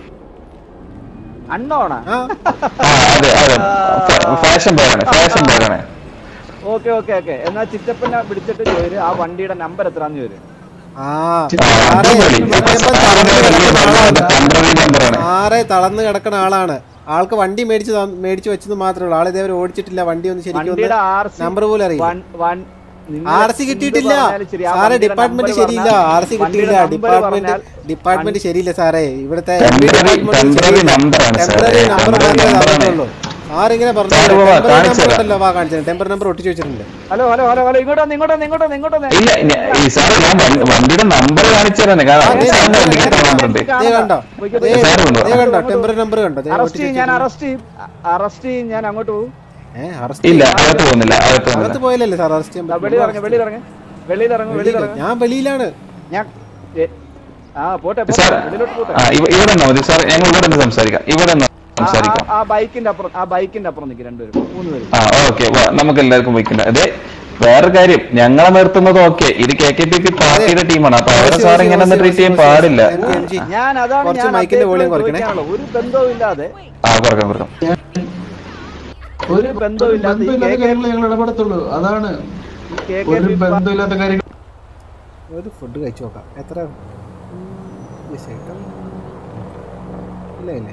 അണ്ണോണാ ആ ആ, അതെ അതെ ഫാഷൻ ബാഗാണ് ഫാഷൻ ബാഗാണ് ഓക്കെ ഓക്കെ ഓക്കെ എന്നാ ചിറ്റപ്പനെ വിളിച്ചിട്ട് ചോര് ആ വണ്ടിയുടെ നമ്പർ എത്രാന്ന് ചോര് ആ ആ, സാറേ അടിപൊളി. ചിറ്റപ്പൻ സാറിന് തളർന്ന് വലിയ കിടക്കുന്ന ഭാഗ്യമാണ്. ആളാണ്. ടെമ്പററി നമ്പറാണ് സാറേ തളർന്ന് കിടക്കുന്ന ആളാണ് ആൾക്ക് വണ്ടി മേടിച്ച് തന്ന- മേടിച്ച് വെച്ചത് മാത്രമേ ഉള്ളൂ ആൾ ഇതേവരെ ഓടിച്ചിട്ടില്ല വണ്ടി ഒന്ന് ശരിക്കും വണ്ടിയുടെ ആർ സി നമ്പർ പോലും അറിയില്ല വൺ വൺ നിങ്ങൾ ആർ സി എന്ത് കിട്ടിയിട്ടില്ല പറഞ്ഞാലും ശരി, ആ സാറേ വണ്ടിയുടെ ഡിപ്പാർട്ട്മെന്റ് number ശരിയില്ല പറഞ്ഞാൽ- ആർ സി വണ്ടിയുടെ കിട്ടിയില്ല number ഡിപ്പാർട്ട്മെന്റ് പറഞ്ഞാൽ ഡിപ്പാർട്ട്മെന്റ് ശരിയില്ല സാറേ ഇവിടുത്തെ ടെമ്പററി ടെമ്പററി നമ്പറാണ് സാറേ ടെമ്പററി നമ്പർ ടെമ്പററി മാത്രമേ നമ്പറാണ് തന്നിട്ടുള്ളൂ സാർ ഇങ്ങനെ പറഞ്ഞു സാറ് വാ, ടെമ്പററി കാണിച്ചു നമ്പർ തരാം. ഉണ്ടല്ലോ വാ കാണിച്ചു ടെമ്പർ നമ്പർ ഒട്ടിച്ചു വെച്ചിട്ടുണ്ട് ഹലോ ഹലോ ഹലോ ഹലോ ഇങ്ങോട്ട് വന്ന്, ഇങ്ങോട്ട് വന്ന്, ഇങ്ങോട്ട് വന്ന്, ഇങ്ങോട്ട് വന്ന്. ഇല്ല ഞ- ഈ സാറേ ഞാൻ വണ്ടി- വണ്ടിയുടെ നമ്പർ കാണിച്ചു തരാണ് കാരണം ആ, സാറിന്റെ വണ്ടിക്ക് കാണുന്നുണ്ട് ദേ കണ്ടോ ദേ സാറ് കൊണ്ടുവാ. ദേ കണ്ടോ ടെമ്പററി നമ്പർ കണ്ടോ ദേ അറസ്റ്റ് ചെയ്യും ഞാൻ ഒട്ടിച്ചു അറസ്റ്റ് ചെയ്യും അറസ്റ്റ് ചെയ്യും ഞാൻ അങ്ങോട്ട് പോകും ഏഹ് അറസ്റ്റ് ഇല്ല അകത്ത് പോകുന്നില്ല അകത്ത് അകത്ത് പോകുന്നില്ല പോയില്ലല്ലേ സാർ അറസ്റ്റ് ചെയ്യാൻ വെളിയിൽ ഇറങ്ങി വെളിയിൽ ഇറങ്ങി വെളിയിൽ ഇറങ്ങി വെളിയിൽ ഇറങ്ങി ഞാൻ വെളിയിലാണ് ഞാൻ ഏ, ആ പോട്ടെ പോട്ടെ സാർ വെളിയിലോട്ട് പോട്ടെ ആ ഇവ- ഇവിടെ നിന്നാ മതി സാർ ഞങ്ങൾ ഇവിടെ നിന്ന് സംസാരിക്കാം ഇവിടെ നിന്ന് ആ, സംസാരിക്കാം ആ, ആ ബൈക്കിന്റെ അപ്പുറം ആ ബൈക്കിന്റെ അപ്പുറം നിൽക്കും രണ്ടുപേരും മൂന്ന് പേരും ആ ഓക്കെ നമുക്ക് എല്ലാവർക്കും വയ്ക്കണ്ട അതെ വേറെ കാര്യം ഞങ്ങളെ നിർത്തുന്നത് ഓക്കെ ഇത് കെ കെ പി പി പാർട്ടിയുടെ ടീമാണ് അപ്പൊ അവരെ സാർ ഇങ്ങനെ ഒന്നും ട്രീറ്റ് ചെയ്യാൻ പാടില്ല എം ജി ഞാൻ അതാണ് കുറച്ച് ഞാൻ മൈക്കിന്റെ അദ്ദേഹത്തോട് volume കുറയ്ക്കണേ. ചോദിക്കാനുള്ളത്. ഒരു ബന്ധവും ഇല്ലാതെ ആ കുറക്കാം കുറക്കാം ഒരു ബന്ധവുമില്ലാത്ത ഈ ബന്ധമില്ലാത്ത KK കാര്യങ്ങൾ ഞങ്ങൾ ഇടപെടത്തുള്ളൂ അതാണ് കെ കെ ഒരു പി ബന്ധമില്ലാത്ത കാര്യങ്ങൾ ഒരു ഫുഡ് കഴിച്ചു നോക്കാം എത്ര ഈ ചേട്ടൻ ഇല്ല ഇല്ല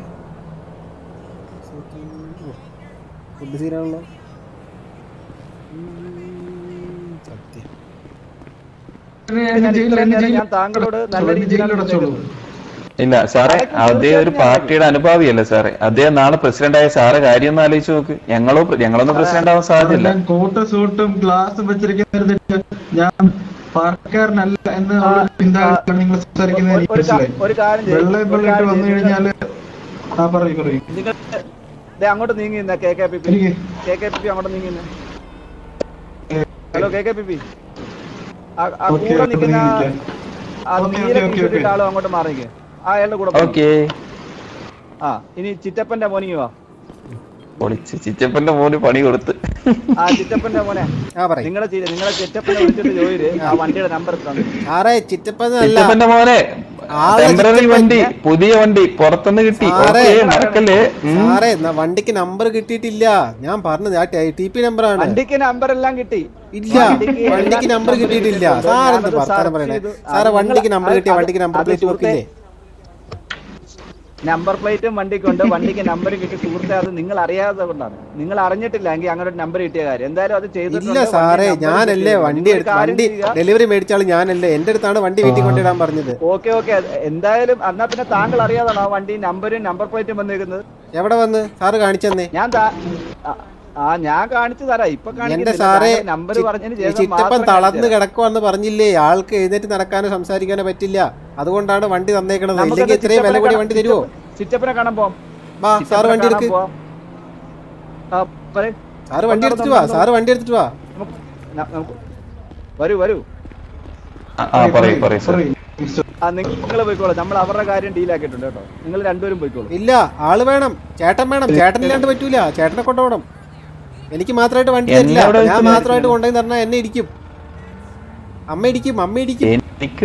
ഫുഡ് സീനാണല്ലോ സത്യം ഞാൻ താങ്കളോട് നല്ല രീതിയിൽ ജയിലിലടച്ചോളൂ ഇല്ല സാറേ അദ്ദേഹം ഒരു പാർട്ടിയുടെ അനുഭാവിയല്ലേ സാറേ അദ്ദേഹം നാളെ പ്രസിഡന്റ് ആയ സാറെ കാര്യം ഒന്ന് ആലോചിച്ച് നോക്ക് ഞങ്ങളോ ഞങ്ങളൊന്നും പ്രസിഡന്റ് ആവാൻ സാധ്യതയില്ല ഞാൻ കോട്ട് സൂട്ടും ഗ്ലാസും വെച്ചിരിക്കുന്ന ഞാൻ പാർക്കാരനല്ല എന്ന് ഉള്ള ചിന്താഗതിയാണ് നിങ്ങൾ സംസാരിക്കുന്നത് എനിക്ക് ഒരു കാ- മനസ്സിലായി ഒരു കാര്യം ചെയ്യ്. വെള്ളം ഒരു വെള്ളിട്ട് കാര്യം വന്നു ചെയ്യ്. കഴിഞ്ഞാല് ആ പറയൂ പറയൂ നിങ്ങൾ ദേ അങ്ങോട്ട് നീങ്ങി നിന്നെ കെ കെ പി പി എനിക്ക് കെ കെ പി പി അങ്ങോട്ട് നീങ്ങി നിന്നെ hello K K P P ആ ആ ഓക്കേ, കൂടെ അങ്ങോട്ട് നിൽക്കുന്ന നീങ്ങിക്കാം. ആ ഓക്കേ, നീല ഓക്കേ, ഓക്കേ, ടീഷർട്ടിട്ട ഓക്കേ. ആളും അങ്ങോട്ട് മാറിക്കേ ആ അയാളുടെ കൂടെ പോണം. ഓക്കെ ആ ഇനി ചിറ്റപ്പന്റെ മോനിങ് വാ പൊളിച്ച് ചിറ്റപ്പന്റെ മോന് പണി കൊടുത്ത് ആ ചിറ്റപ്പന്റെ മോനെ ആ പറയും നിങ്ങളെ ചി- നിങ്ങളെ ചിറ്റപ്പനെ വിളിച്ചിട്ട് ചോദിര് ആ വണ്ടിയുടെ നമ്പർ തന്നെ സാറേ ചിറ്റപ്പനല്ല ചിറ്റപ്പന്റെ മോനെ ആളെ ടെമ്പററി ചിറ്റപ്പൻ- വണ്ടി പുതിയ വണ്ടി പുറത്തുനിന്ന് കിട്ടി സാറേ. ഓക്കേ, മറക്കല്ലേ ഉം. സാറേ എന്നാ വണ്ടിക്ക് നമ്പർ കിട്ടിയിട്ടില്ല ഞാൻ പറഞ്ഞത് ആ ടി പി നമ്പറാണ് വണ്ടിക്ക് നമ്പർ എല്ലാം കിട്ടി ഇല്ല വണ്ടിക്ക് നമ്പർ കിട്ടിയിട്ടില്ല സാറെന്ത് ഞാനത് വർത്താനം search പറയണേ ചെയ്തു. സാറേ അത് വണ്ടിക്ക് നിങ്ങൾ- നമ്പർ കിട്ടിയ അത് വണ്ടിക്ക് നമ്പർ അത് പ്ലേറ്റ് സുഹൃത്തേ, വെക്കില്ലേ നമ്പർ പ്ലേറ്റും വണ്ടിക്കുണ്ട് വണ്ടിക്ക് നമ്പർ കിട്ടി സുഹൃത്തെ അത് നിങ്ങൾ അറിയാതെ കൊണ്ടാണ് നിങ്ങൾ അറിഞ്ഞിട്ടില്ല എങ്കിൽ അങ്ങനെ ഒരു നമ്പർ കിട്ടിയ കാര്യം എന്തായാലും അത് ചെയ്തിട്ടുണ്ട് ഇല്ല വണ്ടി സാറേ number ഞാനല്ലേ കിട്ടിയിട്ടുണ്ട്. വണ്ടി നിങ്ങൾ ഒരു എടുത്ത് കാര്യം വണ്ടി ചെയ്യുക. ഡെലിവറി മേടിച്ചാൽ ഞാനല്ലേ എന്റെ അടുത്താണ് വണ്ടി വീട്ടിൽ കൊണ്ടിടാൻ പറഞ്ഞത് ഓക്കെ ഓക്കെ എന്തായാലും എന്നാ പിന്നെ താങ്കൾ അറിയാതാണോ ആ വണ്ടി നമ്പരും നമ്പർ പ്ലേറ്റും വന്നിരിക്കുന്നത് എവിടെ വന്ന് സാറ് കാണിച്ചെന്നേ ഞാൻ താ- ആ, ആ ഞാൻ കാണിച്ചു തരാം ഇപ്പൊ എന്റെ സാറേ നമ്പർ പറഞ്ഞതിന് ചി- ശേഷം ചിറ്റപ്പൻ മാത്രം തളർന്ന് കാണിച്ചു തരാം. കിടക്കുവാന്ന് പറഞ്ഞില്ലേ ആൾക്ക് എഴുന്നേറ്റ് നടക്കാനോ സംസാരിക്കാനോ പറ്റില്ല അതുകൊണ്ടാണ് വണ്ടി തന്നേക്കണത് നമുക്ക് ഇല്ലെങ്കിൽ ഇത്രയും വില ചിറ്റപ്പനെ കൂടി കാണാൻ- വണ്ടി തരുമോ ചിറ്റപ്പനെ കാണാൻ പോവാം വാ സാറ് ചിറ്റപ്പനെ വണ്ടി കാണാൻ എടുക്ക് പോവാം. ആ, പറയ്. സാറ് വണ്ടി എടുത്തിട്ട് വാ സാറ് വണ്ടി എടുത്തിട്ട് വാ നമുക്ക് ന- നമുക്ക് വരൂ വരൂ ആ, ആ പറയൂ പറയൂ സാർ ആ നിങ്ങൾ പോയിക്കോളൂ നമ്മൾ അവരുടെ കാര്യം ഡീലാക്കിയിട്ടുണ്ട് കേട്ടോ നിങ്ങൾ രണ്ടുപേരും പോയിക്കോളൂ ഇല്ല ആള് വേണം ചേട്ടൻ വേണം ചേട്ടൻ ഇല്ലാണ്ട് പറ്റൂല ചേട്ടനെ കൊണ്ടുപോകണം എനിക്ക് മാത്രമായിട്ട് വണ്ടി തരില്ല എന്നോട് ഞാൻ വെച്ച് മാത്രമായിട്ട് കൊണ്ടുപോയി തരണ എന്നെ ഇടിക്കും അമ്മ ഇടിക്കും അമ്മ ഇടിക്കും എനിക്ക്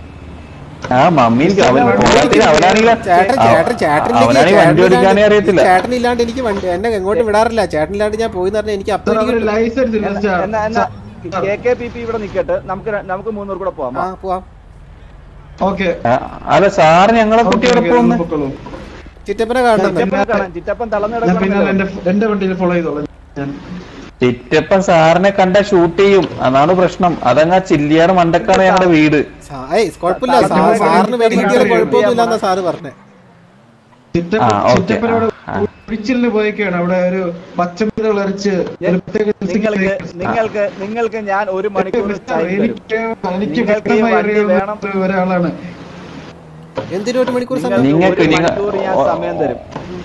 ആ മമ്മി അവൻ പോരാത്തിന് അവനാണെങ്കിൽ ചേട്ടൻ ചേട്ടൻ ചേട്ടൻ അവനാണെങ്കിൽ വണ്ടി ഓടിക്കാനേ അറിയത്തില്ല ചേട്ടൻ ഇല്ലാണ്ട് എനിക്ക് വണ്ടി എന്നെ എങ്ങോട്ടും വിടാറില്ല ചേട്ടൻ ഇല്ലാണ്ട് ഞാൻ പോയി പറഞ്ഞാൽ എനിക്ക് അപ്പം അവര് ഇടിക്കും. ലൈസൻസ് ഇല്ല എന്നാ എന്നാ എന്നാ sir. K K P P ഇവിടെ നിക്കട്ടെ നമുക്ക് ര- നമുക്ക് മൂന്നൂർ കൂടെ പോവാം ആ പോവാം ഓക്കെ ആ, അല്ല സാറ് ഞങ്ങളെ കുട്ടി ഓക്കെ, എവിടെ ഓക്കെ, പോകുന്നു പൊക്കോളൂ. ചിറ്റപ്പനെ കാണണം ചിറ്റപ്പനെ കാണാൻ ചിറ്റപ്പൻ തളർന്നു ഞാൻ പിന്നെ കിടക്കണമല്ലോ. എന്റെ എന്റെ വണ്ടിയിൽ ഫോളോ ചെയ്തോളാം ഞാൻ ചിറ്റപ്പൻ സാറിനെ കണ്ട ഷൂട്ട് ചെയ്യും അതാണ് പ്രശ്നം അതങ്ങാ ചില്ലിയാട് മണ്ടക്കാണ് ഞങ്ങളുടെ വീട് സാ- ഏയ് കുഴപ്പമില്ല സാ- സാറിന് വേണ്ടി കിട്ടിയാലും കുഴപ്പമൊന്നുമില്ല എന്നാ സാറ് പറഞ്ഞേ ചിറ്റപ്പൻ ആ, ഓക്കെ. ചിറ്റപ്പനോട് ആ, ആ. കുഴിച്ചിലിന് പോയേക്കാണ് അവിടെ ഒരു പച്ചമരുന്നുകൾ അരച്ച് ഒരു പ്രത്യേക നിങ്ങൾക്ക് നിങ്ങൾക്ക് നിങ്ങൾക്ക് ഞാൻ ഒരു മണിക്കൂർ ടൈം തരും എനിക്ക് എനിക്ക് നിങ്ങൾക്ക് ഈ വ്യക്തമായി വണ്ടി അറിയാവുന്ന വേണം. ഒരാളാണ് എന്തിനു ഒരു മണിക്കൂർ സമയം നിങ്ങൾക്ക് നിങ്ങൾക്ക് ഒരു നിങ്ങൾ- മണിക്കൂർ ഞാൻ ഓ- സമയം തരും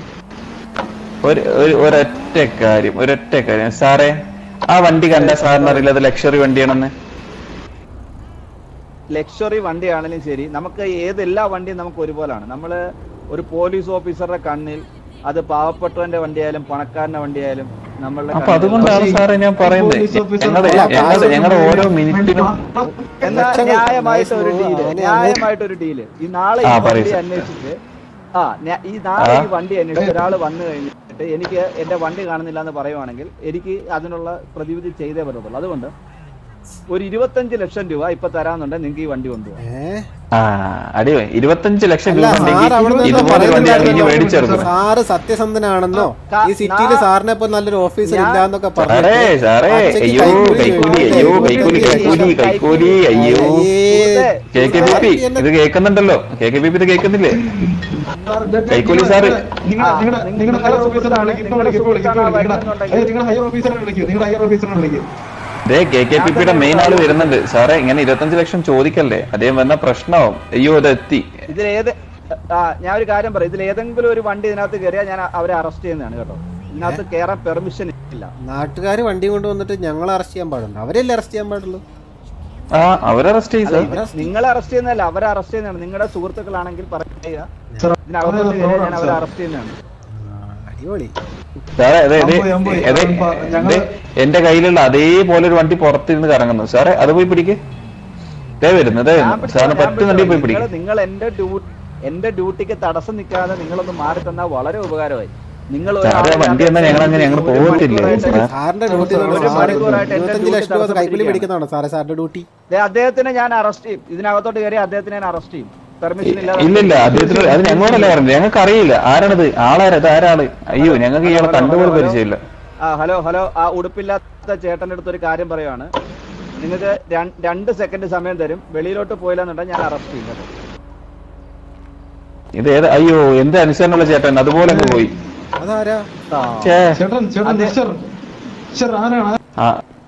ഒരു ഒരു- ഒരൊറ്റ കാര്യം ഒരൊറ്റ കാര്യം സാറേ ആ വണ്ടി കണ്ട സാറിന് അറിയില്ല അത് ലക്ഷറി വണ്ടിയാണെന്ന് ലക്ഷറി വണ്ടിയാണെങ്കിലും ശരി നമുക്ക് ഏത് എല്ലാ വണ്ടിയും നമുക്ക് ഒരുപോലാണ് നമ്മൾ ഒരു പോലീസ് ഓഫീസറുടെ കണ്ണിൽ അത് പാവപ്പെട്ടവന്റെ വണ്ടിയായാലും പണക്കാരന്റെ വണ്ടിയായാലും നമ്മളുടെ അപ്പൊ കണ്ണിൽ അതുകൊണ്ടാണ് സാറേ ഞാൻ പറയുന്നത് പോലീസ് ഓഫീസർ ഞങ്ങളുടെ അല്ല, ഞങ്ങളുടെ ഞങ്ങളുടെ ഓരോ മിനിറ്റിനും എന്നാ ലക്ഷങ്ങൾ ന്യായമായിട്ട് ഒരു നൈസ് ഡീല് അവനെ ന്യായമായിട്ട് ഒരു ഡീല് ഈ നാളെ ഈ ആ, പറയൂ വണ്ടി സർ. അന്വേഷിച്ച് ആ ന്യാ- ഈ നാളെ ആ. ഈ വണ്ടി അന്വേഷിച്ച് ഒരാൾ വന്നു കഴിഞ്ഞിട്ട് എനിക്ക് എന്റെ വണ്ടി കാണുന്നില്ല എന്ന് പറയുവാണെങ്കിൽ എനിക്ക് അതിനുള്ള പ്രതിവിധി ചെയ്തേ പറ്റത്തുള്ളൂ അതുകൊണ്ട് ഒരു ഇരുപത്തഞ്ച് ലക്ഷം രൂപ ഇപ്പൊ തരാന്നുണ്ടെങ്കിൽ നിങ്ങൾക്ക് ഈ വണ്ടി കൊണ്ടുപോകാം ഏഹ് ആ അടിയോ ഇരുപത്തഞ്ച് ലക്ഷം അല്ല രൂപ സാർ ഉണ്ടെങ്കിൽ അവിടെ നിന്ന് ഇതുപോലെ വണ്ടിയാണ് ഇനി മേടിച്ചെടുക്കുന്നത് സാറ് സത്യസന്ധനാണെന്നോ കാ- ഈ സിറ്റിയിൽ നാ- സാറിനെ ഇപ്പൊ നല്ലൊരു ഓഫീസർ ഞാൻ- ഇല്ലാന്നൊക്കെ സാറേ പറഞ്ഞിട്ട് സാറേ പച്ചയ്ക്ക് അയ്യോ കൈക്കൂലി കൈക്കൂലി ചോദിച്ചു. അയ്യോ കൈക്കൂലി കൈക്കൂലി കൈക്കൂലി അയ്യോ അയ്യേ. കെ കെ ബി പി ഇത് കേൾക്കുന്നുണ്ടല്ലോ കെ കെ ബി പി ഇത് കേൾക്കുന്നില്ലേ കൈക്കൂലി സാറ്. നിങ്ങളുടെ നിങ്ങളുടെ ഹയർ ഓഫീസറെ വിളിക്കും ഇപ്പൊ വിളിക്കും ഇപ്പൊ വിളിക്കും ഇപ്പൊ വിളിക്കും നിങ്ങളുടെ നിങ്ങളുടെ ഹയർ ഓഫീസറെ വിളിക്കും നിങ്ങളുടെ ഹയർ ഓഫീസറെ വിളിക്കും ദേ കെ കെ പി പിയുടെ മെയിൻ ആള് വരുന്നുണ്ട് സാറേ ഇങ്ങനെ ഇരുപത്തഞ്ച് ലക്ഷം ചോദിക്കല്ലേ അദ്ദേഹം വന്ന പ്രശ്നമാവും അയ്യോ ഇത് എത്തി ഇതിൽ ഏത് ആ ഞാൻ ഒരു കാര്യം പറയാം ഇതിൽ ഏതെങ്കിലും ഒരു വണ്ടി ഇതിനകത്ത് കയറിയാൽ ഞാൻ അവരെ അറസ്റ്റ് ചെയ്യുന്നതാണ് കേട്ടോ ഇതിനകത്ത് കയറാൻ പെർമിഷൻ ഇല്ല നാട്ടുകാര് വണ്ടി കൊണ്ടുവന്നിട്ട് ഞങ്ങളെ അറസ്റ്റ് ചെയ്യാൻ പാടുണ്ട് അവരല്ലേ അറസ്റ്റ് ചെയ്യാൻ പാടുള്ളൂ ആ അവരെ അറസ്റ്റ് ചെയ്യും സാർ നിങ്ങളെ അറസ്റ്റ് ചെയ്യുന്നതല്ല അവരെ അറസ്റ്റ് ചെയ്യുന്നതാണ് നിങ്ങളുടെ സുഹൃത്തുക്കളാണെങ്കിൽ പറയുക സാർ, ഇതിനകത്തോട്ട് കയറിയാൽ ഞാൻ അവരെ സാർ. അറസ്റ്റ് ചെയ്യുന്നതാണ് ആ, അടിപൊളി സാറേ അതെ ഞാൻ പോയി, ഞാൻ പോയി. അതെ അപ്പം ഞങ്ങള് എന്റെ കയ്യിലുള്ള അതേപോലെ ഒരു വണ്ടി പുറത്തിരുന്ന് കറങ്ങുന്നു സാറേ അത് പോയി പിടിക്ക് ദേ വരുന്നു ദേ ഞാൻ വരുന്നു പിടിച്ചോളാം, സാറിന് ഞാൻ പറ്റുന്നുണ്ടെങ്കിൽ പോയി പിടിച്ചോളാം. പിടിക്കും നിങ്ങൾ നിങ്ങൾ എന്റെ ഡ്യൂ- എന്റെ ഡ്യൂട്ടിക്ക് തടസ്സം നിൽക്കാതെ നിങ്ങളൊന്ന് മാറി തന്നാൽ വളരെ ഉപകാരമായി നിങ്ങൾ സാറേ, ഒരാളെ വണ്ടി എന്നാ ഞങ്ങൾ അങ്ങനെ ഞങ്ങൾ ഒരു പോകത്തില്ലേ? മണിക്കൂറായിട്ട് സാർ. സാറിന്റെ ഡ്യൂട്ടി ഒരു സാറ് മണിക്കൂറായിട്ട് എന്റെ ഇരുപത്തഞ്ച് ഡ്യൂട്ടി ലക്ഷം രൂപ കൈക്കൂലി തടസ്സപ്പെട്ടിരിക്കുകയാണ്. പിടിക്കുന്നതാണോ സാറേ സാറിന്റെ ഡ്യൂട്ടി ദേ, അദ്ദേഹത്തിനെ ഞാൻ അറസ്റ്റ് ചെയ്യും ഇതിനകത്തോട്ട് കയറി അദ്ദേഹത്തിനെ ഞാൻ അറസ്റ്റ് ചെയ്യും പെർമിഷൻ ഇല്ലാതെ ഇല്ലില്ല അദ്ദേഹത്തിന് അത് ഞങ്ങളോടല്ല പറഞ്ഞത് ഞങ്ങൾക്ക് അറിയില്ല ആരാണിത് ആളാരാ ഇത് ആരാള് അയ്യോ ഞങ്ങൾക്ക് ഇയാളെ കണ്ടുപോലും പരിചയമില്ല ആ ഹലോ ഹലോ ആ ഉടുപ്പില്ലാത്ത ചേട്ടന്റെ അടുത്ത് ഒരു കാര്യം പറയുവാണ് നിങ്ങൾക്ക് ര- രണ്ട് സെക്കൻഡ് സമയം തരും വെളിയിലോട്ട് പോയില്ലെന്നുണ്ടെങ്കിൽ ഞാൻ അറസ്റ്റ് ചെയ്യും കേട്ടോ. ഇത് ഏത് അയ്യോ എന്ത് അനുസരണമുള്ള ചേട്ടൻ അതുപോലെ അങ്ങ് പോയി അതാരാ ആ. ഛേ. ചേട്ടൻ ചേട്ടൻ അതെ. മിസ്റ്റർ മിസ്റ്റർ ആരാണ് ആ.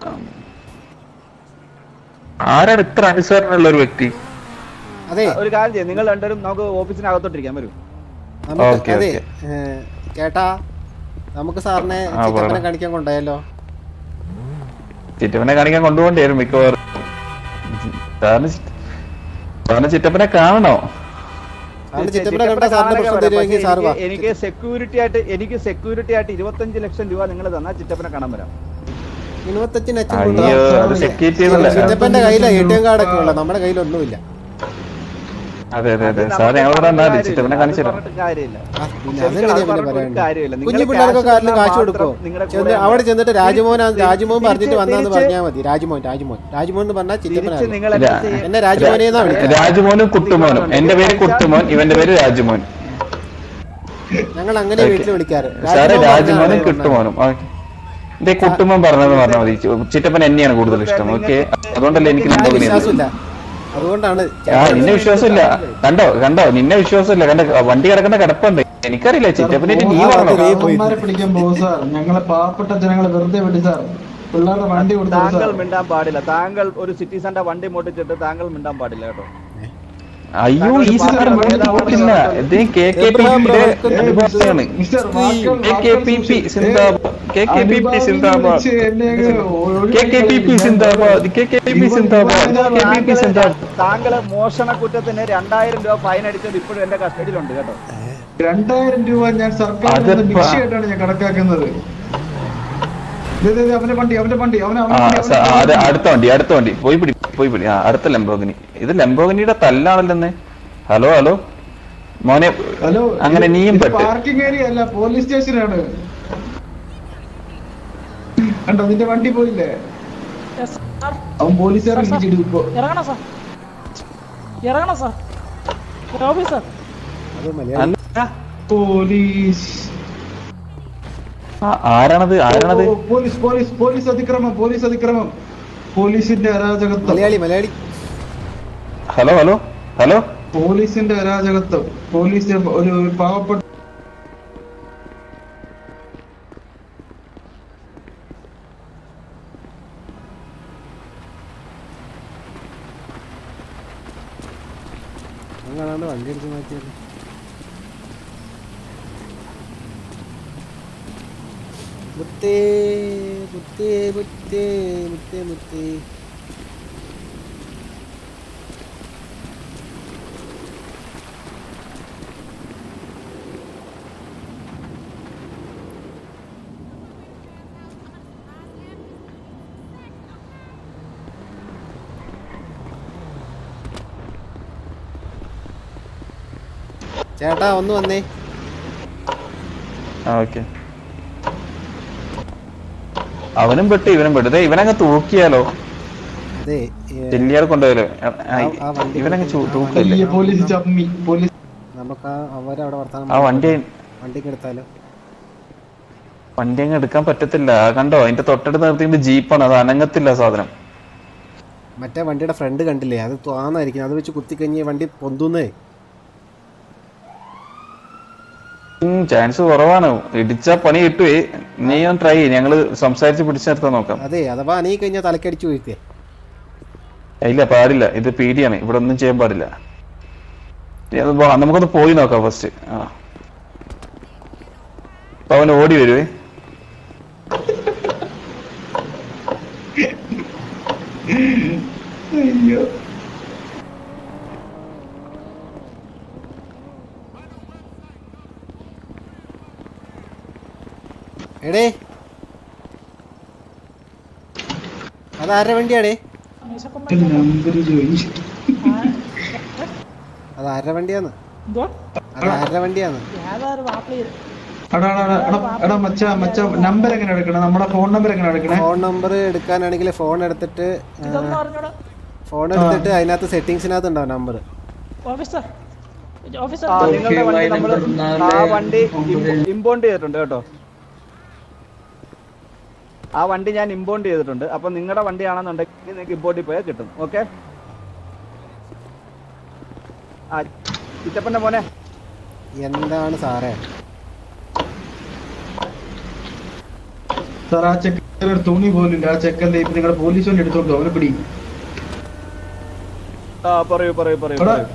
ആരാണ് ഇത്ര അനുസരണമുള്ള ഒരു വ്യക്തി അതെ ഒരു കാര്യം ചെയ്യും നിങ്ങൾ രണ്ടുപേരും നമുക്ക് ഓഫീസിനകത്തോട്ടിരിക്കാൻ വരും നമുക്ക് ഓക്കേ, അതെ ഓക്കേ. ഏ, ചേട്ടാ നമുക്ക് സാറിനെ ആ, ചിറ്റപ്പനെ പറ. കാണിക്കാൻ കൊണ്ടായല്ലോ ചിറ്റപ്പനെ കാണിക്കാൻ കൊണ്ടുപോകേണ്ടി വരും മിക്കവാറും സാറിന് ചി- സാറിന് ചിറ്റപ്പനെ കാണണോ സാറിന് ചിറ്റപ്പനെ കണ്ടാ സാറിന്റെ പ്രശ്നം പക്ഷേ തരുമെങ്കിൽ സാറ് വാ എനിക്ക് എനിക്ക് സെക്യൂരിറ്റി ആയിട്ട് എനിക്ക് സെക്യൂരിറ്റി ആയിട്ട് ഇരുപത്തഞ്ച് ലക്ഷം രൂപ നിങ്ങൾ തന്നാൽ ചിറ്റപ്പനെ കാണാൻ വരാം ഇരുപത്തഞ്ചിന് അച്ഛൻ അയ്യോ കൊണ്ടുവാ. അത് സെക്യൂരിറ്റി എന്നല്ല ചിറ്റപ്പന്റെ കയ്യിലാ എ ടി എം കാർഡൊക്കെ ഉള്ളത് നമ്മുടെ കയ്യിലൊന്നുമില്ല അതെ അതെ അതെ അത് സാർ നമുക്ക് ഞങ്ങൾ പറഞ്ഞിട്ട് വന്നാൽ കാര്യമില്ല. ചിറ്റപ്പനെ അത് കാണിച്ചു തരാം പറഞ്ഞിട്ട് കാര്യമില്ല ആ, പിന്നെ ശരിക്കും അതെങ്ങനെ അത് പിന്നെ പറഞ്ഞിട്ട് ഒരു പറയണ്ട കാര്യമില്ല. കുഞ്ഞു നിങ്ങള് പിള്ളേർക്ക് cash കാറിൽ കാശ് മാത്രം കൊടുക്കോ നിങ്ങളുടെ ചെന്ന് കൂടെ അവിടെ ചെന്നിട്ട് രാജ്മോഹൻ രാജ്മോഹൻ തിരിച്ച് പറഞ്ഞിട്ട് വന്നാന്ന് തിരിച്ച് പറഞ്ഞാൽ മതി രാജ്മോഹൻ രാജ്മോഹൻ രാജ്മോഹൻ എന്ന് പറഞ്ഞാൽ തിരിച്ച് ചിറ്റപ്പനാണ് നിങ്ങൾ ഇല്ല. എന്താ ചെയ്യുക? എന്നെ രാജ്മോഹനെ എന്നാ വിളിക്കുക രാജുമോനും കുട്ടുമോനും എന്റെ പേര് കുട്ടുമോൻ ഇവന്റെ പേര് രാജുമോൻ ഞങ്ങൾ അങ്ങനെ വീട്ടിൽ വിളിക്കാറ് സാറേ രാജ്മോഹൻ രാജുമോനും പറഞ്ഞാൽ കുട്ടുമോനും ആ. എന്റെ കുട്ടുമോൻ പറഞ്ഞത് പറഞ്ഞാൽ മതി ചിറ്റപ്പൻ എന്നെയാണ് കൂടുതൽ ഇഷ്ടം ഓക്കെ അതുകൊണ്ടല്ലേ എനിക്ക് എന്നെ ലംബോഗിനി വിശ്വാസമില്ല അതുകൊണ്ടാണ് ആ നിന്നെ വിശ്വാസമില്ല കണ്ടോ കണ്ടോ നിന്നെ വിശ്വാസമില്ല കണ്ട വണ്ടി കിടക്കുന്ന കിടപ്പുണ്ട് എനിക്കറിയില്ല ചിറ്റപ്പനായിട്ട് നീ പറഞ്ഞോ കള്ളന്മാരെ പിടിക്കാൻ പോകും സാർ ഞങ്ങളെ പാവപ്പെട്ട ജനങ്ങളെ വെറുതെ വിട്ടു സാർ പിള്ളേരുടെ വണ്ടി കൊടുത്തു താങ്കൾ സാർ മിണ്ടാൻ പാടില്ല താങ്കൾ ഒരു സിറ്റിസന്റെ വണ്ടി മോട്ടിച്ചിട്ട് താങ്കൾ മിണ്ടാൻ പാടില്ല കേട്ടോ അയ്യോ ഈ സാറ് നോക്കില്ല ഇത് കെ കെ പി പിയുടെ അനുഭാവിയാണ് മിസ്റ്റർ വാക്കുകൾ കെ കെ പി പി സിന്ദാബാദ് കെ കെ പി പി സിന്ദാബാദ് കെ കെ പി പി സിന്ദാബാദ് കെ കെ പി പി സിന്ദാബാദ് കെ കെ പി പി സിന്ദാബാദ് താങ്കള് മോഷണ കുറ്റത്തിന് രണ്ടായിരം രൂപ ഫൈൻ അടിച്ചത് ഇപ്പോഴും എന്റെ കസ്റ്റഡിയിലുണ്ട് കേട്ടോ രണ്ടായിരം രൂപ ഞാൻ സർക്കാർ അതിപ്പോ- ഭിക്ഷയായിട്ടാണ് ഞാൻ കണക്കാക്കുന്നത് ദേ, ദേ, ദേ, അവന്റെ വണ്ടി അവന്റെ വണ്ടി അവനെ ആ അവന്റെ സ- ആ, അത് അടുത്ത വണ്ടി അടുത്ത വണ്ടി പോയി പിടി പോയി പിടി ആ അടുത്ത ലംബോഗിനി ഇത് ലംബോഗിനിയുടെ തല്ലാണല്ലെന്ന് ഹലോ ഹലോ മോനെ ഹലോ അങ്ങനെ നീയും പെട്ട് പാർക്കിംഗ് ഏരിയ അല്ല പോലീസ് സ്റ്റേഷനാണ് കണ്ടോ നിന്റെ വണ്ടി പോയില്ലേ അവൻ പോലീസുകാരെ വിളിച്ചിട്ട് ഇപ്പൊ ഇറങ്ങണം സാർ ഇറങ്ങണം സാർ ഓഫീസർ അത് മലയാളം അല്ല പോലീസ് ആ, ആരാണത് ആരാണത് ഓ, പോലീസ് പോലീസ് പോലീസ് അതിക്രമം പോലീസ് അതിക്രമം പോലീസിന്റെ അരാജകത്വം Malayali Malayali hello hello hello പോലീസിന്റെ അരാജകത്വം പോലീസ് ഒരു ഒരു പാവപ്പെട്ട അങ്ങനാണ്ട് വണ്ടി എടുത്ത് മാറ്റിയത് മുത്തേ മുത്തേ മുത്തേ മുത്തേ മുത്തേ ചേട്ടാ ഒന്ന് വന്നേ ആ ഓക്കെ അവനും പെട്ട് ഇവനും പെട്ട് ദേ ഇവനങ്ങ് തൂക്കിയാലോ അതെ ഏ, ചെല്ലിയാൽ കൊണ്ടുപോയാലോ ആ- ആ വണ്ടി ഇവനങ്ങ് ചൂ- വലിയ തൂക്കില്ലേ പോലീസ് ചമ്മി പോലീസ് നമുക്ക് ആ അവരവിടെ വർത്താനം ആ വണ്ടി വണ്ടിക്ക് എടുത്താലോ വണ്ടി അങ്ങ് എടുക്കാൻ പറ്റത്തില്ല ആ കണ്ടോ അതിന്റെ തൊട്ടടുത്ത് നിർത്തിയിട്ട് ജീപ്പാണ് അത് അനങ്ങത്തില്ല സാധനം മറ്റേ വണ്ടിയുടെ ഫ്രണ്ട് കണ്ടില്ലേ അത് ത്വാന്നായിരിക്കും അത് വെച്ച് കുത്തിക്കഴിഞ്ഞ് വണ്ടി പൊന്തുന്നേ ചാൻസ് കുറവാണ് ഇടിച്ചാ പണി കിട്ടുവേ നീ ഒന്ന് ട്രൈ ചെയ്യ് ഞങ്ങള് സംസാരിച്ച് പിടിച്ചു നിർത്താൻ നോക്കാം അതെ അഥവാ അനീ കഴിഞ്ഞാൽ തലക്കടിച്ചു വീഴ്ത്തേ ഇല്ല പാടില്ല ഇത് പീഡിയാണ് ഇവിടെ ഒന്നും ചെയ്യാൻ പാടില്ല നീ അത് വാ, നമുക്കൊന്ന് പോയി നോക്കാം ഫസ്റ്റ് ആ അപ്പൊ അവൻ ഓടി വരുവേ അയ്യോ എടേ അതാരുടെ വണ്ടിയാടേ നമ്പർ ചോദിച്ചിട്ട് അത് ആരുടെ വണ്ടിയാന്ന് എന്തോ അത് ആരുടെ വണ്ടിയാന്ന് ഏതായാലും വാപ്പിളി എടാ എടാ, എടാ, എടാ, എടാ മച്ച മച്ച നമ്പർ എങ്ങനെ എടുക്കണേ നമ്മുടെ ഫോൺ നമ്പർ എങ്ങനെ എടുക്കണേ ഫോൺ നമ്പർ എടുക്കാനാണെങ്കിൽ ഫോൺ എടുത്തിട്ട് ഇതൊന്നും അറിഞ്ഞൂടാ ഫോൺ എടുത്തിട്ട് അതിനകത്ത് സെറ്റിങ്സിനകത്ത് ഉണ്ടാവും നമ്പർ ഓഫീസർ ഓഫീസർ ആ നിങ്ങളുടെ വണ്ടി നമ്മൾ ആ വണ്ടി ഇമ്പോണ്ട് ചെയ്തിട്ടുണ്ട് കേട്ടോ ആ വണ്ടി ഞാൻ ഇമ്പോണ്ട് ചെയ്തിട്ടുണ്ട് അപ്പൊ നിങ്ങളുടെ വണ്ടിയാണെന്നുണ്ടെങ്കിൽ നിങ്ങൾക്ക് ഇമ്പോർട്ടിൽ പോയാൽ കിട്ടും ഓക്കെ ആ ചിറ്റപ്പന്റെ മോനെ എന്താണ് സാറേ സാർ ആ ചെക്കൻ ഒരു തുണി പോലും ഇല്ല ആ ചെക്കൻ്റെ ഇപ്പൊ നിങ്ങളുടെ പോലീസ് വണ്ടി എടുത്തോണ്ട് അവനെ പിടി ആ പറയൂ പറയൂ പറയൂ എടാ. പറയൂ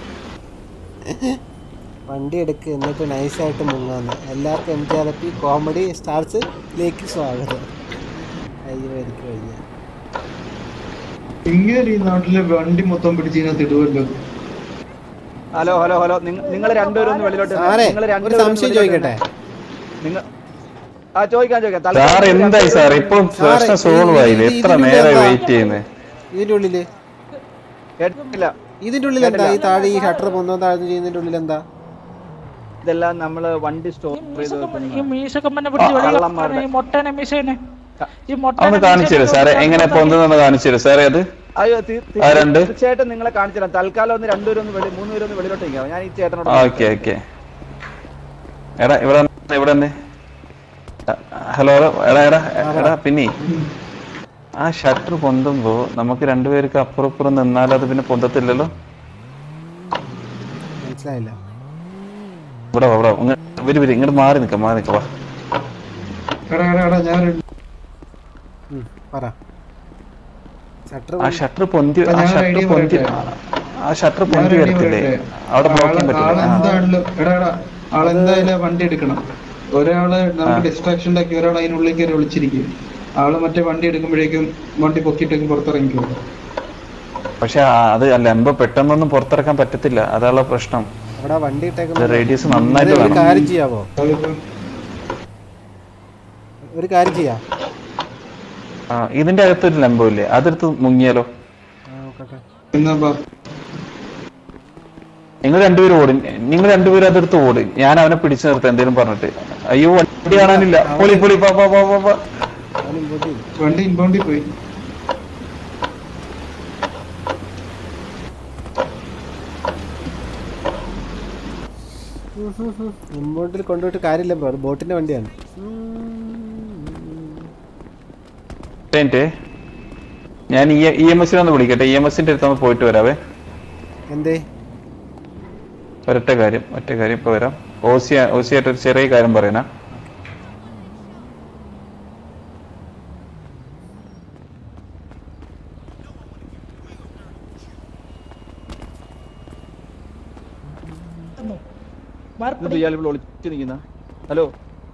വണ്ടി എടുക്ക് എന്നിട്ട് നൈസായിട്ട് മുങ്ങാന്ന് എല്ലാവർക്കും M T R P comedy സ്റ്റാർസിലേക്ക് സ്വാഗതം അയ്യോ എനിക്ക് വയ്യ ഇങ്ങനെ ഈ നാട്ടിലെ വണ്ടി മൊത്തം പിടിച്ച് ഇതിനകത്ത് ഇടുമല്ലോ ഹലോ ഹലോ ഹലോ നിങ്ങൾ രണ്ടുപേരും ഒന്ന് വെളിയിലോട്ട് വന്നേ. സാറേ നിങ്ങൾ ഒരു രണ്ടുപേരും ഒന്ന് സംശയം വെളിയിലോട്ട് ചോദിക്കട്ടെ വന്നേ. നിങ്ങൾ ആ ചോദിക്കാം ചോദിക്കാം സാർ തൽക്കാലം എന്തായി സാർ ഇപ്പൊ സാറേ, പ്രശ്നം ഈ- സോൾവ് ആയില്ലേ ഈ- എത്ര ഇതിനുള്ളിൽ നേരം എന്താ? വെയിറ്റ് ചെയ്യുന്നത് ഇതിന്റെ ഉള്ളില് കേട്ടില്ല ഇതിന്റെ ഉള്ളിൽ എന്താ ഈ താഴെ ഈ ഷട്ടർ പൊന്നോ താഴ്ന്നു ചെയ്യുന്നതിന്റെ ഉള്ളിൽ എന്താ ഇതെല്ലാം നമ്മള് വണ്ടി സ്റ്റോർ ഈ ചെയ്ത് മീശക്കമ്മനെ ഈ വെക്കുന്ന മീശക്കമ്മനെ പിടിച്ച് ആ, വെളിയിൽ കള്ളന്മാരുടെ. ഈ മൊട്ടേനെ മീശേനെ ഈ ഒന്ന് മൊട്ടേനെ കാണിച്ചു തരും സാറേ എങ്ങനെ പൊന്തുന്നെന്ന് കാണിച്ചു തരും സാറേ അത് അയ്യോ തീ- തീ- ആ, രണ്ട്. തീർച്ചയായിട്ടും നിങ്ങളെ കാണിച്ചു തരാം തൽക്കാലം ഒന്ന് രണ്ടുപേരും ഒന്ന് വെളി മൂന്നുപേരും ഒന്ന് വെളിയിലോട്ട് നിൽക്കാം ഞാൻ ഈ ചേട്ടനോട് ഓക്കെ ഓക്കെ എടാ ഇവിടെ വന്ന്, ഇവിടെ വന്ന് ഹലോ ഹലോ എടാ എടാ എടാ പിന്നെ ആ ഷട്ടർ പൊന്തുമ്പോ നമുക്ക് രണ്ടുപേർക്ക് അപ്പുറം ഇപ്പുറം നിന്നാൽ അത് പിന്നെ പൊന്തത്തില്ലല്ലോ മനസ്സിലായില്ല ഇവിടെ വാ, ഇവിടെ വാ. ഇങ്ങ- വരി വരി ഇങ്ങോട്ട് മാറി നിക്കാം മാറി നിക്കാം വാ എടാ എടാ എടാ ഞാൻ ഉം, പറ ഷട്ടർ ആ ഷട്ടർ പൊന്തി ആ ഞാൻ ഷട്ടർ idea പൊന്തി പറയട്ടെ? ആ ഷട്ടർ ഞാൻ പൊന്തി ഒരു വരത്തില്ലേ idea അവിടെ ബ്ലോക്ക് ആള് ചെയ്യാൻ പറ്റില്ല ആ. ആളെന്താണല്ലോ എടാ എടാ ആളെന്തായാലും വണ്ടി എടുക്കണം ഒരാള് നമുക്ക് ഡിസ്ട്രാക്ഷൻ ഉണ്ടാക്കി ഒരാൾ അതിനുള്ളിൽ കയറി വിളിച്ചിരിക്കും ആള് മറ്റേ വണ്ടി എടുക്കുമ്പോഴേക്കും വണ്ടി പൊക്കിയിട്ടേക്കും പുറത്തിറങ്ങിക്കും പക്ഷെ ആ- അത് അല്ല എമ്പ പെട്ടെന്നൊന്നും പുറത്തിറക്കാൻ പറ്റത്തില്ല അതാണുള്ള പ്രശ്നം അവിടെ വണ്ടി ഇത് ഇട്ടേക്കുന്നത് റേഡിയസ് നന്നായിട്ട് ഒരു വേണം കാര്യം ചെയ്യാവോ അതിപ്പോ ഒരു കാര്യം ചെയ്യാം ആ, ഇതിന്റെ അകത്തൊരു ലംബമില്ലേ അതെടുത്ത് മുങ്ങിയാലോ ആ, നോക്കട്ടെ എന്നാ ബാ. നിങ്ങൾ രണ്ടുപേരും ഓടും നിങ്ങൾ രണ്ടുപേരും അതെടുത്ത് ഓടും ഞാൻ അവനെ പിടിച്ചു നിർത്താം എന്തെങ്കിലും പറഞ്ഞിട്ട് അയ്യോ വണ്ടി കാണാനില്ല പൊളി പൊളി പോ, പോ, പോ, പോ, പോ. അവൻ ഇങ്ങോട്ട് ഇല്ല. വണ്ടി ഇൻബൗണ്ടിൽ പോയി ഇമ്പോർട്ടിൽ കൊണ്ടുപോയിട്ട് കാര്യമില്ല ബ്രോ അത് ബോട്ടിന്റെ വണ്ടിയാണ് മിനിറ്റ് ഞാൻ ഇ എം എസിനെ ഒന്ന് വിളിക്കട്ടെ ഇ എം എസിന്റെ അടുത്തൊന്ന് പോയിട്ട് വരാവേ എന്തേ ഒരൊറ്റ കാര്യം ഒറ്റ കാര്യം ഇപ്പൊ വരാം ഓസി ഓസി ആയിട്ട് ഒരു ചെറിയ കാര്യം പറയാനാ ഇത് ഇയാൾ ഇവിടെ ഒളിച്ചു നിൽക്കുന്ന ഹലോ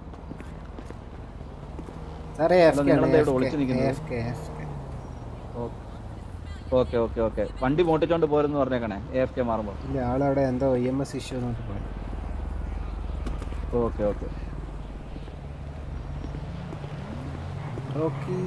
സാറേ അല്ല, AFK ആണ്, നിങ്ങളെന്താ ഇവിടെ AFK, ഒളിച്ച് നിൽക്കുന്നത്? AFK, AFK. Okay okay okay വണ്ടി മോട്ടിച്ചോണ്ട് പോരെന്ന് പറഞ്ഞേക്കണേ എ എഫ് കെ മാറുമ്പോ ഇല്ല ആളവിടെ എന്തോ E M S issue not പോയി ഓക്കെ ഓക്കെ ഓക്കേ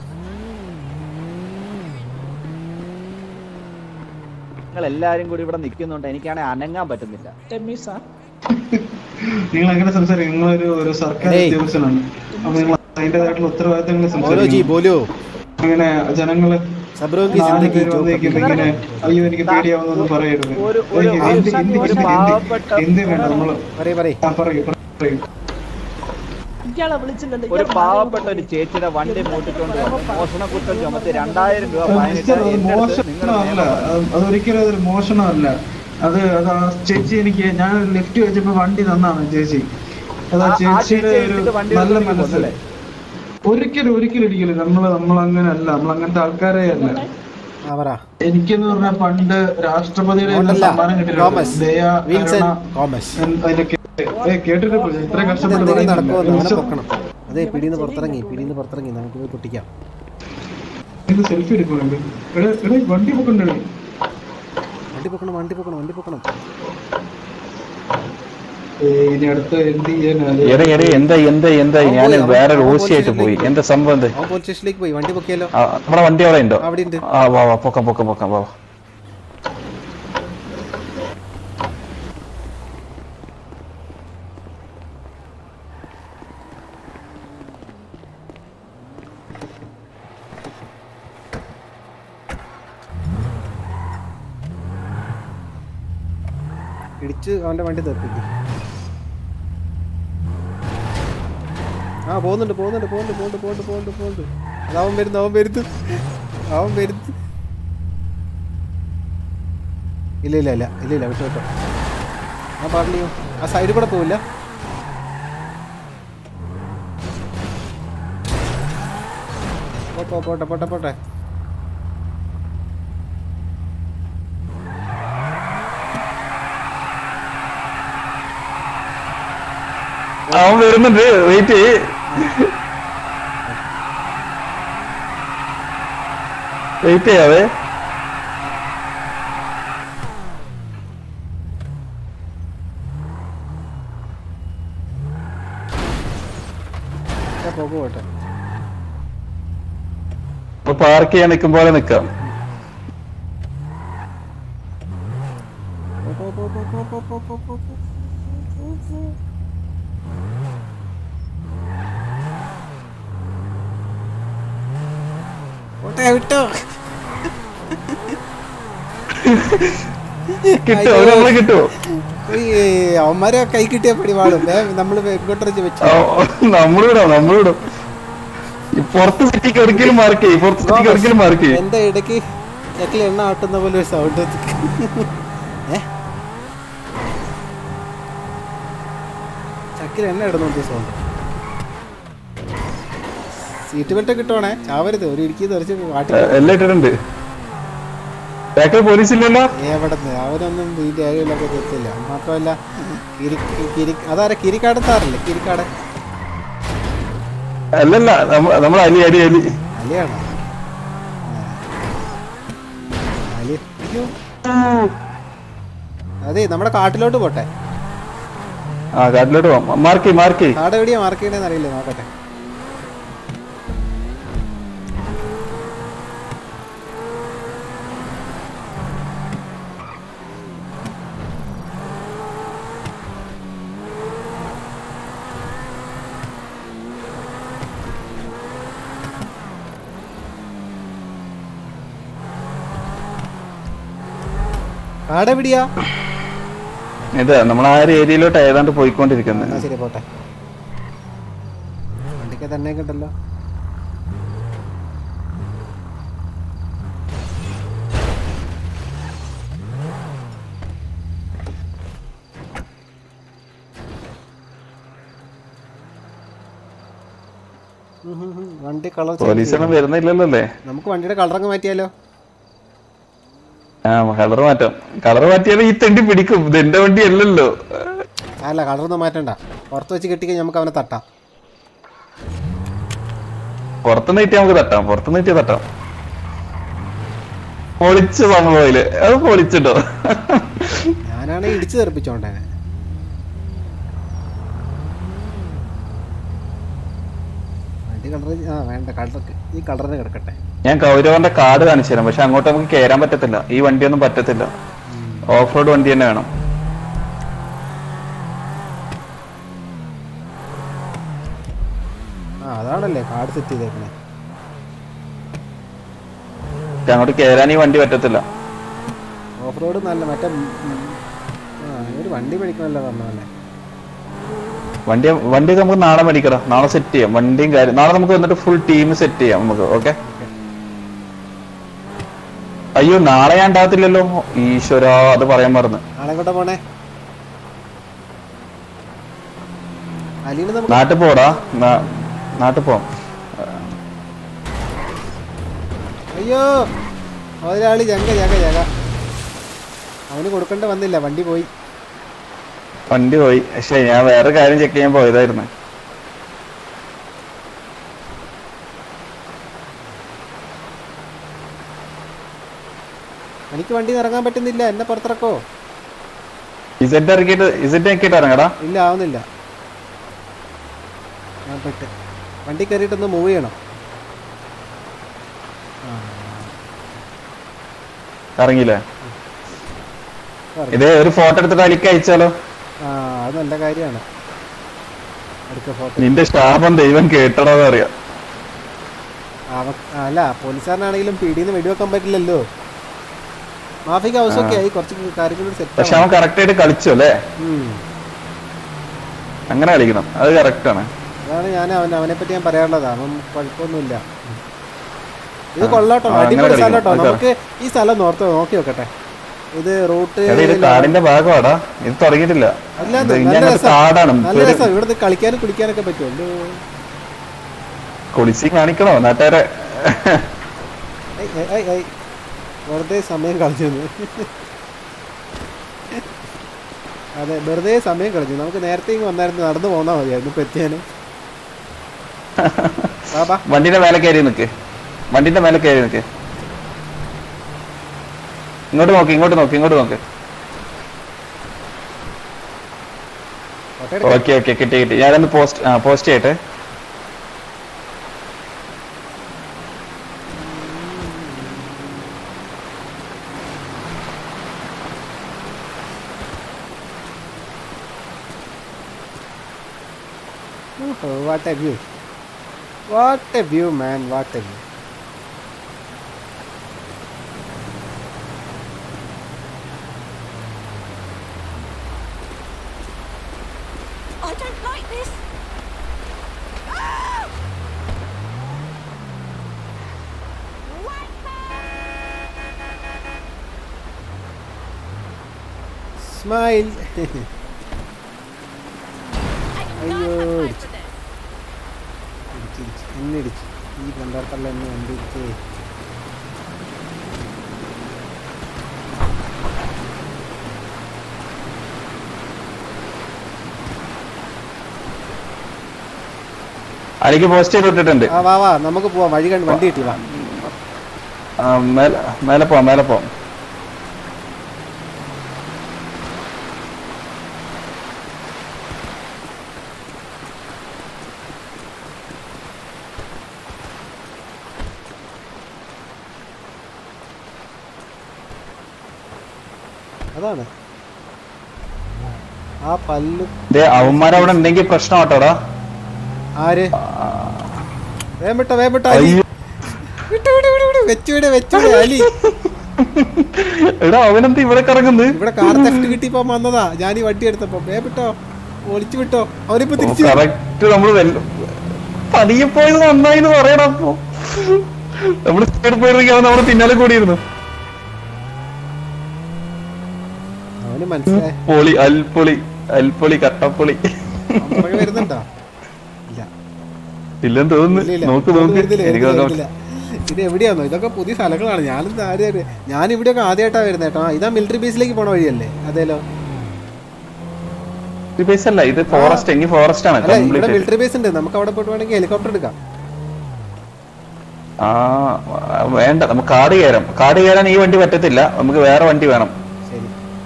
നിങ്ങൾ എല്ലാരും കൂടി ഇവിടെ നിൽക്കുന്നുണ്ട് എനിക്കാണെങ്കിൽ അനങ്ങാൻ പറ്റുന്നില്ല ടെമ്മീസ നിങ്ങൾ അങ്ങനെ സംസാരിക്കും നിങ്ങളൊരു ഒരു സർക്കാർ ഏയ്. ഉദ്യോഗസ്ഥനാണ് അപ്പൊ നിങ്ങൾ അതിന്റേതായിട്ടുള്ള ഉത്തരവാദിത്തങ്ങൾ ബോലോ ജി സംസാരിക്കും ബോലോ അങ്ങനെ ജനങ്ങള് സബ്രോ की നാല് जिंदगी പേര് जो വന്നിരിക്കുമ്പോ कभी ഇങ്ങനെ അയ്യോ എനിക്ക് പേടിയാവുന്നൊന്നും പറയരുത് ഒരു ഒരു എനിക്ക് ഹിന്ദി ഹിന്ദി ഒരു ഹിന്ദി പാവപ്പെട്ട ഹിന്ദി വേണ്ട നമ്മള് പറയ് പറയ് ആ പറയൂ പറയൂ ഇയാളെ വിളിച്ചില്ലല്ലോ ഒരു ഇയാൾ പാവപ്പെട്ട ഒരു ചേച്ചിയുടെ വണ്ടി മോട്ടിച്ചോണ്ട് വന്ന് മോഷണ കുറ്റം ചുമത്തി രണ്ടായിരം രൂപ അത് ഫൈനിട്ട് മിസ്റ്റർ, അത് എന്റെ അടുത്ത് നിങ്ങൾ മോഷണമല്ല അത് അതൊരിക്കലും അതൊരു മോഷണമല്ല അത് അത് ആ ചേച്ചി എനിക്ക് ഞാൻ ലിഫ്റ്റ് വെച്ചപ്പോ വണ്ടി തന്നാണ് ചേച്ചി അത് ആ ആ- ആ ചേച്ചിയുടെ ചേച്ചി ഒരു എടുത്തിട്ട് വണ്ടി നല്ല എടുത്തിട്ട് മനസ്സ് കൊന്നല്ലേ? ഒരിക്കലും ഒരിക്കലും ഒരിക്കലും നമ്മള് നമ്മളങ്ങനെ അല്ല നമ്മളങ്ങനത്തെ ആൾക്കാരെ അല്ല ആ പറ എനിക്കെന്ന് പറഞ്ഞാൽ പണ്ട് രാഷ്ട്രപതിയുടെ കയ്യിൽ നിന്ന് അതല്ല, സമ്മാനം തോമസ് കിട്ടിയിട്ടുണ്ട് ദയ വിൻസൻ കരുണ തോമസ് എന്ന് അതിനൊക്കെ ഏ, കേട്ടിട്ട് പോയി. ഇത്ര കഷ്ടപ്പെട്ട് എന്തെങ്കിലും നടക്കുമോ അവനെ പറയുന്നില്ല. പൊക്കണം അതെ പിടിന്ന് പുറത്തിറങ്ങി പിടിന്ന് പുറത്തിറങ്ങി നമുക്ക് പോയി പൊട്ടിക്കാം ഇത് സെൽഫി എടുക്കുന്നുണ്ട് എടാ എടാ ഈ വണ്ടി പൊക്കണ്ടേ വണ്ടി പൊക്കണം വണ്ടി പൊക്കണം വണ്ടി പൊക്കണം ഇനി അടുത്ത എന്ത് ചെയ്യാനാ എടേ എടേ എന്താ എന്താ എന്താ അവൻ ഞാൻ പോയി, അവൻ വേറെ അവൻ ഓസി ആയിട്ട് പോയി പോലീസ് എന്താ സംഭവം എന്ത് അവൻ പോലീസ് സ്റ്റേഷനിലേക്ക് പോയി വണ്ടി പൊക്കിയാലോ ആ, നമ്മുടെ വണ്ടി അവിടെ ഉണ്ടോ അവിടെ ഉണ്ട് ആ വാ വാ പൊക്കാം പൊക്കാം പൊക്കാം വാ വാ. ഇടിച്ച് അവന്റെ വണ്ടി തെറിപ്പിക്കും ആ പോകുന്നുണ്ട് പോകുന്നുണ്ട് പോകുന്നുണ്ട് പോകുന്നുണ്ട് പോകുന്നുണ്ട് പോകുന്നുണ്ട് പോകുന്നുണ്ട് അത് അവൻ വരുന്നു അവൻ വരുന്നു അവൻ വരുന്നു ഇല്ല ഇല്ല ഇല്ല ഇല്ല ഇല്ല വിട്ടോ വിട്ടോ ആ പറഞ്ഞു ആ സൈഡിൽ കൂടെ പോവില്ല പോ, പോ, പോട്ടെ പോട്ടെ പോട്ടെ അവൻ വരുന്നുണ്ട് വെയിറ്റ് വെയിറ്റ് ചെയ്യാവേ ഞാൻ പോക്ക് പോട്ടെ ഇപ്പൊ പാർക്ക് ചെയ്യാൻ നിൽക്കും പോലെ നിക്കാം പോ, പോ, പോ, പോ, പോ, പോ, പോ, പോ, പോ. പോട്ടെ വിട്ടോ കിട്ടുമോ അവര് നമ്മളെ കിട്ടുമോ ഈ അവന്മാരെ കൈ കിട്ടിയ പടി പാടും നമ്മൾ ഇങ്ങോട്ടറിച്ച് വെച്ചു നമ്മളിവിടാം നമ്മളിവിടും ഈ പുറത്ത് സിറ്റിക്ക് ഒരിക്കലും മാർക്ക് ചെയ്യും പുറത്ത് സിറ്റിക്ക് ഒരിക്കലും മാർക്ക് ചെയ്യും എന്റെ ഇടയ്ക്ക് ചക്കിൽ എണ്ണ ആട്ടുന്ന പോലെ ഒരു സൗണ്ട് ഏ ചക്കിൽ എണ്ണ ഇടുന്ന സൗണ്ട് സീറ്റ് ബെൽറ്റ് കിട്ടുവാണേ ചാവരുത് ഒരു ഇടുക്കി തെറിച്ച് കാട്ടി എല്ലാം ഇട്ടിട്ടുണ്ട് ബാക്കിൽ പോലീസ് ഇല്ലല്ലോ എവിടെ അവരൊന്നും ഈ രേഖയിലൊക്കെ എത്തില്ല മാത്രമല്ല കിരി കിരി അതാരാ കിരിക്കാടത്താറില്ലേ കിരിക്കാട് അല്ലല്ല നമ്മ- നമ്മൾ അലി അലി അലി അലിയാണോ ആ. അലി അയ്യോ അതെ നമ്മുടെ കാട്ടിലോട്ട് പോട്ടെ ആ കാട്ടിലോട്ട് പോവാം മാർക്ക് ചെയ്യും മാർക്ക് ചെയ്യും കാട് എവിടെയാ മാർക്ക് ചെയ്യണേന്ന് അറിയില്ല നോക്കട്ടെ കാട് എവിടെയാ ഇത് നമ്മൾ ആ ഒരു ഏരിയയിലോട്ട് ഏതാണ്ട് പോയിക്കൊണ്ടിരിക്കുന്നത് എന്നാ ശരി പോട്ടെ വണ്ടിക്ക് തന്നെ കിട്ടല്ലോ ഉം ഉം ഉം. വണ്ടി കളർ പോലീസൊന്നും വരുന്നില്ലല്ലോ അല്ലേ നമുക്ക് വണ്ടിയുടെ കളറങ്ങ് മാറ്റിയാലോ ആ കളർ മാറ്റാം കളർ മാറ്റിയാലും ഈ തെണ്ടി പിടിക്കും ഇത് എന്റെ വണ്ടി അല്ലല്ലോ അല്ല കളറൊന്നും മാറ്റണ്ട പുറത്ത് വെച്ച് കെട്ടിക്കഴിഞ്ഞാൽ നമുക്ക് അവനെ തട്ടാം പുറത്തുനിന്ന് കിട്ടിയാൽ നമുക്ക് തട്ടാം പുറത്തുനിന്ന് കിട്ടിയാൽ തട്ടാം പൊളിച്ചു സംഭവയില് അത് പൊളിച്ചിട്ടോ ഞാനാണ് ഇടിച്ചു തെറിപ്പിച്ചോണ്ടേ വണ്ടി കളർ ആ വേണ്ട കളർ ഈ കളറിന് കിടക്കട്ടെ ഞാൻ കൗരവന്റെ കാർഡ് കാണിച്ചു തരാം പക്ഷെ അങ്ങോട്ട് നമുക്ക് കയറാൻ പറ്റത്തില്ല ഈ വണ്ടിയൊന്നും പറ്റത്തില്ല ഓഫ് റോഡ് വണ്ടി തന്നെ വേണം ആ അതാണല്ലേ കാർഡ് സെറ്റ് ചെയ്തേക്കണേ പക്ഷെ അങ്ങോട്ട് കയറാൻ ഈ വണ്ടി പറ്റത്തില്ല ഓഫ് റോഡ് നല്ല മറ്റേ ഉം, ഉം, ആ ഒരു വണ്ടി പഠിക്കണമല്ലോ പറഞ്ഞല്ലേ വണ്ടി വണ്ടിയൊക്കെ നമുക്ക് നാളെ മേടിക്കടാ നാളെ സെറ്റ് ചെയ്യാം വണ്ടിയും കാര്യം നാളെ നമുക്ക് വന്നിട്ട് ഫുൾ ടീം സെറ്റ് ചെയ്യാം നമുക്ക് ഓക്കെ അയ്യോ നാളെ ഞാൻ ഉണ്ടാകത്തില്ലല്ലോ ഈശ്വര അത് പറയാൻ മറന്ന് നാളെ കൂടെ പോണേ അലീന് നമുക്ക് നാട്ടിൽ പോടാ നാ- നാട്ടിൽ പോവാം അയ്യോ മുതലാളി ജങ്ക ജഗ ജഗ അവന് കൊടുക്കേണ്ട വന്നില്ല വണ്ടി പോയി വണ്ടി പോയി പക്ഷെ ഞാൻ വേറെ കാര്യം ചെക്ക് ചെയ്യാൻ പോയതായിരുന്നു എനിക്ക് വണ്ടി ഇറങ്ങാൻ പറ്റുന്നില്ല എന്നെ പുറത്തിറക്കോ ഇസെറ്റ് ഇറക്കിയിട്ട് ഇസെറ്റ് ഇറക്കിയിട്ട് ഇറങ്ങടാ ഇല്ല ആവുന്നില്ല ഞാൻ പെട്ട് വണ്ടി കയറിയിട്ടൊന്ന് മൂവ് ചെയ്യണം ഇറങ്ങിയില്ലേ ഇറങ്ങി. ഇത് ഒരു ഫോട്ടോ എടുത്തിട്ട് അലിക്ക് അയച്ചാലോ ആ അത് നല്ല കാര്യമാണ് അടുത്ത ഫോട്ടോ നിന്റെ ശാപം ദൈവം കേട്ടടോ അറിയാം അവ അല്ല പോലീസുകാരനാണെങ്കിലും പിടിന്ന് വെടിവെക്കാൻ പറ്റില്ലല്ലോ മാഫിക്ക് ഹൗസൊക്കെ ആയി കുറച്ച് കാര്യങ്ങൾ പക്ഷെ സെറ്റ് അവൻ കറക്റ്റ് ആയിട്ട് കളിച്ചു അല്ലേ അങ്ങനെ കളിക്കണം അത് കറക്റ്റ് ആണ് അതാണ് ഞാൻ അവൻ അവനെ പറ്റി ഞാൻ പറയാനുള്ളത് അവൻ കുഴപ്പമൊന്നുമില്ല ഇത് കൊള്ളാട്ടോ ആ, അങ്ങനെ അടിപൊളി കളിക്കണം. സ്ഥലം കേട്ടോ അത് നമുക്ക് ഈ സ്ഥലം നോർത്ത് നോക്കി വെക്കട്ടെ ഇത് റൂട്ട് എടാ, ഇത് കാടിന്റെ ഭാഗമാടാ ഇത് തുടങ്ങിയിട്ടില്ല അല്ലാന്ന് ഇത് ഇനി നല്ല അങ്ങോട്ട് രസം കാടാണ് നല്ല രസം ഇവിടുന്ന് കളിക്കാനും കുടിക്കാനൊക്കെ പറ്റുമല്ലോ കുളിച്ച് കാണിക്കണോ നാട്ടുകാരെ ഏയ്, ഏയ്, ഏയ്, ഏയ്. വെറുതെ സമയം കളഞ്ഞു അതെ വെറുതെ സമയം കളഞ്ഞു നമുക്ക് നേരത്തെ ഇങ്ങ് വന്നായിരുന്നു നടന്നു പോന്നാ മതിയായിരുന്നു ഇപ്പൊ എത്തിയാന് ബാബാ വണ്ടിന്റെ മേലെ കയറി നിക്ക് വണ്ടിന്റെ മേലെ കയറി നിക്ക് ഇങ്ങോട്ട് നോക്ക് ഇങ്ങോട്ട് നോക്ക് ഇങ്ങോട്ട് നോക്ക് ഫോട്ടോ എടുക്കാം. ഓക്കെ ഓക്കെ കിട്ടി കിട്ടി ഞാനൊന്ന് പോസ്റ്റ് ആ പോസ്റ്റ് ചെയ്യട്ടെ what a view what a view man what a view I don't like this. Ah! Smile I do Ayo, not have time it's- for this. ഇടിച്ചിടിച്ച് എന്നെ ഇടിച്ച് ഈ പണ്ടാട്ടല്ല എന്നെ വണ്ടി ഇടിച്ചേ അടിക്ക് പോസ്റ്റ് ചെയ്ത് ഇട്ടിട്ടുണ്ട് ആ വാ വാ നമുക്ക് പോവാം വഴി കണ്ട് വണ്ടി കിട്ടി വാ ആ, മേലെ മേലെ പോവാം മേലെ പോവാം അതാണ് ആ പല്ല് ദേ അവന്മാരവിടെ ഉണ്ടെങ്കിൽ പ്രശ്നം കേട്ടോടാ ആര് വേം വിട്ടോ വേം വിട്ടോ അലി അയ്യോ. വിട്ടു വിടു വിടു വിടു വെച്ചുവിടെ വെച്ചുവിടെ അലി എടാ അവനെന്ത് ഇവിടെ കറങ്ങുന്നത് ഇവിടെ കാർ തെഫ്റ്റ് കിട്ടിയപ്പോ വന്നതാ ഞാൻ ഈ വണ്ടി എടുത്തപ്പോ വേം വിട്ടോ ഒളിച്ചു വിട്ടോ അവരിപ്പോ തിരിച്ചു കറക്റ്റ് നമ്മള് വെല്ല- പതിയെ പോയത് നന്നായി എന്ന് പറയണം അപ്പൊ നമ്മള് സ്പീഡ് പോയിരുന്നെങ്കിൽ അവൻ നമ്മുടെ പിന്നാലെ കൂടിയിരുന്നു അവന് മനസ്സിലായി പൊളി അൽപ്പൊളി അൽപ്പൊളി കട്ടപ്പൊളി മഴ വരുന്നുണ്ടോ ഇല്ല ഇല്ലെന്ന് തോന്നുന്നു ഇല്ല, ഇല്ല. നോക്ക് അത് നോക്ക് വരുന്നില്ല, എനിക്ക് വരുന്നില്ല, നോക്കാം വരുന്നില്ല. ഇത് എവിടെയാന്നോ ഇതൊക്കെ പുതിയ സ്ഥലങ്ങളാണ് ഞാനും ആദ്യം ഞാൻ ഇവിടെയൊക്കെ ആദ്യമായിട്ടാ വരുന്നത് കേട്ടോ ആ, ഇതാ മിലിറ്ററി ബേസിലേക്ക് പോണ വഴിയല്ലേ അതേലോ ഇത് ബേസ് അല്ല ഇത് ഫോറസ്റ്റ് ഇനി ഫോറസ്റ്റ് ആണ് അല്ല ഇവിടെ കംപ്ലീറ്റ് മിലിറ്ററി ബേസ് ഉണ്ട് നമുക്ക് അവിടെ പോയിട്ട് വേണമെങ്കിൽ ഹെലികോപ്റ്റർ എടുക്കാം ആ വേണ്ട നമുക്ക് കാട് കയറാം കാട് കയറാൻ ഈ വണ്ടി പറ്റത്തില്ല നമുക്ക് വേറെ വണ്ടി വേണം ശരി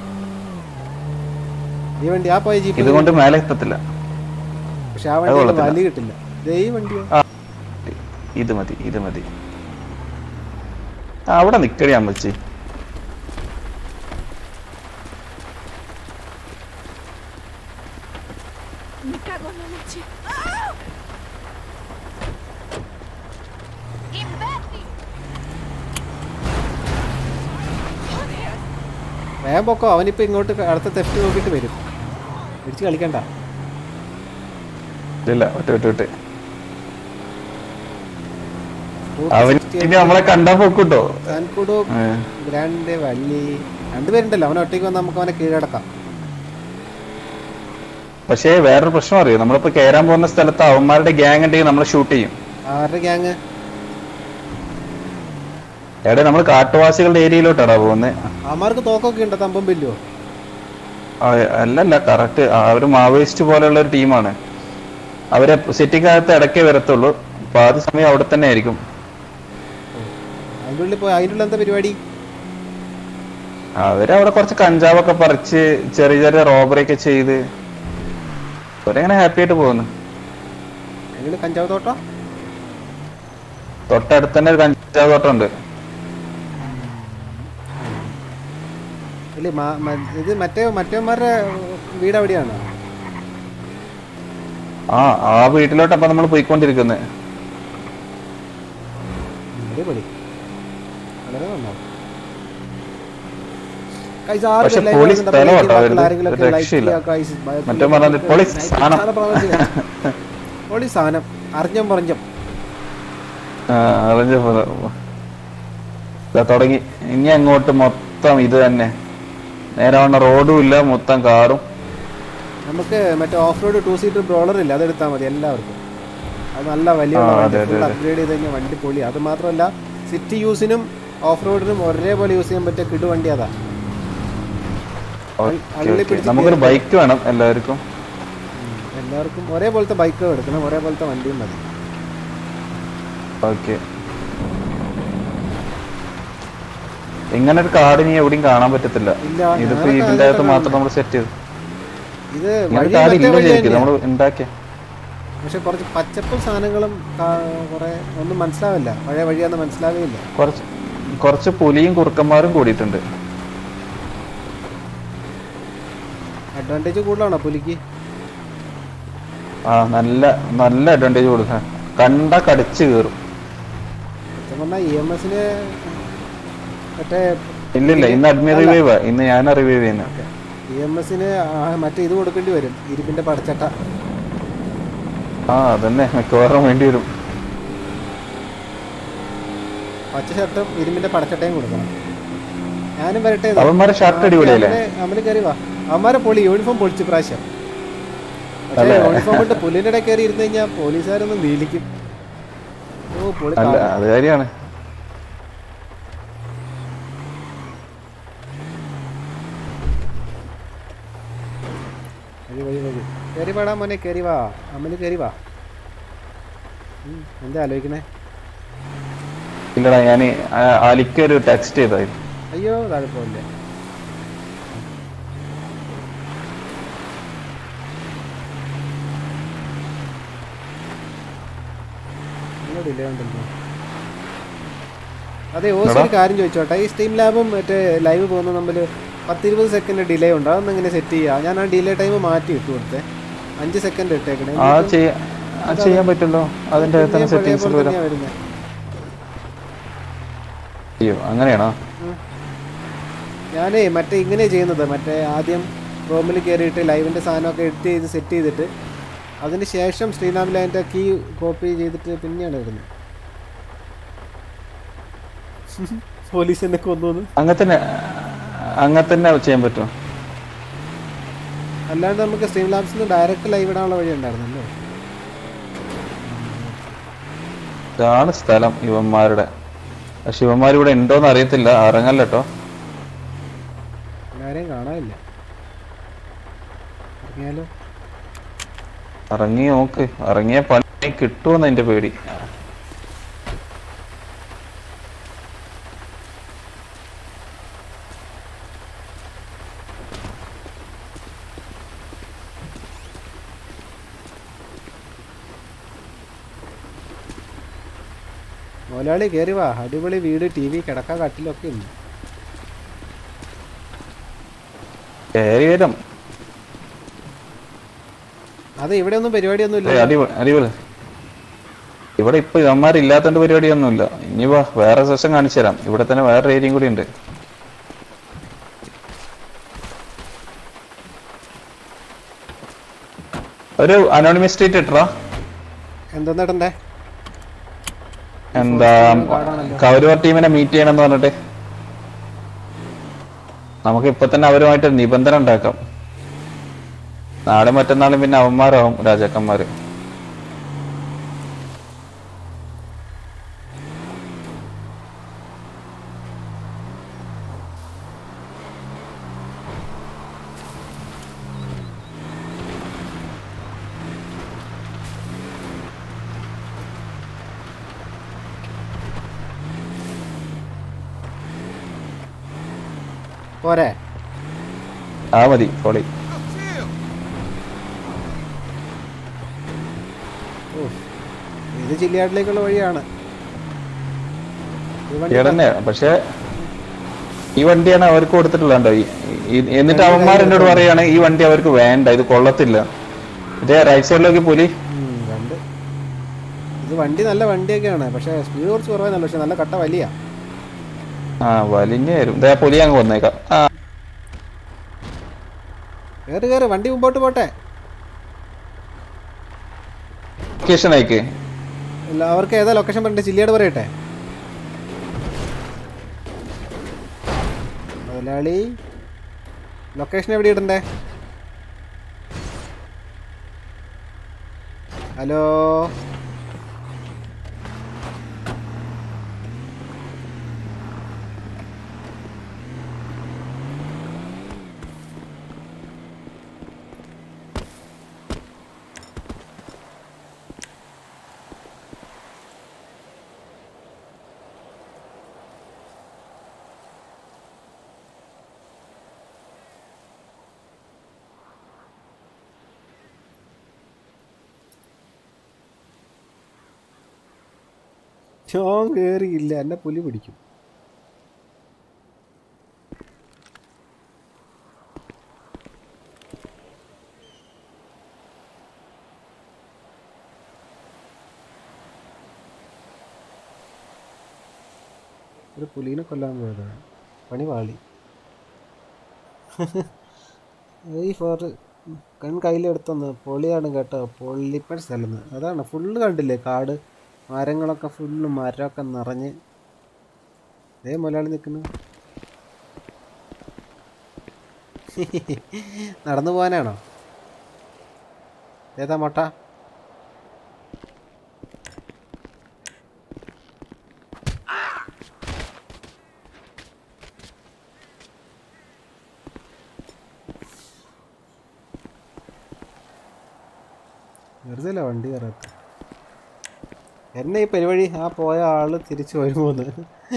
ഈ വണ്ടി ആ പോയ ജീപ്പ് ഇതുകൊണ്ട് മേലെ എത്തത്തില്ല പക്ഷെ ആ അത് വണ്ടി കൊള്ളത്തില്ല. വലിയ കിട്ടില്ല ദേ ഈ വണ്ടിയോ ഇത് മതി ഇത് മതി ആ, അവിടെ നിക്കടി അമ്മച്ചി Me cago en la leche. ¡Ah! ¡Imbécil! ¡Joder! വേഗം പൊക്കോ അവനിപ്പോ ഇങ്ങോട്ട് അടുത്ത തെഫ്റ്റ് നോക്കിയിട്ട് വരും ഇടിച്ച് കളിക്കണ്ട ഇല്ല ഒറ്റ വിട്ട് വിട്ട് അവൻ ഇനി നമ്മളെ കണ്ടാ പൊക്കൂട്ടോ സാൻകുഡോ ഗ്രാൻഡ് വള്ളി രണ്ടുപേരുണ്ടല്ലോ അവൻ ഒറ്റയ്ക്ക് വന്ന് നമുക്ക് അവനെ കീഴടക്കാം പക്ഷേ വേറൊരു പ്രശ്നം അറിയോ നമ്മളിപ്പോ കയറാൻ പോകുന്ന സ്ഥലത്ത് അവന്മാരുടെ ഗ്യാങ് ഉണ്ടെങ്കിൽ നമ്മളെ ഷൂട്ട് ചെയ്യും ആരുടെ ഗ്യാങ് എവിടെ നമ്മൾ കാട്ടുവാസികളുടെ ഏരിയയിലോട്ടാടാ പോകുന്നത് അവന്മാർക്ക് തോക്കൊക്കെ ഉണ്ടോ തമ്പം ബില്ലോ അല്ലല്ല കറക്റ്റ് അവര് മാവോയിസ്റ്റ് പോലെയുള്ള ഒരു ടീമാണ് അവരെ സിറ്റിക്കകത്ത് ഇടയ്ക്കേ വരത്തുള്ളൂ പാതി സമയം അവിടെ തന്നെ ആയിരിക്കും അതിൻ്റെ ഉള്ളിൽ പോയി അതിൻ്റെ ഉള്ളിൽ എന്താ പരിപാടി അവരവിടെ കുറച്ച് കഞ്ചാവൊക്കെ പറിച്ച് ചെറിയ ചെറിയ റോബറി ഒക്കെ ചെയ്ത് അവരങ്ങനെ ഹാപ്പി ആയിട്ട് പോകുന്നു അതിൻ്റെ കഞ്ചാവ് തോട്ടം തൊട്ടടുത്ത് തന്നെ ഒരു കഞ്ചാവ് തോട്ടം ഉണ്ട് ഇല്ലേ മാ- മ- ഇത് മറ്റേ മറ്റേമാരുടെ വീട് എവിടെയാണ് ആ ആ വീട്ടിലോട്ട് അപ്പൊ നമ്മൾ പോയിക്കൊണ്ടിരിക്കുന്നത് അടിപൊളി വളരെ നന്നാവും Guys, പക്ഷെ ആർക്കും live പൊളി കാണുന്നുണ്ട്. സ്ഥലം അപ്പോൾ കേട്ടോ like അവരുത്. ആരെങ്കിലുമൊക്കെ ഒരു like രക്ഷയില്ല. ചെയ്യുക, guys. ഭയ- മറ്റേ പറഞ്ഞ പൊളി like സാധനം. സാധനം പ്രവർത്തി ചെയ്യുക. പൊളി സാധനം അറിഞ്ഞം പറഞ്ഞം അറിഞ്ഞ തുടങ്ങി ഇനി അങ്ങോട്ട് മൊത്തം ഇത് തന്നെ നേരെ വണ്ണ റോഡും ഇല്ല മൊത്തം കാറും നമുക്ക് മറ്റേ off road two seater brawler ഇല്ല അത് എടുത്താൽ മതി എല്ലാവർക്കും അത് നല്ല വലിയ ആ, അതെ, അതെ, അതെ. അപ്ഗ്രേഡ് ചെയ്ത് കഴിഞ്ഞാൽ വണ്ടി പൊളി അത് മാത്രമല്ല സിറ്റി യൂസിനും ഓഫ് റോഡിനും ഒരേപോലെ യൂസ് ചെയ്യാൻ പറ്റിയ കിടു വണ്ടി അതാ ഓക്കേ, അള്ളി ഓക്കേ. പിടിച്ച് നമുക്കൊരു കേറി. ബൈക്ക് വേണം എല്ലാവർക്കും എല്ലാവർക്കും ഒരേപോലത്തെ ബൈക്കും എടുക്കണം ഒരേപോലത്തെ വണ്ടിയും മതി ഓക്കെ ഇങ്ങനെ ഒരു കാർഡ് ഇനി എവിടെയും കാണാൻ പറ്റത്തില്ല ഇല്ല, ഇതിപ്പോ ഞാനൊക്കെ ഇതിന്റെ അകത്ത് ആദ്യമായിട്ടാണ് മാത്രം നമ്മൾ സെറ്റ് ചെയ്തു ഇത് ഇങ്ങനെ വഴി കാർഡ് മറ്റേ ഇല്ല വഴി ശരിക്കും തന്നെയാ. നമ്മൾ ഉണ്ടാക്കിയ പക്ഷെ കുറച്ച് പച്ചപ്പും സാധനങ്ങളും കാ- കുറെ ഒന്നും മനസ്സിലാവില്ല പഴയ വഴിയാന്ന് മനസ്സിലാവുകയില്ല കുറച്ച് കുറച്ച് പുലിയും കുറുക്കന്മാരും കൂടിയിട്ടുണ്ട് അഡ്വാൻറ്റേജ് കൂടുതലാണോ പുലിക്ക് ആ നല്ല നല്ല അഡ്വാൻറ്റേജ് കൊടുക്കാൻ കണ്ട കടിച്ചു കയറും സത്യം പറഞ്ഞാൽ ഇ എം എസിന് മറ്റേ ഇല്ലില്ല ഇന്ന് അഡ്മി റിവൈവ് ഇന്ന് ഞാൻ റിവൈവ് ചെയ്യുന്നത് ഇ എം എസിന് മറ്റേ ഇത് കൊടുക്കേണ്ടി വരും ഇരുമ്പിന്റെ പടച്ചട്ട ആ അതന്നെ മിക്കവാറും വേണ്ടി വരും പച്ച ഷർട്ടും ഇരുമ്പിന്റെ പടച്ചട്ടയും കൊടുക്കണം ഞാനും വരട്ടെ ഇത്. അവന്മാരെ ഷർട്ട് അടിപൊളിയല്ലേ അമല് അമല് കയറി വാ അവന്മാരെ പൊളി യൂണിഫോം പൊളിച്ച് പ്രാവശ്യം പക്ഷേ അല്ലേ? യൂണിഫോം കൊണ്ട് പുല്ലിന്റെ ഇടയിൽ കയറി ഇരുന്ന് കഴിഞ്ഞാൽ പോലീസുകാരൊന്നും നീലിക്കും ഓ പൊളി അല്ല കാണാം. അത് കാര്യമാണ് വഴി വഴി വഴി കയറി പാടാ മോനെ കയറി വാ അമ്മല് കയറി വാ ഉം, എന്താ ആലോചിക്കണേ ഇല്ലടാ ഞാൻ അലിക്ക് ഒരു ടെക്സ്റ്റ് ചെയ്തായിരുന്നു അയ്യോ താഴെ പോകില്ലേ ഡിലേ ഉണ്ടല്ലോ അതെ ഓസ് ഒരു കാര്യം ചോദിച്ചോട്ടെ ഈ സ്റ്റീം ലാബും മറ്റേ ലൈവ് പോകുന്ന തമ്മിൽ പത്തിരുപത് സെക്കൻഡ് ഡിലേ ഉണ്ട് അതൊന്നും എങ്ങനെ സെറ്റ് ചെയ്യുക ഞാൻ ആ ഡിലേ ടൈം മാറ്റി ഇട്ട് കൊടുത്തേ അഞ്ച് സെക്കൻഡ് ഇട്ടേക്കണേ ആ ചെയ്യാ അത് ചെയ്യാൻ പറ്റുമല്ലോ അതിന്റെ തന്നെ സെറ്റിങ്സിൽ വരാം വരുന്നത് അയ്യോ അങ്ങനെയാണോ ഞാനേ മറ്റേ ഇങ്ങനെ ചെയ്യുന്നത് മറ്റേ ആദ്യം റൂമിൽ കയറിയിട്ട് ലൈവിൻ്റെ സാധനമൊക്കെ എഡിറ്റ് ചെയ്ത് സെറ്റ് ചെയ്തിട്ട് അതിന് ശേഷം ശ്രീനാമിൽ അതിൻ്റെ കീ കോപ്പി ചെയ്തിട്ട് പിന്നെയാണ് ഇടുന്നത് പോലീസ് എന്നെ കൊന്നു അങ്ങനെ തന്നെ അങ്ങനെ തന്നെ ചെയ്യാൻ പറ്റുമോ അല്ലാണ്ട് നമുക്ക് സ്ട്രീം ലാബ്സിൽ നിന്ന് ഡയറക്റ്റ് ലൈവ് ഇടാനുള്ള വഴി ഉണ്ടായിരുന്നല്ലോ ഇതാണ് സ്ഥലം ഇവന്മാരുടെ പക്ഷെ ഇവന്മാർ ഇവിടെ ഉണ്ടോന്ന് അറിയത്തില്ല ഇറങ്ങല്ല കേട്ടോ എല്ലാവരെയും കാണാനില്ല ഇറങ്ങിയാലോ ഇറങ്ങി നോക്ക് ഇറങ്ങിയ പണി കിട്ടുമെന്ന് എന്റെ പേടി മോലാളി കയറി വാ അടിപൊളി വീട് ടി വി കിടക്ക കട്ടിലൊക്കെ ഉണ്ട് കയറി വരും അത് ഇവിടെ ഒന്നും പരിപാടിയൊന്നും ഏയ് ഇല്ല അടിപൊളി അടിപൊളി ഇവിടെ ഇപ്പൊ ഇവന്മാരില്ലാത്തോണ്ട് പരിപാടിയൊന്നുമില്ല ഇനി വാ വേറെ സെഷൻ കാണിച്ചു തരാം ഇവിടെ തന്നെ വേറെ ഏരിയയും കൂടി ഉണ്ട് ഒരു അനോണിമസ് സ്റ്റേറ്റ് ഇട്ടറാ എന്തെന്നിടണ്ടേ എന്താ കൗരവർ ടീമിനെ മീറ്റ് ചെയ്യണമെന്ന് പറഞ്ഞിട്ട് നമുക്ക് ഇപ്പൊ തന്നെ അവരുമായിട്ട് നിബന്ധന ഉണ്ടാക്കാം നാളെ മറ്റന്നാളും പിന്നെ അവന്മാരാവും രാജാക്കന്മാര് പോരെ ആ മതി പൊളി ഓ ഇത് ചില്ലിയാട്ടിലേക്കുള്ള വഴിയാണ് ഈ വണ്ടി തന്നെ പക്ഷെ ഈ വണ്ടിയാണ് അവർക്ക് കൊടുത്തിട്ടുള്ളണ്ടോ എന്നിട്ട് അവന്മാർ എന്നോട് പറയാണ് ഈ വണ്ടി അവർക്ക് വേണ്ട ഇത് കൊള്ളത്തില്ല ഇതേ റൈറ്റ് സൈഡിലേക്ക് പുലി ഉം, കണ്ട് ഇത് വണ്ടി നല്ല വണ്ടിയൊക്കെയാണ് പക്ഷേ സ്പീഡ് കുറച്ച് കുറവായിരുന്നല്ലോ പക്ഷെ നല്ല കട്ട വലിയ ആ വലിഞ്ഞു വരും ഇതേ പുലി അങ്ങ് വന്നേക്കാം ആ കയറി കയറി വണ്ടി മുമ്പോട്ട് പോട്ടെ ലൊക്കേഷൻ അയക്ക് ഇല്ല അവർക്ക് ഏതാ ലൊക്കേഷൻ പറഞ്ഞിട്ട് ചില്ലിയോട് പറയട്ടെ മുതലാളി ലൊക്കേഷൻ എവിടെ ഇടണ്ടേ ഹലോ ഞാൻ കേറിയില്ല എന്നെ പുലി പിടിക്കും ഒരു പുലീനെ കൊല്ലാൻ പോയതാണ് പണി പാളി ഈ ഫോർ കൺ കയ്യിലെടുത്തൊന്ന് പൊളിയാണ് കേട്ടോ പൊള്ളിപ്പൻ സ്ഥലം അതാണ് ഫുള്ള് കണ്ടില്ലേ കാട് മരങ്ങളൊക്കെ ഫുള്ള് മരമൊക്കെ നിറഞ്ഞ് അതേ മുതലാളി നിൽക്കുന്നു നടന്നു പോകാനാണോ ഏതാ മൊട്ട വെറുതെ അല്ല വണ്ടി കയറാത്ത എന്നെ ഈ പരിപാടി ആ പോയ ആള് തിരിച്ചു വരുമോന്ന്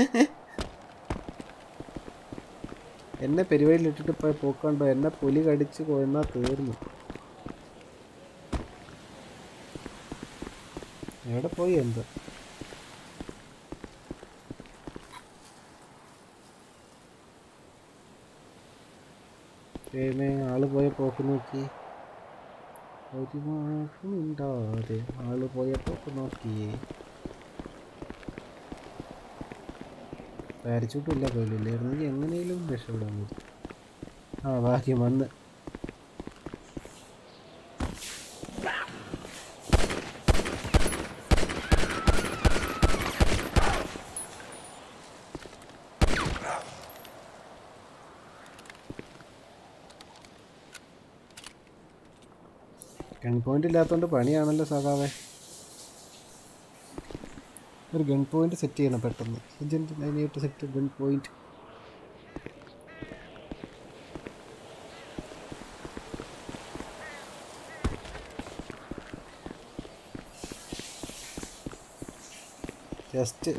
എന്നെ പരിപാടിയിൽ ഇട്ടിട്ട് പോയി പോക്കണ്ടോ എന്നെ പുലി കടിച്ച് കൊന്നാ തീർന്നു എവിടെ പോയി എന്ത് ദൈവമേ ആള് പോയ പോക്ക് നോക്കി ഒരു മാസമിണ്ടാതെ ആള് പോയ പോക്ക് നോക്കിയേ പാരച്ചൂട്ടില്ല കയ്യിലില്ലായിരുന്നെങ്കിൽ എങ്ങനെയും രക്ഷപ്പെടാൻ പറ്റും ആ ഭാഗ്യം വന്ന് ഗൺ പോയിന്റ് ഇല്ലാത്തതുകൊണ്ട് പണിയാണല്ലോ സഖാവേ ഒരു ഗൺ പോയിന്റ് സെറ്റ് ചെയ്യണം പെട്ടെന്ന് agent nine eight set gun point just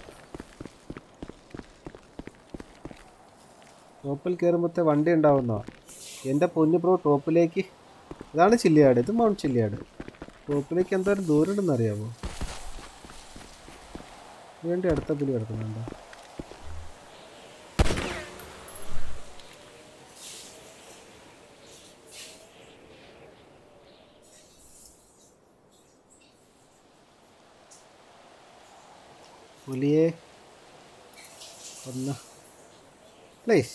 ടോപ്പിൽ കയറുമ്പോഴത്തെ വണ്ടി ഉണ്ടാവുന്നോ എൻ്റെ പൊന്നു ബ്രോ ടോപ്പിലേക്ക് ഇതാണ് ചില്ലിയാട് ഇത് മൗണ്ട് ചില്ലിയാട് ടോപ്പിലേക്ക് എന്തോരം ദൂരം ഉണ്ടെന്ന് അറിയാമോ വേണ്ടി അടുത്ത പുലി കിടക്കുന്നുണ്ടോ പുലിയെ ഒന്ന് പ്ലീസ്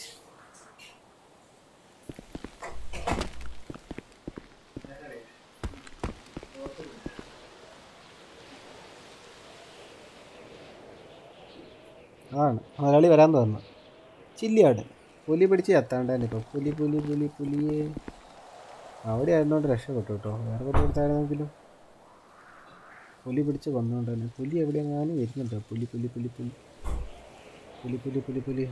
അതാണ് മലയാളി വരാൻ തോന്നുന്നു ചില്ലിയാട് പുലി പിടിച്ച് ചത്താണ്ടാണ് ഇപ്പോൾ പുലി പുലി പുലി പുലിയെ അവിടെ ആയിരുന്നോണ്ട് രക്ഷപ്പെട്ടു കേട്ടോ വേറെ കൊടുത്തായിരുന്നെങ്കിലും പുലി പിടിച്ച് കൊന്നുകൊണ്ടാണ് പുലി എവിടെയെങ്ങാനും വരുന്നുണ്ടോ പുലി പുലി പുലി പുലി പുലി പുലി പുലി പുലി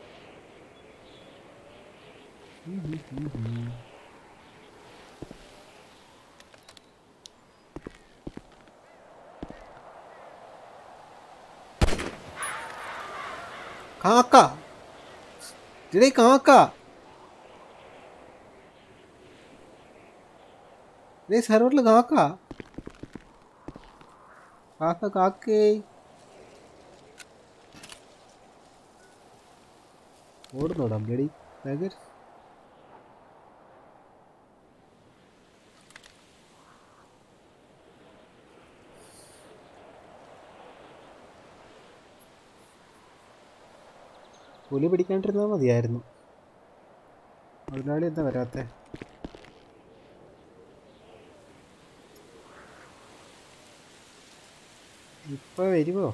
ഉം, ഉം, ഉം, ഉം. കാക്ക ഇടേ കാക്ക ഇതേ സെർവറിൽ കാക്ക കാക്ക കാക്കേ ഓടുന്നോടാ ബ്ലഡി നഗർ പുലി പിടിക്കാണ്ടിരുന്നാൽ മതിയായിരുന്നു മുതലാളി എന്താ വരാത്തെ ഇപ്പൊ വരുമോ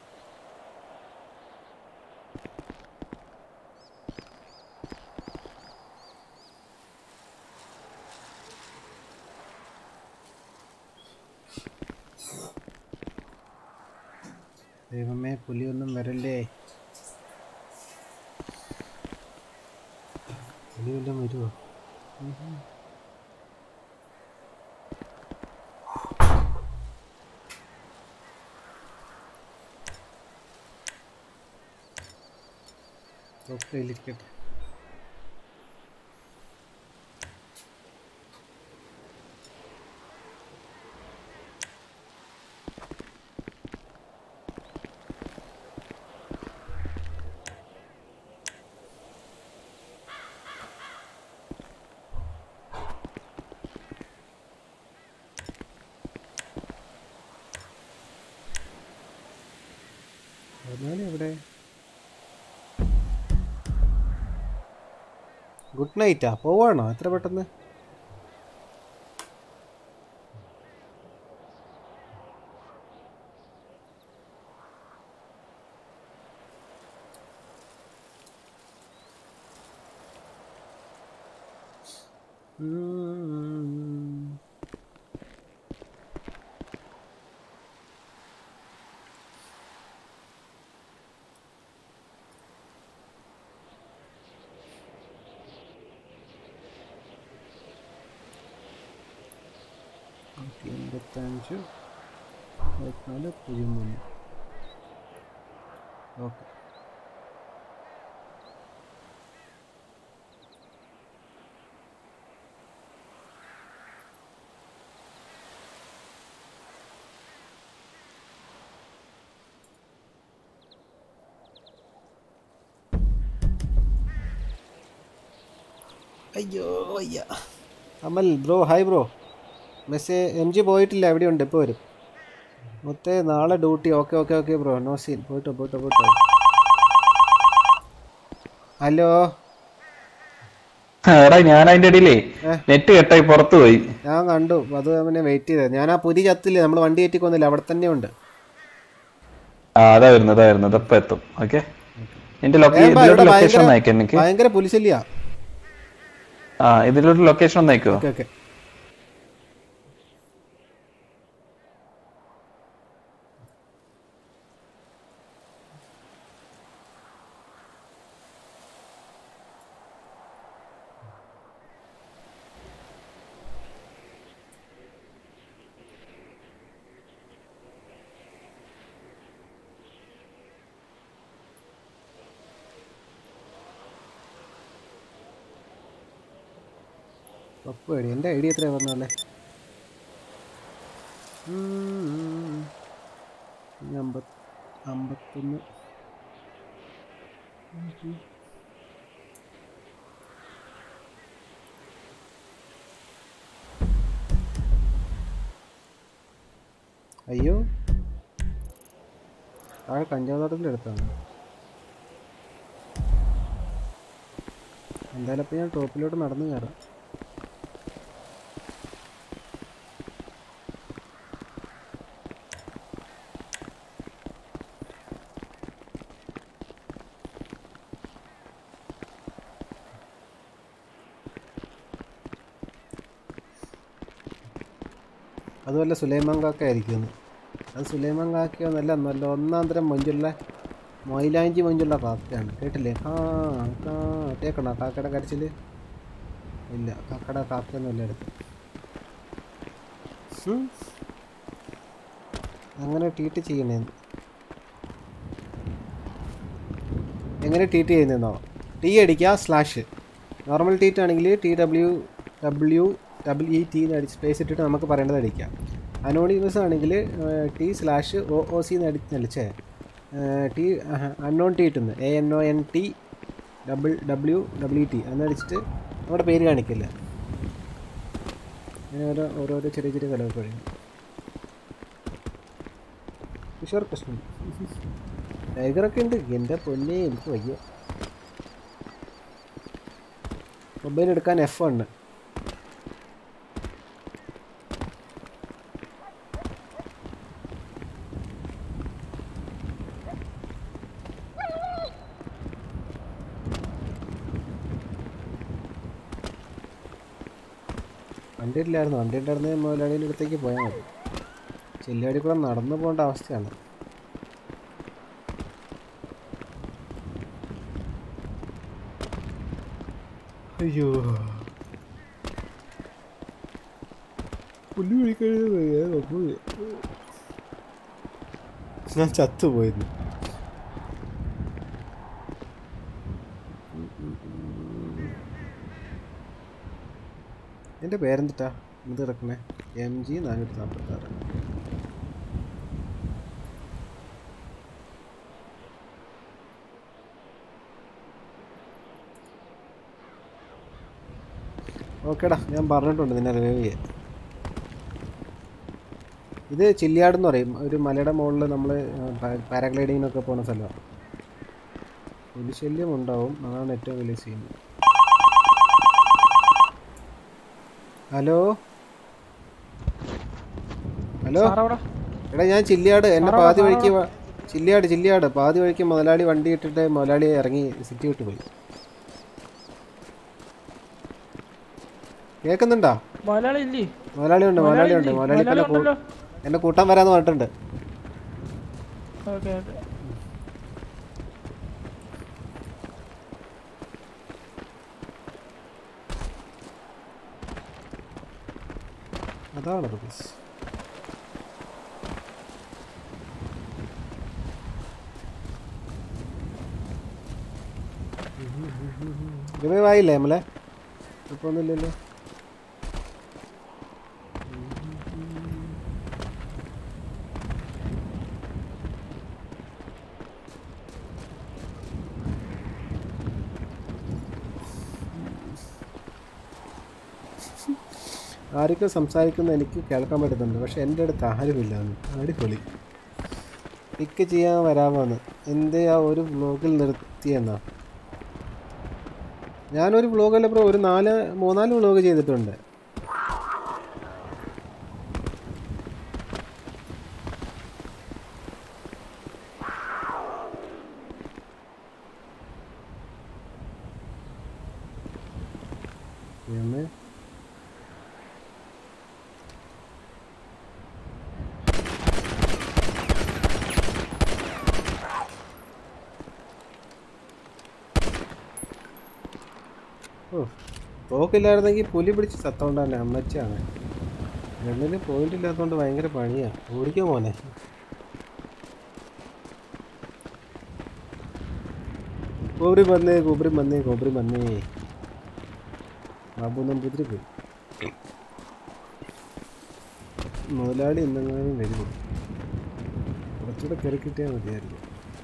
ദൈവമേ പുലിയൊന്നും വരല്ലേ പുലി വല്ലതും വരുമോ കയ്യിലിരിക്കട്ടെ മുതലാളി എവിടെ ഗുഡ് നൈറ്റാ പോവാണോ എത്ര പെട്ടെന്ന് ഉം. നൂറ്റി എൺപത്തഞ്ച് പതിനാല് പൂജ്യം മൂന്ന് ഓക്കെ അയ്യോ അയ്യ Amal bro hi bro message M G പോയിട്ടില്ല എവിടെയുണ്ട് ഇപ്പോൾ വരും മൊത്തേ നാളെ duty okay okay okay bro no scene പോയിട്ടോ പോയിട്ടോ പോയിട്ടോ ഹലോ എടാ ഞാൻ അതിന്റെ ഇടയിലേ നെറ്റ് കെട്ടായി പുറത്തു പോയി ഞാൻ കണ്ടു അത് പിന്നെ വെയിറ്റ് ചെയ്തത് ഞാൻ ആ പുതിയ ചത്തില്ലേ നമ്മൾ വണ്ടി കയറ്റിക്കൊന്നില്ല അവിടെ തന്നെ ഉണ്ട് ആ അതാ വരുന്നത് അതാ വരുന്നത് അപ്പൊ എത്തും ഓക്കെ എന്റെ വേഗം വാ, ഇവിടെ ലൊക്കേഷൻ ഒന്ന് ഭയങ്കര- അയക്കാം എനിക്ക് ഭയങ്കര പുലിശല്യ ആ ഇതിലൊരു ലൊക്കേഷൻ ഒന്ന് അയക്കോ ഓക്കെ ഓക്കെ പപ്പ് പേടി എൻ്റെ ഐ ഡി എത്രയാണ് പറഞ്ഞല്ലേ അമ്പത് അമ്പത്തൊന്ന് ഉം. അയ്യോ താഴെ കഞ്ചാവ് തോട്ടത്തിൻ്റെ അടുത്താണ് എന്തായാലും അപ്പം ഞാൻ ടോപ്പിലോട്ട് നടന്നു കയറാം അതുപോലെ സുലൈമാൻ കാക്ക ആയിരിക്കും അത് സുലൈമാൻ കാക്കയോ നല്ല നല്ല ഒന്നാം തരം മൊഞ്ചുള്ള മൊയിലാഞ്ചി മൊഞ്ചുള്ള കാക്കയാണ് കേട്ടില്ലേ ആ കാ കേൾക്കണോ കാക്കയുടെ കരച്ചിൽ ഇല്ല കാക്കയുടെ കാക്കയൊന്നുമില്ല അടുത്ത് ഉം. അങ്ങനെ ട്രീറ്റ് ചെയ്യണേന്ന് എങ്ങനെ ട്രീറ്റ് ചെയ്യുന്നതെന്നോ ടി അടിക്കുക സ്ലാഷ് നോർമൽ ട്വീറ്റ് ആണെങ്കിൽ T W W W E T എന്ന് അടിച്ച് സ്പേസ് ഇട്ടിട്ട് നമുക്ക് പറയേണ്ടത് അടിക്കാം അനോണിമസ് ആണെങ്കിൽ T slash O O C എന്ന് അടിച്ച് അടിച്ചേ ടി അൺനോൺ ടി ഇട്ടുന്നു A N O N T double W W T എന്നടിച്ചിട്ട് നമ്മുടെ പേര് കാണിക്കില്ല അങ്ങനെ ഓരോ ഓരോരോ ചെറിയ ചെറിയ കലകൾ കഴിയും കിഷോർ കൃഷ്ണൻ ടൈഗറൊക്കെ ഉണ്ട് എൻ്റെ പൊന്നെ എനിക്ക് വയ്യ മൊബൈൽ എടുക്കാൻ എഫ് ഉണ്ട് വണ്ടി ഇല്ലായിരുന്നു വണ്ടി ഉണ്ടായിരുന്നേ മുതലാളിയുടെ അടുത്തേക്ക് പോയാൽ മതി ചെല്ലാടി കൂടെ നടന്നു പോകേണ്ട അവസ്ഥയാണ് അയ്യോ പുല്ല് പിടിക്കഴുത് ഞാൻ ചത്തുപോയിരുന്നു എൻ്റെ പേരെന്തിട്ടാ ഇത് കിടക്കണേ എം ജി നാനൂറ്റി നാൽപ്പത്താറ് ഓക്കേടാ ഞാൻ പറഞ്ഞിട്ടുണ്ട് നിന്നെ റിവൈവ് ചെയ്യാൻ ഇത് ചില്ലിയാട് എന്ന് പറയും ഒരു മലയുടെ മുകളിൽ നമ്മൾ പാരാഗ്ലൈഡിങ്ങിനൊക്കെ പോകുന്ന സ്ഥലമാണ് പുലിശല്യം ഉണ്ടാവും അതാണ് ഏറ്റവും വലിയ സീൻ ഹലോ ഹലോ സാറവിടെ എടാ ഞാൻ ചില്ലിയാട് എന്നെ സാറോ, പാതി സാറോ. വഴിക്ക് വ- ചില്ലിയാട് ചില്ലിയാട് പാതി വഴിക്ക് മുതലാളി വണ്ടി ഇട്ടിട്ട് മുതലാളി ഇറങ്ങി സിറ്റി വിട്ട് പോയി കേൾക്കുന്നുണ്ടോ മലയാളി ഇല്ലേ മുതലാളി ഉണ്ട് മുതലാളി ഉണ്ട് ഇല്ലേ? മുതലാളി മലയാളി ഇപ്പൊ ഉണ്ടല്ലോ എന്നെ കൂട്ടാൻ വരാന്ന് പറഞ്ഞിട്ടുണ്ട് ഓക്കെ ഓക്കെ അതാണ് റുബീസ് റിവൈവ് ആയില്ലേ നമ്മളെ കുഴപ്പമൊന്നുമില്ലല്ലോ ആരൊക്കെ സംസാരിക്കുന്ന എനിക്ക് കേൾക്കാൻ പറ്റുന്നുണ്ട് പക്ഷെ എൻ്റെ അടുത്ത് ആരുമില്ല എന്ന് അടിപൊളി പിക്ക് ചെയ്യാൻ വരാമെന്ന് എന്തേ ആ ഒരു വ്ലോഗിൽ നിർത്തിയെന്നാ ഞാനൊരു വ്ലോഗല്ല ബ്രോ ഒരു നാല് മൂന്നാല് വ്ലോഗ് ചെയ്തിട്ടുണ്ട് പിന്നെ ഓ തോക്കില്ലായിരുന്നെങ്കിൽ പുലി പിടിച്ച് ചത്തോണ്ട് തന്നെ അമ്മച്ചാണ് ഗണ്ണിന് പോയിന്റ് ഇല്ലാത്തതുകൊണ്ട് ഭയങ്കര പണിയാ ഓടിക്കോ മോനെ കോബ്രി വന്നേ കോബ്രി വന്നേ കോബ്രി വന്നേ ബാബു നമ്പൂതിരി പോയി മുതലാളി എന്തെങ്കിലും വരുമോ കുറച്ചുകൂടെ കയറി കിട്ടിയാൽ മതിയായിരുന്നു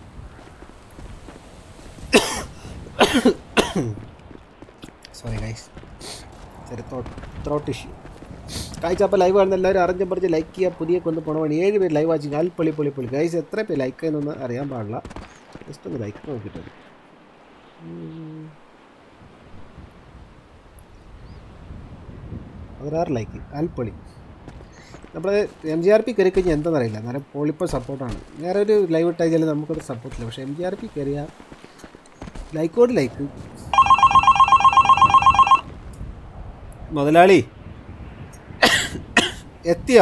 സോറി ഗൈസ് ചെറിയ ത്രോട്ട് ഇഷ്യൂ കാഴ്ച അപ്പോൾ ലൈവ് കാണുന്ന എല്ലാവരും അറിഞ്ഞ പറഞ്ഞ് ലൈക്ക് ചെയ്യുക പുതിയ കൊന്ന് പോണ വഴി ഏഴ് പേര് ലൈവ് വാച്ചിങ് ആൽ പൊളി പൊളി പൊളി ഗൈസ് എത്ര പേര് ലൈക്ക് ചെയ്യുന്നൊന്ന് അറിയാൻ പാടില്ല ജസ്റ്റ് ഒന്ന് ലൈക്ക് നോക്കിയിട്ട് പതിനാറ് ലൈക്ക് ആൽപ്പൊളി നമ്മൾ എം ജി ആർ പി കയറി കഴിഞ്ഞാൽ എന്താണെന്നറിയില്ല നേരെ പോളിപ്പോൾ സപ്പോർട്ടാണ് വേറെ ഒരു ലൈവ് ഇട്ട് കഴിഞ്ഞാൽ നമുക്കൊരു സപ്പോർട്ടില്ല പക്ഷേ എം ജി ആർ പി കയറിയാൽ ലൈക്കോട് ലൈക്ക് മുതലാളി എത്തിയോ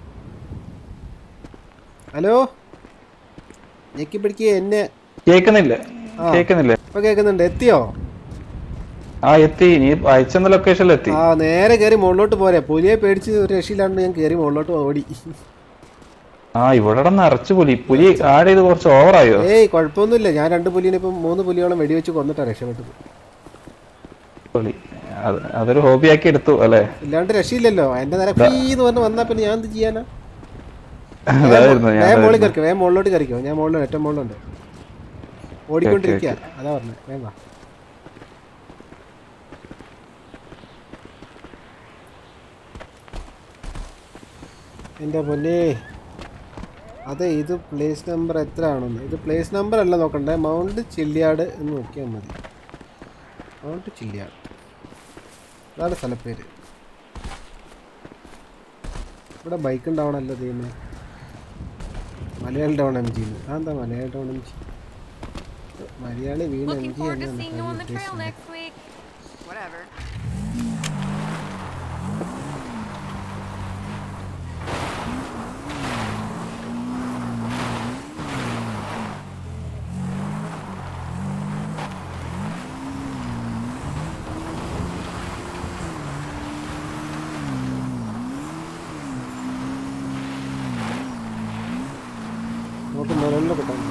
ഹലോ ഞെക്കി പിടിക്കുക എന്നെ കേക്കുന്നില്ല ആ. കേക്കുന്നില്ല ഇപ്പൊ കേൾക്കുന്നുണ്ട് എത്തിയോ ആ എത്തി നീ അയച്ചെന്ന ലൊക്കേഷനിൽ എത്തി ആ നേരെ കയറി മുകളിലോട്ട് പോരെ പുലിയെ പേടിച്ച് ഒരു രക്ഷയില്ലാണ്ട് ഞാൻ കയറി മുകളിലോട്ട് ഓടി ആ ഇവിടെ നിറച്ചു പുലി പുലി ആഡ് ചെയ്ത് കുറച്ച് ഓവറായോ ഏയ് കുഴപ്പമൊന്നുമില്ല ഞാൻ രണ്ട് പുലിനെ ഇപ്പം മൂന്ന് പുലിയോളം വെടിവെച്ച് കൊന്നിട്ടാ രക്ഷപ്പെട്ടത് പുലി അത് അതൊരു ഹോബിയാക്കി എടുത്തു അല്ലേ ഇല്ലാണ്ട് രക്ഷയില്ലല്ലോ എന്റെ നേരെ ഫീ എന്ന് പറഞ്ഞ് വന്നാ പിന്നെ ഞാൻ എന്ത് ചെയ്യാനാ അതായിരുന്നു ഞാൻ വേഗം മുകളിൽ അതായിരുന്നു. കയറിക്കോ വേഗം മുകളിലോട്ട് കയറിക്കോ ഞാൻ മുകളിൽ ഏറ്റവും മുകളിലുണ്ട് ഓടിക്കൊണ്ടിരിക്കുക അതാ പറഞ്ഞത് വേഗം വാ എൻ്റെ പൊന്നേ അതെ ഇത് പ്ലേസ് നമ്പർ എത്ര ആണെന്ന് ഇത് പ്ലേസ് നമ്പർ അല്ല നോക്കണ്ടേ മൗണ്ട് ചില്ലിയാട് എന്ന് നോക്കിയാൽ മതി മൗണ്ട് ചില്ലിയാട് അതാണ് സ്ഥലപ്പേര് ഇവിടെ ബൈക്ക് ഉണ്ടാവണമല്ലോ ദൈവമേ മലയാളി ടൗൺ എം ജി അതെന്താ Malayali town M G Malayali വീണ് M Looking G forward to എന്നാണ് seeing you on the trail ഉദ്ദേശിച്ചത് next week. Whatever. നമുക്ക് മുകളിൽ കിട്ടാൻ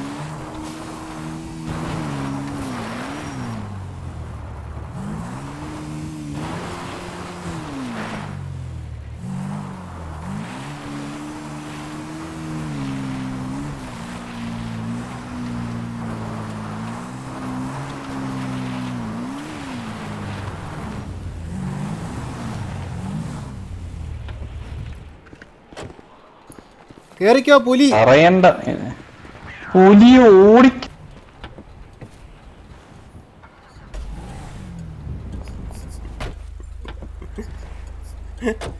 കേറിക്കോ പുലി പറയണ്ട പുലി ഓടി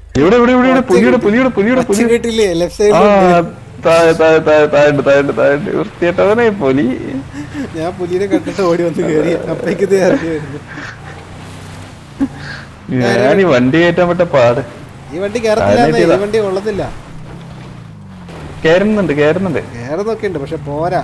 ഇവിടെ ഇവിടെ ഇവിടെ ഇവിടെ പുലിയുടെ പുലിയുടെ പുലിയുടെ ഒച്ച പുലി കേട്ടില്ലേ ലെഫ്റ്റ് ആ സൈഡിൽ താഴെ താഴെ താഴെ താഴെ താഴെ താഴെ വൃത്തിയായിട്ടവനെ പുലി ഞാൻ പുലിനെ കണ്ടിട്ട് ഓടി വന്ന് കയറി അപ്പേക്ക് ഇത് ഇറങ്ങി വരുന്നു ഞാൻ ഈ വണ്ടി കയറ്റാൻ പറ്റ പാട് ഈ വണ്ടി കയറത്തില്ല അതിനെ ഈ ചെയ്താ. വണ്ടി കൊള്ളത്തില്ല കയറുന്നുണ്ട് കയറുന്നുണ്ട് കയറുന്നൊക്കെ ഉണ്ട് പക്ഷെ പോരാ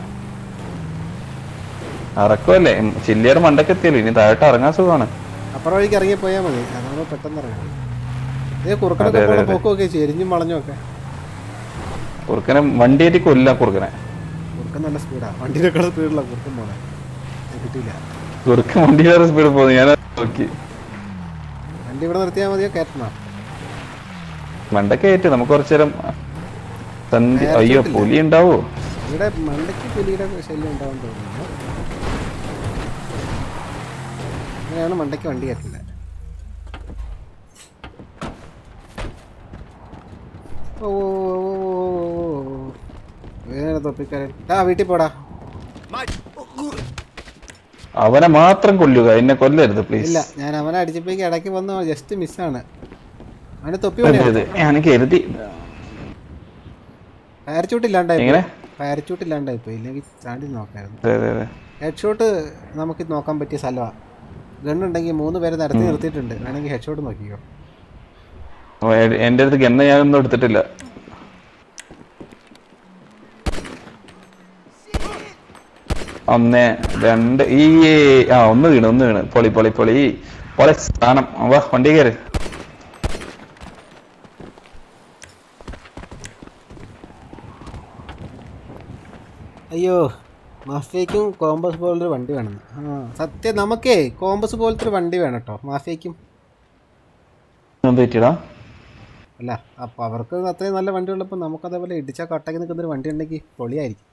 ഇറക്കുമല്ലേ ചില്ലിയുടെ മണ്ടക്ക് എത്തിയല്ലോ ഇനി താഴോട്ട് ഇറങ്ങാൻ സുഖമാണ് അപ്പുറം വഴിക്ക് ഇറങ്ങി പോയാൽ മതി അതാണ് പെട്ടെന്ന് ഇറങ്ങാം ഇതേ കുറുക്കനൊക്കെ അതെ, അതെ, പോണ അതെ. പോക്കൊക്കെ ചെരിഞ്ഞും വളഞ്ഞും ഒക്കെ കുറുക്കനെ വണ്ടിയേറ്റി കൊല്ല കുറുക്കനെ കുറുക്കൻ നല്ല സ്പീഡാ വണ്ടിയിലേക്കുള്ള സ്പീഡുള്ള കുറുക്കൻ പോണേ അത് കിട്ടിയില്ല കുറുക്കൻ വണ്ടിയിലേറെ സ്പീഡ് പോകുന്നു ഞാൻ നോക്കി വണ്ടി ഇവിടെ നിർത്തിയാൽ മതിയോ കയറ്റണോ മണ്ടക്ക് കയറ്റി നമുക്ക് കുറച്ചു നേരം സന്ധ്യ നേരെ അയ്യോ ചുറ്റില്ല. പുലി ഉണ്ടാവോ ഇവിടെ മണ്ടയ്ക്ക് പുലിയുടെ ശല്യം ഉണ്ടാവാൻ തോന്നുന്നു അങ്ങനെയാണ് മണ്ടയ്ക്ക് വണ്ടി കയറ്റില്ല ഓ വേറെ തൊപ്പിക്കാരൻ ആ വീട്ടിൽ പോടാ My. അവനെ മാത്രം കൊല്ലുക എന്നെ കൊല്ലരുത് ഇല്ല പ്ലീസ് ഞാൻ അവനെ അടിച്ചപ്പോഴേക്ക് ഇടയ്ക്ക് വന്ന് ജസ്റ്റ് മിസ്സാണ് അവന് തൊപ്പി ഞാൻ കരുതി പാരച്ചൂട്ട് ഇല്ലാണ്ടായി എങ്ങനെ? പാരച്ചൂട്ട് ഇല്ലാണ്ടായി പോയി ഇല്ലെങ്കിൽ ചാണ്ടി നോക്കായിരുന്നു അതെ അതെ അതെ ഹെഡ് ഷോട്ട് നമുക്ക് നോക്കാൻ പറ്റിയ സ്ഥലമാണ് ഗണ്ണുണ്ടെങ്കിൽ മൂന്ന് പേരെ നിരത്തി നിർത്തിയിട്ടുണ്ട് വേണമെങ്കിൽ ഹെഡ് ഷോട്ട് നോക്കിക്കോ ഓ, എ- എന്റെ അടുത്ത് ഗണ്ണ ഞാനൊന്നും എടുത്തിട്ടില്ല ഒന്ന് രണ്ട് ഈ ആ ഒന്ന് വീണ് ഒന്ന് വീണ് പൊളി പൊളി പൊളി പൊളി സ്ഥാനം വാ വണ്ടി കയറി അയ്യോ മാഫിയയ്ക്കും കോമ്പസ് പോലൊരു വണ്ടി വേണം ആ സത്യം നമുക്കേ കോമ്പസ് പോലത്തെ ഒരു വണ്ടി വേണം കേട്ടോ മാഫിയയ്ക്കും എന്ത് പറ്റിയടാ അല്ല അപ്പോൾ അവർക്ക് അത്രയും നല്ല വണ്ടി ഉള്ളപ്പോൾ നമുക്ക് അതേപോലെ ഇടിച്ചാൽ കട്ടയ്ക്ക് നിൽക്കുന്ന ഒരു വണ്ടി ഉണ്ടെങ്കിൽ പൊളിയായിരിക്കും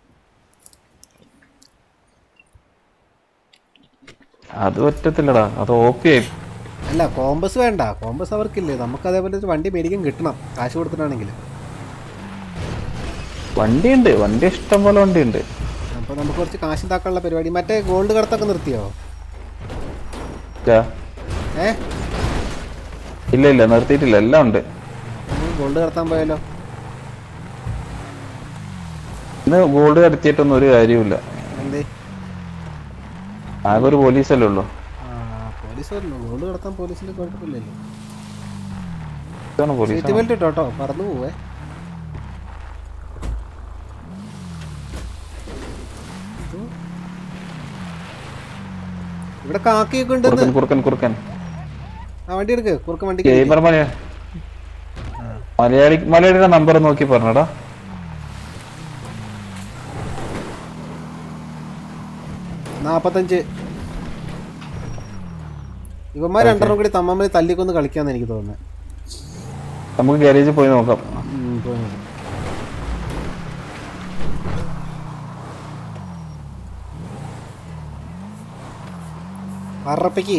അത് പറ്റത്തില്ലടാ അത് ഓപ്പി ആയി അല്ല കോമ്പസ് വേണ്ട കോമ്പസ് അവർക്കില്ലേ നമുക്ക് അതേപോലെ ഒരു വണ്ടി മേടിക്കാൻ കിട്ടണം കാശ് കൊടുത്തിട്ടാണെങ്കിൽ വണ്ടിയുണ്ട് വണ്ടി ഇഷ്ടം പോലെ വണ്ടിയുണ്ട് അപ്പോൾ നമുക്ക് കുറച്ച് കാശ് ഉണ്ടാക്കാനുള്ള പരിപാടി മറ്റേ ഗോൾഡ് കടത്തൊക്കെ നിർത്തിയോ ഇല്ല. ഏ ഇല്ല ഇല്ല നിർത്തിയിട്ടില്ല എല്ലാം ഉണ്ട് ഗോൾഡ് കടത്താൻ പോയാലോ ഇന്ന് ഗോൾഡ് കടത്തിയിട്ടൊന്നും ഒരു കാര്യമില്ല എന്തേ ആകെ ഒരു പോലീസല്ലേ ഉള്ളൂ ആ പോലീസ് വരണോ ഗോൾഡ് കടത്താൻ പോലീസിന് കുഴപ്പമില്ലല്ലോ ഇതാണ് പോലീസ് സീറ്റ് ബെൽറ്റ് ഇട്ടോ കേട്ടോ പറന്നു പോവേ ഇത് ഇവിടെ കാക്കയൊക്കെ ഉണ്ടെന്ന് കുറുക്കൻ കുറുക്കൻ കുറുക്കൻ ആ വണ്ടി എടുക്ക് കുറുക്കൻ വണ്ടി ഗെയിമർ മലയാളി മലയാളി മലയാളിയുടെ നമ്പർ നോക്കി പറഞ്ഞടാ നാപ്പത്തഞ്ച് ഇവന്മാർ രണ്ടെണ്ണം കൂടി തമ്മമ്മ തല്ലിക്കൊന്ന് കളിക്കാന്ന് എനിക്ക് തോന്നുന്നത് നമുക്ക് ഗാരേജിൽ പോയി നോക്കാം ഉം, പോയി നോക്ക്. പറപ്പിക്ക്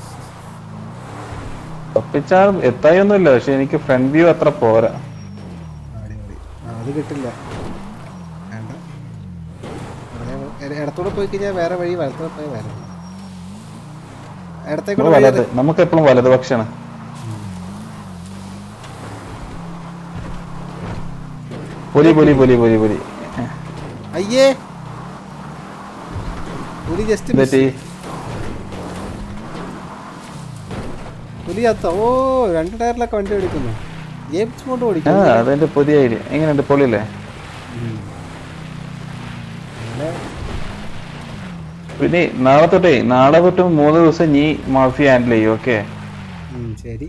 തപ്പിച്ചാൽ എത്തായൊന്നുമില്ല പക്ഷെ എനിക്ക് ഫ്രണ്ട് വ്യൂ അത്ര പോരാ അടിപൊളി ആ അത് കിട്ടില്ല വേണ്ട വെറുതെ ഇട- ഇടത്തൂടെ പോയി കഴിഞ്ഞാൽ വേറെ വഴി വലത്തൂടെ പോയി വരണം ഇടത്തേക്കൂടെ നമ്മള് വഴി വലത് നമുക്ക് എപ്പോഴും വലതുപക്ഷാണ് പുലി പുലി പുലി പുലി പുലി അയ്യേ പുലി ജസ്റ്റ് ഇതെറ്റി പുലി ചത്ത ഓ രണ്ട് ടയറിലൊക്കെ വണ്ടി ഓടിക്കുന്നു ജെയിംസ് ബോണ്ട് ആ ഓടിക്കുന്നു അതെന്റെ പുതിയ ഐഡിയ എങ്ങനെയുണ്ട് പൊളിയല്ലേ പിന്നെ നാളെ തൊട്ടേ നാളെ തൊട്ട് മൂന്ന് ദിവസം നീ മാഫി ഹാൻഡിൽ ചെയ്യും ഓക്കെ ഉം, ശരി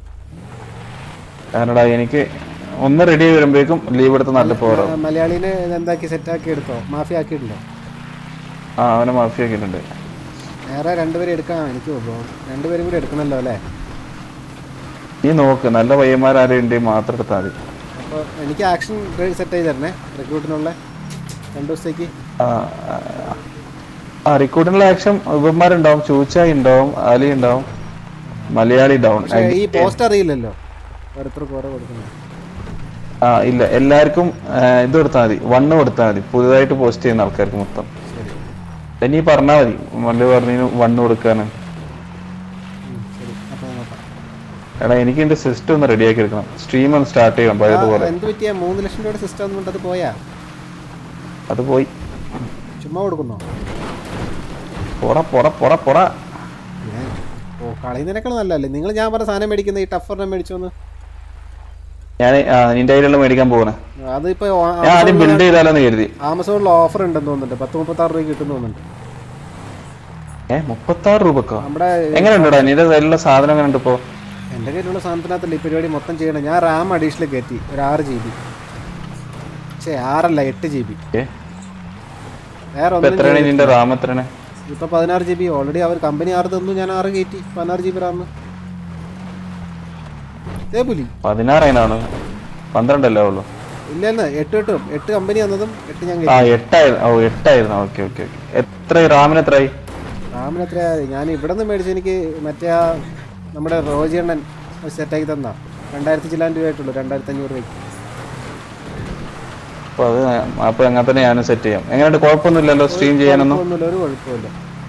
കാരണടാ എനിക്ക് ഒന്ന് റെഡി ആയി വരുമ്പോഴേക്കും ലീവ് എടുത്ത് നാട്ടിൽ പോകാറോ ആ, മലയാളീനെ എന്താക്കി സെറ്റാക്കി എടുത്തോ മാഫി ആക്കിയിട്ടുണ്ടോ ആ അവനെ മാഫി ആക്കിയിട്ടുണ്ട് വേറെ രണ്ടുപേരെ എടുക്കാൻ എനിക്ക് തോന്നുന്നു രണ്ടുപേരും കൂടി എടുക്കണല്ലോ അല്ലേ നീ നോക്ക് നല്ല പയ്യന്മാരാരുണ്ട് മാത്രം എടുത്താൽ മതി അപ്പോൾ എനിക്ക് ആക്ഷൻ സെറ്റ് ചെയ്ത് തരണേ റിക്രൂട്ടിനുള്ള രണ്ട് ദിവസത്തേക്ക് ആ, ആ, ആ റിക്രൂട്ടിനുള്ള ആക്ഷൻ ഇവന്മാരുണ്ടാവും ചൂച്ചായി ഉണ്ടാവും അലി ഉണ്ടാവും മലയാളി ഉണ്ടാവും പക്ഷേ ഈ പോസ്റ്റ് അറിയില്ലല്ലോ ഓരോരുത്തർക്ക് ഓരോ കൊടുക്കുന്നത് ആ ഇല്ല എല്ലാവർക്കും ആ, ഇത് കൊടുത്താൽ മതി വണ്ണ് കൊടുത്താൽ മതി പുതുതായിട്ട് പോസ്റ്റ് ചെയ്യുന്ന ആൾക്കാർക്ക് മൊത്തം ശരി നീ പറഞ്ഞാൽ മതി മല്ലു പറഞ്ഞു വണ്ണ് കൊടുക്കാന് ഉം, ശരി അപ്പോൾ നോക്കാം എടാ എനിക്ക് എന്റെ സിസ്റ്റം ഒന്ന് റെഡിയാക്കി എടുക്കണം സ്ട്രീം ഒന്ന് സ്റ്റാർട്ട് ചെയ്യണം പഴയതുപോലെ എന്ത് പറ്റിയാ മൂന്ന് ലക്ഷം രൂപയുടെ സിസ്റ്റം ഒന്നും അത് പോയാ അത് പോയി ചുമ്മാ കൊടുക്കുന്നോ പൊറ പൊറ പൊറ പൊറ ഞാൻ ഓ കളയുന്നതിനേക്കാൾ നല്ലതല്ലേ നിങ്ങൾ ഞാൻ പറഞ്ഞ സാധനം മേടിക്കുന്ന ഈ ടഫറിനെ മേടിച്ചോന്ന് ഞാൻ നിന്റെ കയ്യിലുള്ള മേടിക്കാൻ പോകണേ അതിപ്പോ ഞാൻ ആദ്യം ബിൽഡ് ചെയ്താലോന്ന് കരുതി ആമസോണിൽ ഓഫർ ഉണ്ടെന്ന് തോന്നുന്നുണ്ട് പത്ത് മുപ്പത്താറ് രൂപ കിട്ടുന്നു തോന്നുന്നുണ്ട് ഏ മുപ്പത്താറ് രൂപക്കോ നമ്മുടെ എങ്ങനെയുണ്ടടാ നിന്റെ കയ്യിലുള്ള സാധനം എങ്ങനെയുണ്ട് ഇപ്പോ എൻ്റെ കയ്യിലുള്ള സാധനത്തിനകത്തല്ല ഈ പരിപാടി മൊത്തം ചെയ്യണം ഞാൻ റാം അഡീഷണൽ കയറ്റി ഒരു ആറ് ജി ബി ശേ ആറല്ല എട്ട് ജി ബി ഏ വേറെ ഇപ്പൊ ഒന്നും എത്രയാണ് നിന്റെ റാം എത്രയാണ് ഇപ്പൊ പതിനാറ് ജി ബി ഓൾറെഡി അവർ കമ്പനി ആറ് തന്നു ഞാൻ ആറ് കയറ്റി പതിനാറ് ജി ബി റാം ഏ പുലി പതിനാറാണ് പന്ത്രണ്ടല്ലേ ഉള്ളൂ ഇല്ല ഇല്ല എട്ട് കിട്ടും എട്ട് കമ്പനി തന്നതും എട്ട് ഞാൻ ആ കയറ്റി എട്ടായിരുന്നു ഓ എട്ടായിരുന്നു ഓക്കെ ഓക്കെ ഓക്കെ എത്ര റാമിന് എത്രയായി റാമിന് എത്രയാ ഞാൻ ഇവിടെ നിന്ന് മേടിച്ചു എനിക്ക് മറ്റേ ആ നമ്മുടെ റോജി അണ്ണൻ സെറ്റാക്കി തന്ന രണ്ടായിരത്തി ചില്ലാൻ രൂപയായിട്ടുള്ളൂ രണ്ടായിരത്തി അഞ്ഞൂറ് രൂപയ്ക്ക് അപ്പൊ അത് അപ്പൊ അങ്ങനെ തന്നെ ഞാനും സെറ്റ് ചെയ്യാം എങ്ങനെയുണ്ട് കുഴപ്പമൊന്നുമില്ലല്ലോ സ്ട്രീം ചെയ്യാനൊന്നും കുഴപ്പമൊന്നുമില്ല ഒരു കുഴപ്പമില്ല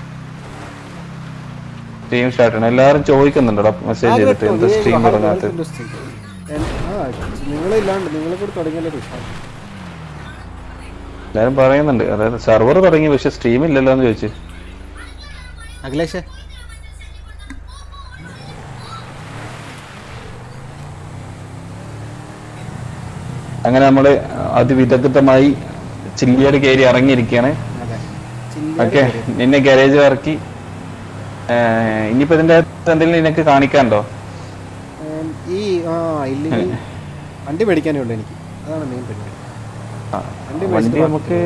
സ്ട്രീം സ്റ്റാർട്ട് ചെയ്യണം എല്ലാവരും ചോദിക്കുന്നുണ്ടോ മെസ്സേജ് ചെയ്തിട്ട് എന്ത് സ്ട്രീം തുടങ്ങാത്ത നിങ്ങളില്ലാണ്ട് നിങ്ങളെ കൂടി തുടങ്ങിയല്ലോ പ്രശ്നം എല്ലാരും പറയുന്നുണ്ട് അതായത് സെർവർ തുടങ്ങി പക്ഷെ സ്ട്രീം ഇല്ലല്ലോ എന്ന് ചോദിച്ചു അഖിലേഷേ അങ്ങനെ നമ്മള് അതിവിദഗ്ധമായി ചില്ലിയാട് കയറി ഇറങ്ങിയിരിക്കുകയാണ് അതെ ഓക്കെ നിന്നെ ഗാരേജ് ഇറക്കി ഏഹ്, ഇനിയിപ്പോ ഇതിന്റെ അകത്ത് എന്തെങ്കിലും നിനക്ക് കാണിക്കാനുണ്ടോ ഉം, ഈ ആ ഇല്ലെങ്കിൽ വണ്ടി മേടിക്കാനേ ഉള്ളൂ എനിക്ക് അതാണ് മെയിൻ പരിപാടി ആ, വണ്ടി വണ്ടി മേടിച്ചിട്ട് നമുക്ക്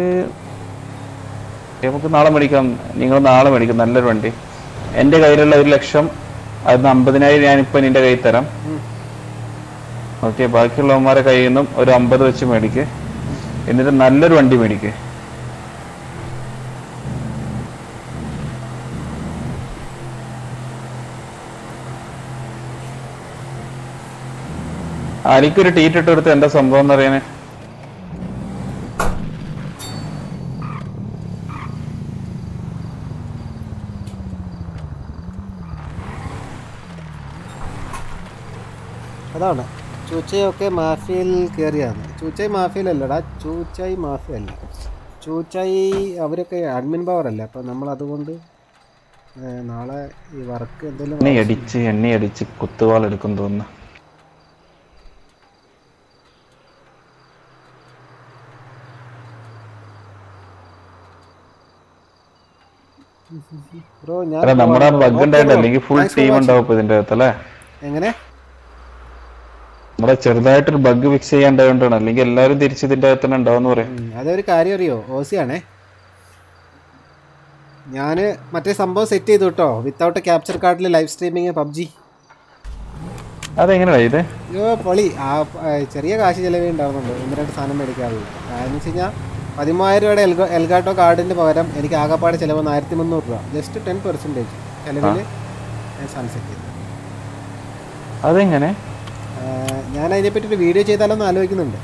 നമുക്ക് നാളെ മേടിക്കാം നിങ്ങൾ നാളെ മേടിക്കും നല്ലൊരു വണ്ടി എന്റെ കയ്യിലുള്ള ഒരു ലക്ഷം അതിന് അമ്പതിനായിരം ഞാനിപ്പോ നിന്റെ കയ്യിൽ തരാം ഉം. ഓക്കെ ബാക്കിയുള്ളവന്മാരെ കയ്യിൽ നിന്നും ഒരു അമ്പത് വെച്ച് മേടിക്ക് എന്നിട്ട് നല്ലൊരു വണ്ടി മേടിക്ക് എനിക്കൊരു ടീറ്റ് ഇട്ട് കൊടുത്ത് എന്താ സംഭവം എന്ന് അറിയാനേ അതാണ് ചൂച്ചയൊക്കെ മാഫിയയിൽ കയറിയാണ് ചൂച്ചായി മാഫിയയിലല്ലടാ ചൂച്ചായി മാഫിയ അല്ല ചൂച്ചായി അവരൊക്കെ അഡ്മിൻ പവർ അല്ലേ അപ്പം നമ്മൾ അതുകൊണ്ട് ഏ, നാളെ ഈ വർക്ക് എന്തെങ്കിലും എണ്ണ അടിച്ച് എണ്ണ അടിച്ച് കുത്തുവാൾ എടുക്കും തോന്നുന്നു ബ്രോ ഞാൻ അല്ല നമ്മുടെ പോവാം bro. ബഗ് Okay ഉണ്ടായിട്ട് bro. അല്ലെങ്കിൽ full Thanks for team watching. ഉണ്ടാവും ഇപ്പൊ ഇതിന്റെ അകത്ത് അല്ലേ എങ്ങനെ നമ്മുടെ ചെറുതായിട്ടൊരു ബഗ് ഫിക്സ് ചെയ്യാണ്ടായോണ്ടാണ് അല്ലെങ്കിൽ എല്ലാവരും തിരിച്ച് ഇതിന്റെ അകത്ത് തന്നെ ഉണ്ടാവും പറയാം ഉം, അതൊരു കാര്യം അറിയോ ഓസിയാണേ ഞാൻ മറ്റേ സംഭവം സെറ്റ് ചെയ്തു കേട്ടോ വിത്തൗട്ട് ക്യാപ്ചർ കാർഡിൽ ലൈവ് സ്ട്രീമിങ് പബ്ജി അതെങ്ങനെയാ ഇത് അയ്യോ പൊളി ആ ആ, ചെറിയ കാശ് ചിലവേ ഉണ്ടാവുന്നുള്ളൂ ഒന്ന് രണ്ട് സാധനം മേടിക്കാറുള്ളൂ കാരണം വെച്ച് കഴിഞ്ഞാൽ പതിമൂവായിരം രൂപയുടെ എൽഗോ എൽഗാട്ടോ കാർഡിന് പകരം എനിക്ക് ആകെപ്പാട് ചിലവ് വന്ന് ആയിരത്തി മുന്നൂറ് രൂപ ജസ്റ്റ് ടെൻ പെർസെൻറ്റേജ് ചിലവിൽ ഞാൻ സാധനം സെറ്റ് ചെയ്തു അതെങ്ങനെ ആ, ഞാൻ അതിനെപ്പറ്റി ഒരു വീഡിയോ ചെയ്താലോ എന്ന് ആലോചിക്കുന്നുണ്ട്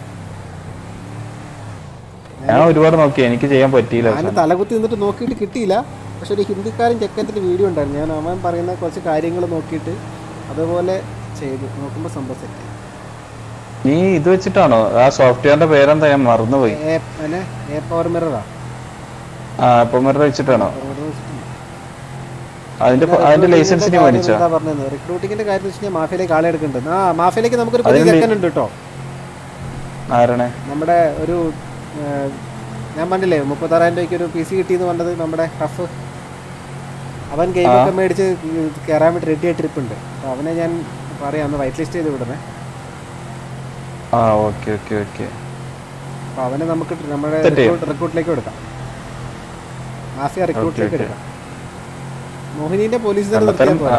ഞാൻ ഒരുപാട് നോക്കി എനിക്ക് ചെയ്യാൻ പറ്റിയില്ല ഞാൻ തലകുത്തി നിന്നിട്ട് നോക്കിയിട്ട് കിട്ടിയില്ല പക്ഷെ ഒരു ഹിന്ദിക്കാരൻ ചെക്കൻ്റെ വീഡിയോ ഉണ്ടായിരുന്നു ഞാൻ അവൻ പറയുന്ന കുറച്ച് കാര്യങ്ങൾ നോക്കിയിട്ട് അതുപോലെ ചെയ്തു നോക്കുമ്പോൾ സംഭവം സെറ്റ് നീ ഇത് വെച്ചിട്ടാണോ ആ സോഫ്റ്റ്വെയറിന്റെ പേരെന്താ ഞാൻ മറന്നുപോയി എ പവർ മിററാ ആ അപ്പമര വെച്ചിട്ടാണോ അതിന്റെ അതിന്റെ ലൈസൻസ് നീ മേടിച്ചോ എന്താ പറഞ്ഞത് റിക്രൂട്ടിങ്ങിന്റെ കാര്യം വെച്ച് കഴിഞ്ഞാൽ മാഫിയയിലേക്ക് ആളെ എടുക്കുന്നുണ്ട് ആ മാഫിയയിലേക്ക് നമുക്കൊരു പുതിയ അതിന് ചെക്കൻ ഉണ്ട് കേട്ടോ ആരാണ് നമ്മുടെ ഒരു ആ, ഞാൻ പറഞ്ഞില്ലേ മുപ്പത്താറായിരം രൂപയ്ക്ക് ഒരു പി സി കിട്ടിയെന്ന് പറഞ്ഞത് നമ്മുടെ ടഫ് അവൻ ഗെയിമൊക്കെ മേടിച്ച് കയറാൻ വേണ്ടി റെഡി ആയിട്ട് ഇരിപ്പുണ്ട് അപ്പോൾ അവനെ ഞാൻ പറയാം ഒന്ന് വൈറ്റ് ലിസ്റ്റ് ചെയ്ത് വിടണേ ആ ഓക്കെ ഓക്കെ ഓക്കെ അപ്പോൾ അവനെ നമുക്ക് നമ്മുടെ Set ചെയ്യാം. റിക്രൂട്ടിലേക്ക് എടുക്കാം മാഫിയ റിക്രൂട്ടിലേക്ക് okay. എടുക്കാം മോഹിനിന്റെ പോലീസ് കള്ളത്തരം നിർത്തിയാൽ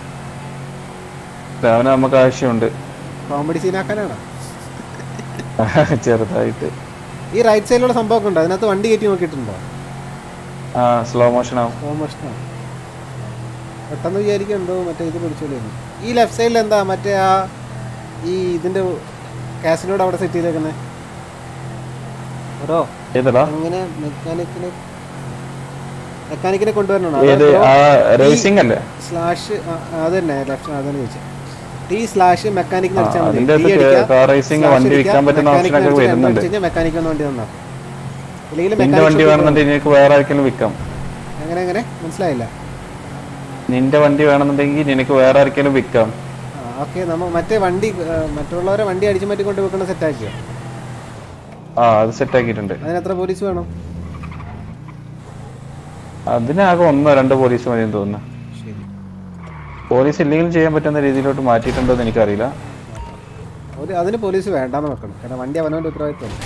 പോരാ അവന് നമുക്ക് ആവശ്യമുണ്ട് കോമഡി സീനാക്കാനാണ് ചെറുതായിട്ട് ഈ റൈറ്റ് സൈഡിലുള്ള സംഭവമൊക്കെ ഉണ്ട് അതിനകത്ത് വണ്ടി കയറ്റി നോക്കിയിട്ടുണ്ടോ ആ സ്ലോ മോഷൻ ആവും കോമേഷനാണ് പെട്ടെന്ന് വിചാരിക്കും എന്തോ മറ്റേ ഇത് പിടിച്ചോളിയെന്ന് ഈ ലെഫ്റ്റ് സൈഡിൽ എന്താ മറ്റേ ആ ഈ ഇതിന്റെ കാസിനോട് അവിടെ സെറ്റ് ചെയ്തേക്കുന്നത് ഓരോ ഏതടാ അങ്ങനെ മെക്കാനിക്കിനെ മെക്കാനിക്കിനെ കൊണ്ടുവരണോ ഏത് ആ റേസിംഗ് അല്ലേ സ്ലാഷ് അത് തന്നെ ലെഫ്റ്റ് അത് തന്നെ ചോദിച്ചത് ടി സ്ലാഷ് മെക്കാനിക് ആ, അടിച്ചാൽ മതി അതിന്റെ ടി അകത്ത് അടിക്കുക, car racing slash വണ്ടി അടിക്കുക, വിൽക്കാൻ പറ്റുന്ന mechanic option ഒക്കെ അടിച്ച് വരുന്നുണ്ട്. അടിച്ച് കഴിഞ്ഞാൽ മെക്കാനിക് വന്ന് വണ്ടി തന്നാ ഇല്ലെങ്കിൽ നിന്റെ മെക്കാനിക് വണ്ടി ഷോപ്പിൽ വേണമെന്നുണ്ടെങ്കിൽ നിനക്ക് വേറെ ആർക്കെങ്കിലും വിൽക്കാം പോകും. എങ്ങനെ എങ്ങനെ മനസ്സിലായില്ല നിന്റെ വണ്ടി വേണമെന്നുണ്ടെങ്കിൽ നിനക്ക് വേറെ ആർക്കെങ്കിലും വിൽക്കാം ഓക്കെ നമ്മൾ മറ്റേ വണ്ടി ആ, മറ്റുള്ളവരെ വണ്ടി അടിച്ചു മാറ്റി കൊണ്ട് വെക്കുന്ന സെറ്റ് ആക്കിയോ ആ അത് സെറ്റ് ആക്കിയിട്ടുണ്ട് അതിന് എത്ര പോലീസ് വേണം അതിനാകെ ഒന്നോ രണ്ടോ പോലീസ് മതി എന്ന് തോന്നുന്നു ശരി പോലീസ് ഇല്ലെങ്കിലും ചെയ്യാൻ പറ്റുന്ന രീതിയിലോട്ട് മാറ്റിയിട്ടുണ്ടോ എന്ന് എനിക്കറിയില്ല ഒരു അതിന് പോലീസ് വേണ്ടാന്ന് വെക്കണം കാരണം വണ്ടി അവനവൻ്റെ ഉത്തരവാദിത്വം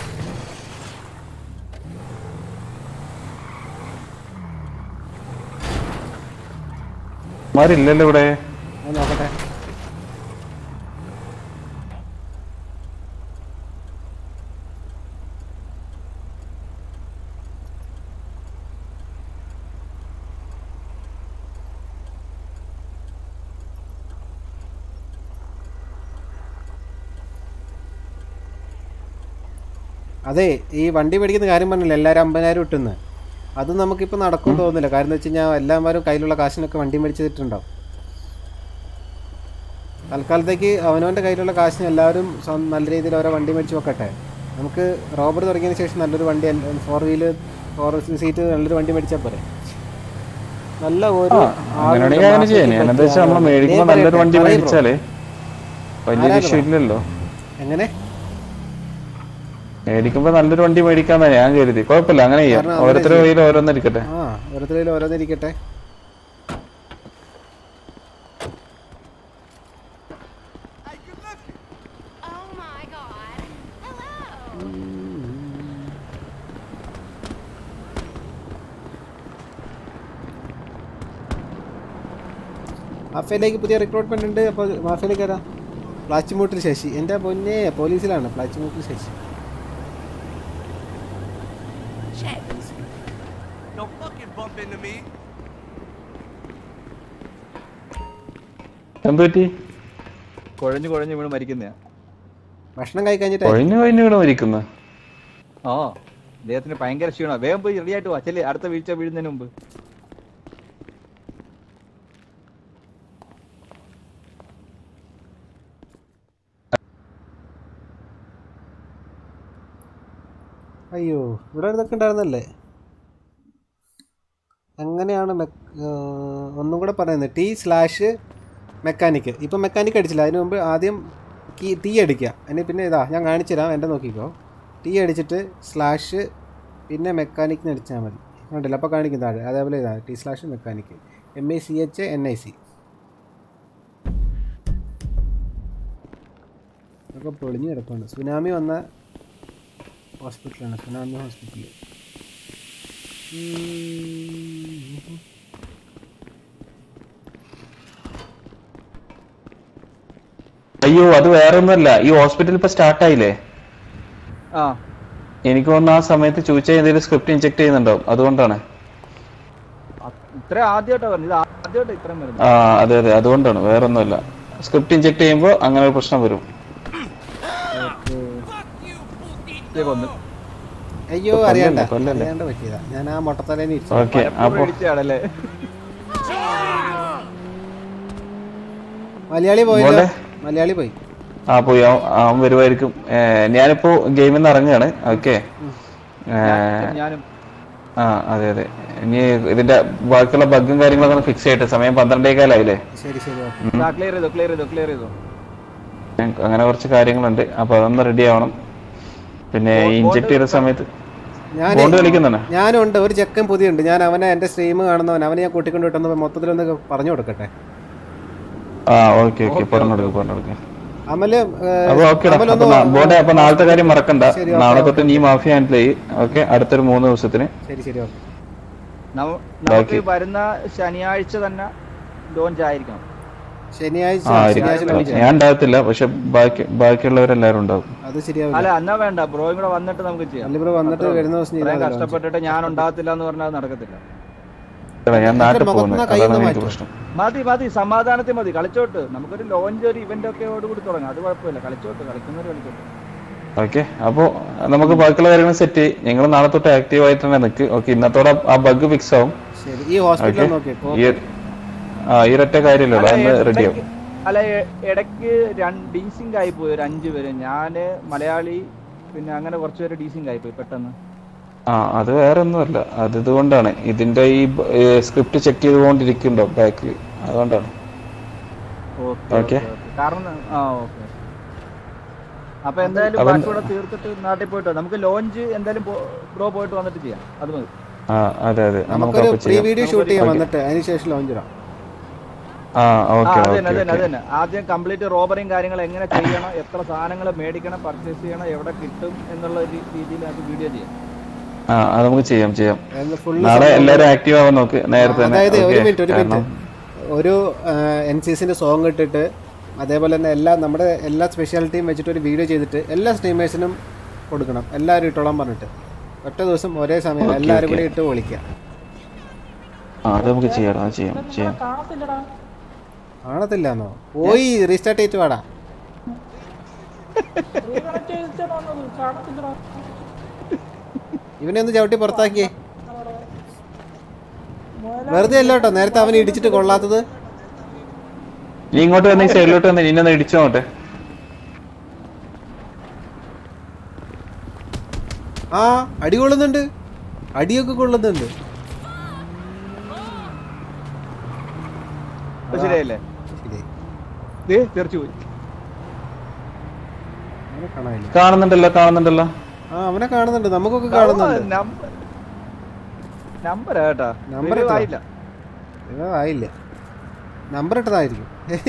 മാരില്ലല്ലോ ഇവിടെ ഞാൻ നോക്കട്ടെ അതെ ഈ വണ്ടി മേടിക്കുന്ന കാര്യം പറഞ്ഞില്ല എല്ലാവരും അമ്പതിനായിരം ഇട്ടുന്ന് അത് നമുക്കിപ്പോൾ നടക്കും തോന്നുന്നില്ല കാരണം എന്ന് വെച്ച് കഴിഞ്ഞാൽ എല്ലാവരും കയ്യിലുള്ള കാശിനൊക്കെ വണ്ടി മേടിച്ചിട്ടുണ്ടാവും തൽക്കാലത്തേക്ക് അവനവൻ്റെ കയ്യിലുള്ള കാശിന് എല്ലാവരും സ്വ- നല്ല രീതിയിൽ ഓരോ വണ്ടി മേടിച്ച് വെക്കട്ടെ നമുക്ക് റോബർ തുടങ്ങിയതിന് ശേഷം നല്ലൊരു വണ്ടി ഫോർ വീല് ഫോർ സീറ്റ് നല്ലൊരു വണ്ടി മേടിച്ചാൽ പോരെ നല്ല ഒരു അങ്ങനെയാണെങ്കിൽ അങ്ങനെ ചെയ്യാം ഞാൻ എന്താ വെച്ചാൽ നമ്മൾ മേടിക്കുമ്പോൾ നല്ലൊരു വണ്ടി മേടിച്ചാലേ വലിയൊരു ഇഷ്യൂ ഇല്ലല്ലോ എങ്ങനെ മേടിക്കുമ്പോ നല്ലൊരു വണ്ടി മേടിക്കാന്നാ ഞാൻ കരുതി കുഴപ്പമില്ല അങ്ങനെ ചെയ്യാം കാരണം അങ്ങനെ ഓരോരുത്തരുടെ കയ്യിൽ ഓരോന്നിരിക്കട്ടെ ആ ഓരോരുത്തരും ഓരോന്നിരിക്കട്ടെ Oh my god. Hello. മാഫിയയിലേക്ക് പുതിയ റിക്രൂട്ട്മെന്റ് ഉണ്ട് അപ്പോൾ മാഫിയയിലേക്ക് വരാം പ്ലാച്ചിമൂട്ടിൽ ശശി എൻ്റെ പൊന്നെ പോലീസിലാണ് പ്ലാച്ചിമൂട്ടിൽ Sasi Don't fucking bump into me. എന്ത് പറ്റി കുഴഞ്ഞു കുഴഞ്ഞു വീണ് മരിക്കുന്നയാ ഭക്ഷണം കഴിക്കഴിഞ്ഞിട്ട് കൊഴിഞ്ഞു കൊഴിഞ്ഞു വീണ് മരിക്കുന്നു ആ അദ്ദേഹത്തിന് ഭയങ്കര ക്ഷീണമാണ് വേഗം പോയി റെഡി ആയിട്ട് വാ ചെല്ലേ അടുത്ത വീഴ്ച വീഴുന്നതിന് മുമ്പ് അയ്യോ ഇവിടെ ഇതൊക്കെ ഉണ്ടായിരുന്നല്ലേ എങ്ങനെയാണ് മെക് ആ, ഒന്നും കൂടെ പറയുന്നത് ടി സ്ലാഷ് മെക്കാനിക്ക് ഇപ്പം മെക്കാനിക്ക് അടിച്ചില്ല അതിന് മുമ്പ് ആദ്യം കീ ടീ അടിക്കുക അതിന് പിന്നെ ഇതാ ഞാൻ കാണിച്ചു തരാം എൻ്റെ നോക്കിക്കോ ടീ അടിച്ചിട്ട് സ്ലാഷ് പിന്നെ മെക്കാനിക്കിന് അടിച്ചാൽ മതി കണ്ടില്ല അപ്പോൾ കാണിക്കും താഴെ അതേപോലെ ഇതാ T slash mechanic M I C H N I C ഒക്കെ പൊളിഞ്ഞ് കിടപ്പുണ്ട് സുനാമി വന്ന ഹോസ്പിറ്റലാണ് സുനാമി ഹോസ്പിറ്റൽ അയ്യോ അത് വേറെ ഒന്നുമല്ല ഈ ഹോസ്പിറ്റൽ ഇപ്പൊ സ്റ്റാർട്ട് ആയില്ലേ ആ എനിക്ക് തോന്നുന്നു ആ സമയത്ത് ചോദിച്ചാൽ എന്തെങ്കിലും സ്ക്രിപ്റ്റ് ഇൻജെക്ട് ചെയ്യുന്നുണ്ടാവും അതുകൊണ്ടാണ് ഇത്ര ആദ്യമായിട്ടാ പറഞ്ഞത് ഇത് ആദ്യമായിട്ട് ഇത്രയും വരുന്നത് ആ അതെ അതെ അതുകൊണ്ടാണ് വേറെ ഒന്നുമല്ല സ്ക്രിപ്റ്റ് ഇൻജെക്ട് ചെയ്യുമ്പോൾ അങ്ങനെ ഒരു പ്രശ്നം വരും ഇതേ കൊന്ന് അയ്യോ കൊല്ലല്ലേ, അറിയണ്ട കൊല്ലല്ലേ. അറിയാണ്ട് പറ്റിയതാ ഞാൻ ആ മുട്ടത്തലേന്ന് ഇരിച്ചു ഓക്കെ അപ്പൊ ഇടിച്ചാണല്ലേ മലയാളി പോയല്ലോ മോളെ? മലയാളി പോയി ആ പോയി അവൻ- അവൻ വരുമായിരിക്കും ഏ, ഞാനിപ്പോ ഗെയിമിൽ നിന്ന് ഇറങ്ങുകയാണ് ഓക്കെ ഞാനും ആ അതെ അതെ ഇനി ഇതിന്റെ ബാക്കിയുള്ള ബഗ്ഗും കാര്യങ്ങളൊക്കെ ഒന്ന് ഫിക്സ് ചെയ്യട്ടെ സമയം പന്ത്രണ്ടേ കാലായില്ലേ ശരി ശരി ഓക്കെ ക്ലിയർ ചെയ്തോ ക്ലിയർ ചെയ്തോ ക്ലിയർ ചെയ്തോ ഞാൻ- അങ്ങനെ കുറച്ച് കാര്യങ്ങളുണ്ട് അപ്പൊ അതൊന്ന് റെഡി ആവണം പിന്നെ ബോണ്ട് ഇൻജെക്ട് ചെയ്ത സമയത്ത് ഞാൻ ബോണ്ട് കളിക്കുന്നുണ്ട് ഞാനുണ്ട് ഒരു ചെക്കൻ പുതിയുണ്ട് ഞാൻ അവനെ എൻ്റെ സ്ട്രീം കാണുന്നവൻ അവനെ ഞാൻ കൂട്ടിക്കൊണ്ട് വിട്ടെന്ന് മൊത്തത്തിലൊന്ന് പറഞ്ഞു കൊടുക്കട്ടെ ആ ഓക്കെ ഓക്കെ പറഞ്ഞു കൊടുക്കും പറഞ്ഞു കൊടുക്കും അമല് ഏഹ്, അപ്പൊ ഓക്കെടാ അപ്പൊ അമലൊന്ന് നാ- ബോണ്ടെ അപ്പൊ നാളത്തെ കാര്യം മറക്കണ്ട ശരി, ഓക്കെ, നാളെ ഓക്കെ. തൊട്ട് നീ മാഫിയ ഹാൻഡിൽ ചെയ്യ് ഓക്കെ അടുത്തൊരു മൂന്ന് ദിവസത്തിന് ശരി ശരി ഓക്കെ നമ്മ- നമുക്ക് ബാക്കി. വരുന്ന ശനിയാഴ്ച തന്നെ ലോഞ്ച് ആയിരിക്കണം ശനിയാഴ്ച ആ ആയിരിക്കും. ശനിയാഴ്ച launch ചെയ്യാം. ഞാൻ ഉണ്ടാകത്തില്ല പക്ഷെ ബാക്കി ബാക്കിയുള്ളവരെല്ലാരും ഉണ്ടാവും അത് ശരിയാവില്ല അല്ല എന്നാ വേണ്ട ബ്രോയും കൂടെ വന്നിട്ട് നമുക്ക് ചെയ്യാം അല്ല ബ്രോ വന്നിട്ട് അത്രേ വരുന്ന ദിവസം ഇത്രയും ചെയ്താൽ മതി launch. കഷ്ടപ്പെട്ടിട്ട് ഞാൻ ഉണ്ടാകത്തില്ല എന്ന് പറഞ്ഞാൽ അത് നടക്കത്തില്ല എടാ, ഞാൻ നാട്ടിൽ മുഖത്തുനിന്ന് പോകുന്നത് കയ്യിൽ അതാണ് നിന്ന് എനിക്ക് മാറ്റും. പ്രശ്നം മതി മതി സമാധാനത്തിൽ മതി കളിച്ചോട്ട് നമുക്കൊരു ലോഞ്ച് ഒരു ഇവന്റ് ഒക്കെ കൂടി തുടങ്ങാം അത് കുഴപ്പമില്ല കളിച്ചോട്ട് കളിക്കുന്നവർ കളിച്ചോട്ട് ഓക്കെ അപ്പോ നമുക്ക് ബാക്കിയുള്ള കാര്യങ്ങൾ സെറ്റ് ചെയ്യും നിങ്ങൾ നാളെ തൊട്ട് ആക്റ്റീവ് ആയിട്ട് തന്നെ നിൽക്ക് ഓക്കെ ഇന്നത്തോടെ ആ ബഗ് ഫിക്സ് ആവും ശരി ഈ ഹോസ്പിറ്റലിൽ ഓക്കെ നോക്കിയിട്ട് ഈ ആ ഈ ഒറ്റ കാര്യമല്ലോ അന്ന് റെഡി ആവും അല്ല എ- ഇടയ്ക്ക് രണ്ട് ഡീസിങ് ആയി പോയി ഒരു അഞ്ചു പേര് ഞാന് മലയാളി പിന്നെ അങ്ങനെ കുറച്ച് പേര് ഡീസിങ് ആയി പോയി പെട്ടെന്ന് ആ അത് വേറെ ഒന്നുമല്ല അത് ഇതുകൊണ്ടാണ് ഇതിന്റെ ഈ സ്ക്രിപ്റ്റ് ചെക്ക് ചെയ്തുകൊണ്ടിരിക്കുന്നുണ്ടോ ബാക്കിൽ അതുകൊണ്ടാണ് ഓക്കെ Okay. കാരണം ആ ഓക്കെ അപ്പൊ എന്തായാലും അവൻ- ബാക്കി കൂടെ തീർത്തിട്ട് നാട്ടിൽ പോയിട്ട് വരാം. നമുക്ക് ലോഞ്ച് എന്തായാലും ബ്രോ പോയിട്ട് വന്നിട്ട് ചെയ്യാം അത് മതി ആ അതെ അതെ നമുക്ക് നമുക്കൊരു അപ്പൊ പ്രീ ചെയ്യാം വീഡിയോ ഷൂട്ട് ചെയ്യാൻ Okay. വന്നിട്ട് അതിനുശേഷം ലോഞ്ച് ഇടാം ആ ആ ഓക്കെ അത് തന്നെ അത് ഓക്കെ തന്നെ അത് തന്നെ ആദ്യം കംപ്ലീറ്റ് റോബറിയും കാര്യങ്ങളും എങ്ങനെ ചെയ്യണം എത്ര സാധനങ്ങൾ മേടിക്കണം പർച്ചേസ് ചെയ്യണം എവിടെ കിട്ടും എന്നുള്ള ഒരു രീതിയിൽ അത് വീഡിയോ ചെയ്യാം ആ അത് നമുക്ക് ചെയ്യാം ചെയ്യാം ഫുള്ള് നാളെ എല്ലാരും ആക്റ്റീവ് ആവാൻ നോക്ക് നേരത്തെ തന്നെ അതായത് ഒരു Okay. മിനിറ്റ് ഒരു കാരണം മിനിറ്റ് ഒരു എൻ സി സിന്റെ സോങ് ഇട്ടിട്ട് അതേപോലെ തന്നെ എല്ലാ നമ്മുടെ എല്ലാ സ്പെഷ്യാലിറ്റിയും വെച്ചിട്ട് ഒരു വീഡിയോ ചെയ്തിട്ട് എല്ലാ സ്ട്രീമേഴ്സിനും കൊടുക്കണം എല്ലാവരും ഇട്ടോളാൻ പറഞ്ഞിട്ട് ഒറ്റ ദിവസം ഒരേ സമയം Okay, എല്ലാവരും okay. കൂടി ഇട്ട് വിളിക്കാം ആ അത് നമുക്ക് ചെയ്യാം അത് ചെയ്യാം ചെയ്യാം കാണത്തില്ലടാ കാണത്തില്ലാന്നോ പോയി റീസ്റ്റാർട്ട് ചെയ്തിട്ട് വാടാ റീകണക്ട് ചെയ്തിട്ടാണ് വന്നത് കാണത്തില്ലടാ ഇവനെ ഒന്ന് ചവിട്ടി പുറത്താക്കിയേ വെറുതെ അല്ല കേട്ടോ നേരത്തെ അവൻ ഇടിച്ചിട്ട് കൊള്ളാത്തത് നീ ഇങ്ങോട്ട് വന്ന് ഈ സൈഡിലോട്ട് വന്ന് നിന്നെ ഒന്ന് ഇടിച്ചോട്ടെ ആ അടി കൊള്ളുന്നുണ്ട് അടിയൊക്കെ കൊള്ളുന്നുണ്ട് ഇപ്പൊ ശരിയല്ലേ ശരി ദേ തെറിച്ചു പോയി അവനെ കാണാനില്ല കാണുന്നുണ്ടല്ലോ കാണുന്നുണ്ടല്ലോ ആ അവനെ കാണുന്നുണ്ട് നമുക്കൊക്കെ കാണുന്നുണ്ട് നമ്പർ കേട്ടാ നമ്പർ Review എത്ര? ആയില്ല ഇവ ആയില്ല നമ്പർ ഇട്ടതായിരിക്കും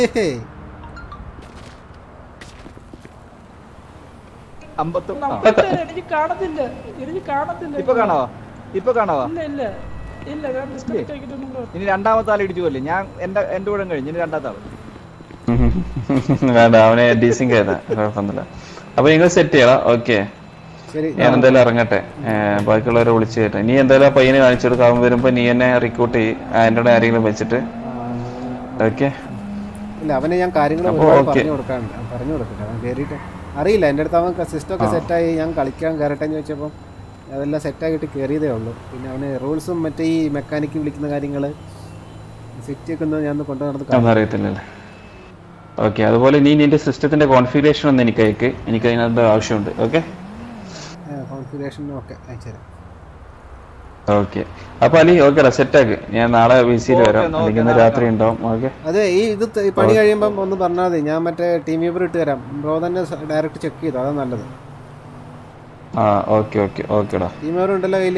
അമ്പത്തൊന്ന് ആ. നമ്പർ എനിക്ക് കാണത്തില്ല എനിക്ക് കാണത്തില്ല ഇപ്പൊ കാണാവോ ഇപ്പൊ കാണാവോ ഇല്ല ഇല്ല ഇല്ല ഞാൻ ഡിസ്കണക്ട് ആക്കിയിട്ടൊന്നും ഇനി രണ്ടാമത്തെ ആൾ ഇടിച്ചു കൊല്ലേ ഞാൻ എന്റെ എന്റെ കൂടെ കഴിഞ്ഞു ഇനി രണ്ടാമത്തെ ആള് വേണ്ട അവനെ ഡീസിങ് ചെയ്ത കുഴപ്പമൊന്നുമില്ല അപ്പൊ നിങ്ങൾ സെറ്റ് ചെയ്യണം ഓക്കെ ശരി ഞാൻ എന്തായാലും ഇറങ്ങട്ടെ ഏ, ബാക്കിയുള്ളവരെ വിളിച്ചു കയട്ടെ നീ എന്തായാലും ആ പയ്യനെ കാണിച്ചു കൊടുക്കാം അവൻ വരുമ്പോ നീ എന്നെ റിക്രൂട്ട് ചെയ്യും ആന്റോടെ ആരെങ്കിലും വെച്ചിട്ട് ഓക്കെ ഇല്ല അവനെ ഞാൻ കാര്യങ്ങൾ അപ്പൊ ഒരുപാട് ഓക്കേ. പറഞ്ഞു കൊടുക്കാനുണ്ട് അവൻ പറഞ്ഞു കൊടുക്കട്ടെ അവൻ കയറിയിട്ട് അറിയില്ല എൻ്റെ അടുത്ത് അവൻ സിസ്റ്റം ഒക്കെ ആ. സെറ്റായി ഞാൻ കളിക്കാൻ കയറട്ടെ എന്ന് ചോദിച്ചപ്പോൾ അതെല്ലാം സെറ്റാക്കിയിട്ട് കയറിയതേ ഉള്ളൂ പിന്നെ അവന് റൂൾസും മറ്റേ ഈ മെക്കാനിക്ക് വിളിക്കുന്ന കാര്യങ്ങൾ സെറ്റ് ഒക്കെ ഒന്ന് ഞാൻ ഒന്ന് കൊണ്ടു നടന്ന് ഒന്നും അറിയത്തില്ലല്ലേ ഓക്കെ അതുപോലെ നീ നിന്റെ സിസ്റ്റത്തിന്റെ കോൺഫിഗറേഷൻ ഒന്ന് എനിക്ക് അയക്ക് എനിക്ക് അതിനകത്ത് ആവശ്യമുണ്ട് ഓക്കെ കോൺഫിഗറേഷനും ഒക്കെ അയച്ചുതരാം ഓക്കെ അപ്പൊ അലി ഓക്കെടാ സെറ്റാക്ക് ഞാൻ നാളെ വിസിയിൽ ഓക്കേ, വരാം എന്നാ അല്ലെങ്കിൽ ഓക്കേ, ഇന്ന് നാളെ രാത്രി ഉണ്ടാവും ഓക്കെ അതെ ഈ ഇത് ത- ഈ പണി കഴിയുമ്പം ഒന്ന് പറഞ്ഞാൽ മതി ഞാൻ മറ്റേ ടീം വ്യൂവർ ഇട്ട് തരാം ബ്രോ തന്നെ ഡയറക്റ്റ് ചെക്ക് ചെയ്തു അതാണ് നല്ലത് ആ ഓക്കെ ഓക്കെ ഓക്കെടാ ടീം വ്യൂവർ ഉണ്ടല്ലോ കയ്യിൽ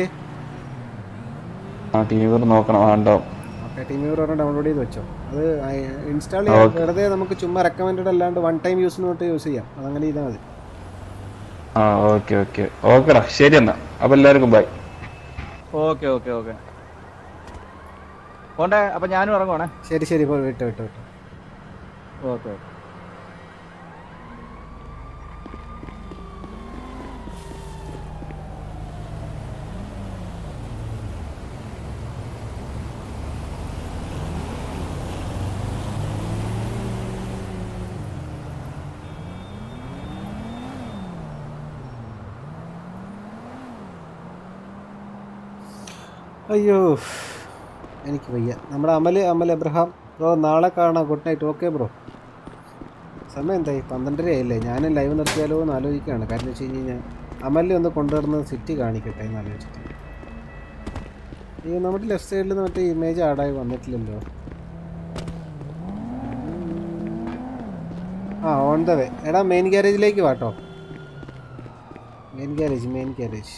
ആ ടി വി നോക്കണം ആ ഉണ്ടാവും ഓക്കെ ടീം വ്യൂവർ ഒരെണ്ണം ഡൗൺലോഡ് ചെയ്ത് വെച്ചോ അത് ഇൻസ്റ്റാൾ ആ, ചെയ്യാം ഓക്കേ. വെറുതെ നമുക്ക് ചുമ്മാ റെക്കമെൻഡഡ് അല്ലാണ്ട് വൺ ടൈം യൂസിന് തൊട്ട് യൂസ് ചെയ്യാം അതങ്ങനെ ചെയ്താൽ മതി ആ ഓക്കെ ഓക്കെ ഓക്കെടാ ശരി എന്നാ അപ്പൊ എല്ലാവർക്കും ബൈ ഓക്കെ ഓക്കെ ഓക്കെ പോണ്ടേ അപ്പൊ ഞാനും ഇറങ്ങുവാണേ ശരി ശരി പോയി വിട്ടോ വിട്ടോ വിട്ടോ ഓക്കെ ഓക്കെ അയ്യോ എനിക്ക് വയ്യ നമ്മുടെ അമൽ അമൽ എബ്രഹാം ബ്രോ നാളെ കാണാം ഗുഡ് നൈറ്റ് ഓക്കെ ബ്രോ സമയം എന്തായി പന്ത്രണ്ടര ആയില്ലേ ഞാനും ലൈവ് നിർത്തിയാലോ എന്ന് ആലോചിക്കുകയാണ് കാര്യം വെച്ച് കഴിഞ്ഞ് കഴിഞ്ഞാൽ അമലിനെ ഒന്ന് കൊണ്ടുവരുന്ന സിറ്റി കാണിക്കട്ടെ എന്ന് ആലോചിച്ചിട്ട് ഈ നമ്മുടെ ലെഫ്റ്റ് സൈഡിൽ നിന്ന് മറ്റേ ഇമേജ് ആഡായി വന്നിട്ടില്ലല്ലോ ആ ഓൺ ദ വേ എടാ മെയിൻ ഗ്യാരേജിലേക്ക് വാട്ടോ മെയിൻ ഗ്യാരേജ് മെയിൻ ഗ്യാരേജ്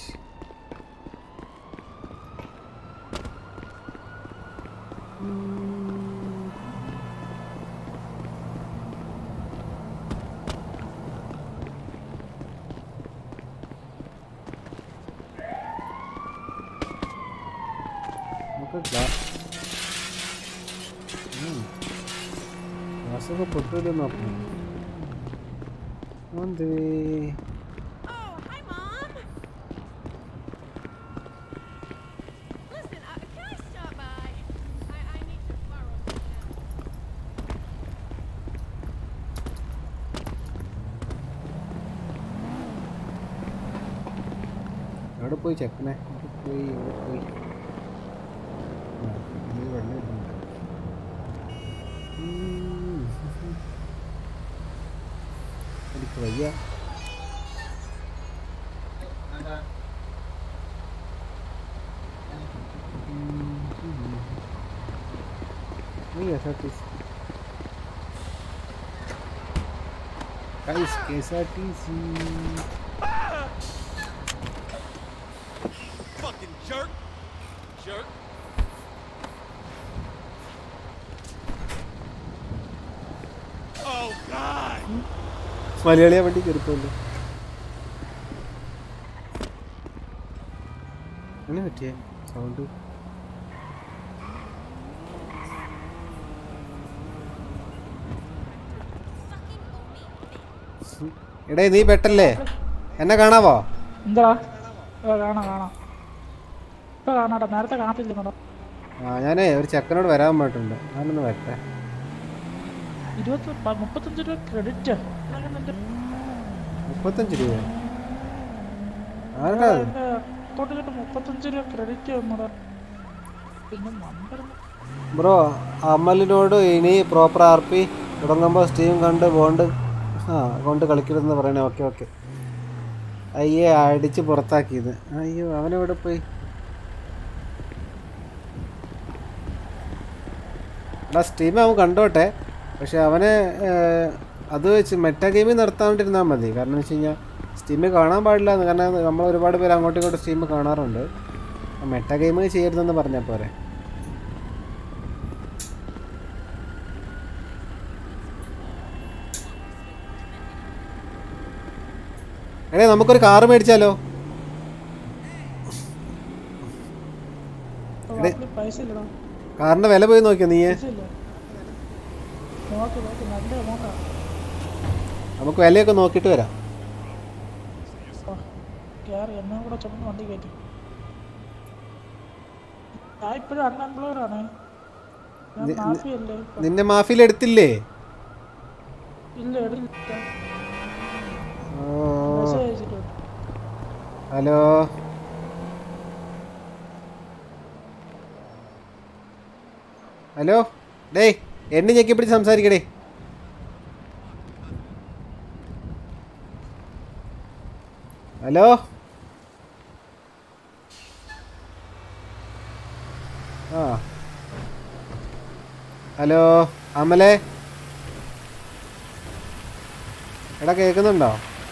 നമുക്ക് ഗ്ലാസ് ഗ്ലാസ്സൊക്കെ പൊട്ടില്ല നോക്കണം എന്തേ Oh, hi, Mom. Listen, uh, can I stop by? I, I need to borrow some. എവിടെ പോയി ചെക്കനെ എവിടെ പോയി എവിടെ പോയി ആ, ഈ വെള്ളം ഇടുന്നുണ്ട്. ഉം. എനിക്ക് വയ്യ നീ S R T C guys K S R T C Fucking jerk. Jerk. Oh God. മലയാളിയെ വണ്ടി കയറിപ്പോല്ലോ അങ്ങനെ പറ്റിയേ സൗണ്ട് എടേ നീ പെട്ടല്ലേ എന്നെ കാണാവോ എന്താ ഓ കാണാം കാണാം ഇപ്പൊ കാണാട്ടോ നേരത്തെ കാണത്തില്ലെന്നോ ആ ഞാനേ ഒരു ചെക്കനോട് വരാൻ പോയിട്ടുണ്ട് ഞാനൊന്ന് വരട്ടെ ഇരുപത്തി പ- മുപ്പത്തഞ്ച് രൂപ ക്രെഡിറ്റ് മുപ്പത്തഞ്ച് രൂപ ആരുടെ അത്? എന്റെ അക്കൗണ്ടിലോട്ട് മുപ്പത്തഞ്ച് രൂപ ക്രെഡിറ്റ് വന്നതാ പിന്നെ നമ്പർ ബ്രോ അമലിനോട് ഇനി പ്രോപ്പർ ആർ പി തുടങ്ങുമ്പോൾ സ്റ്റീം കണ്ട് ബോണ്ട് ആ കൊണ്ട് കളിക്കരുതെന്ന് പറയണേ ഓക്കെ ഓക്കെ അയ്യേ അടിച്ച് പുറത്താക്കിയത് അയ്യോ അവനെവിടെ പോയി എടാ സ്റ്റീം അവൻ കണ്ടോട്ടെ പക്ഷെ അവനെ ഏർ, അത് വെച്ച് മെറ്റാ ഗെയിമിൽ നിർത്താണ്ടിരുന്നാൽ മതി കാരണം എന്ന് വെച്ച് കഴിഞ്ഞാൽ സ്റ്റീമിൽ കാണാൻ പാടില്ല എന്ന് കാരണം നമ്മൾ ഒരുപാട് പേര് അങ്ങോട്ടും ഇങ്ങോട്ടും സ്റ്റീം കാണാറുണ്ട് മെറ്റാ ഗെയിം ചെയ്യരുതെന്ന് പറഞ്ഞാൽ പോരെ എടേ നമുക്കൊരു കാറ് മേടിച്ചാലോ എടേ പൈസ ഇല്ലടാ കാറിന്റെ വില പോയി നോക്കിയോ നീയെ പൈസ ഇല്ല നോക്ക് നോക്ക് നല്ല നോക്കാം നമുക്ക് വിലയൊക്കെ നോക്കിയിട്ട് വരാം കയറി എന്നെ കൂടെ ചുമന്ന് വണ്ടി കയറ്റി ഞാൻ ഇപ്പോഴും അൺഎംപ്ലോയിഡ് ആണ് ഞാൻ നി- മാഫിയല്ലേ നിന്നെ മാഫിയിൽ എടുത്തില്ലേ ഇല്ല എടുത്തില്ല ഓ മെസ്സേജ് അയച്ചിട്ടുണ്ട് ഹലോ ഹലോ ഡേയ് എണ്ണി ഞെക്കി പിടിച്ച് സംസാരിക്കടേ ഹലോ ആ ഹലോ അമലേ എടാ കേൾക്കുന്നുണ്ടോ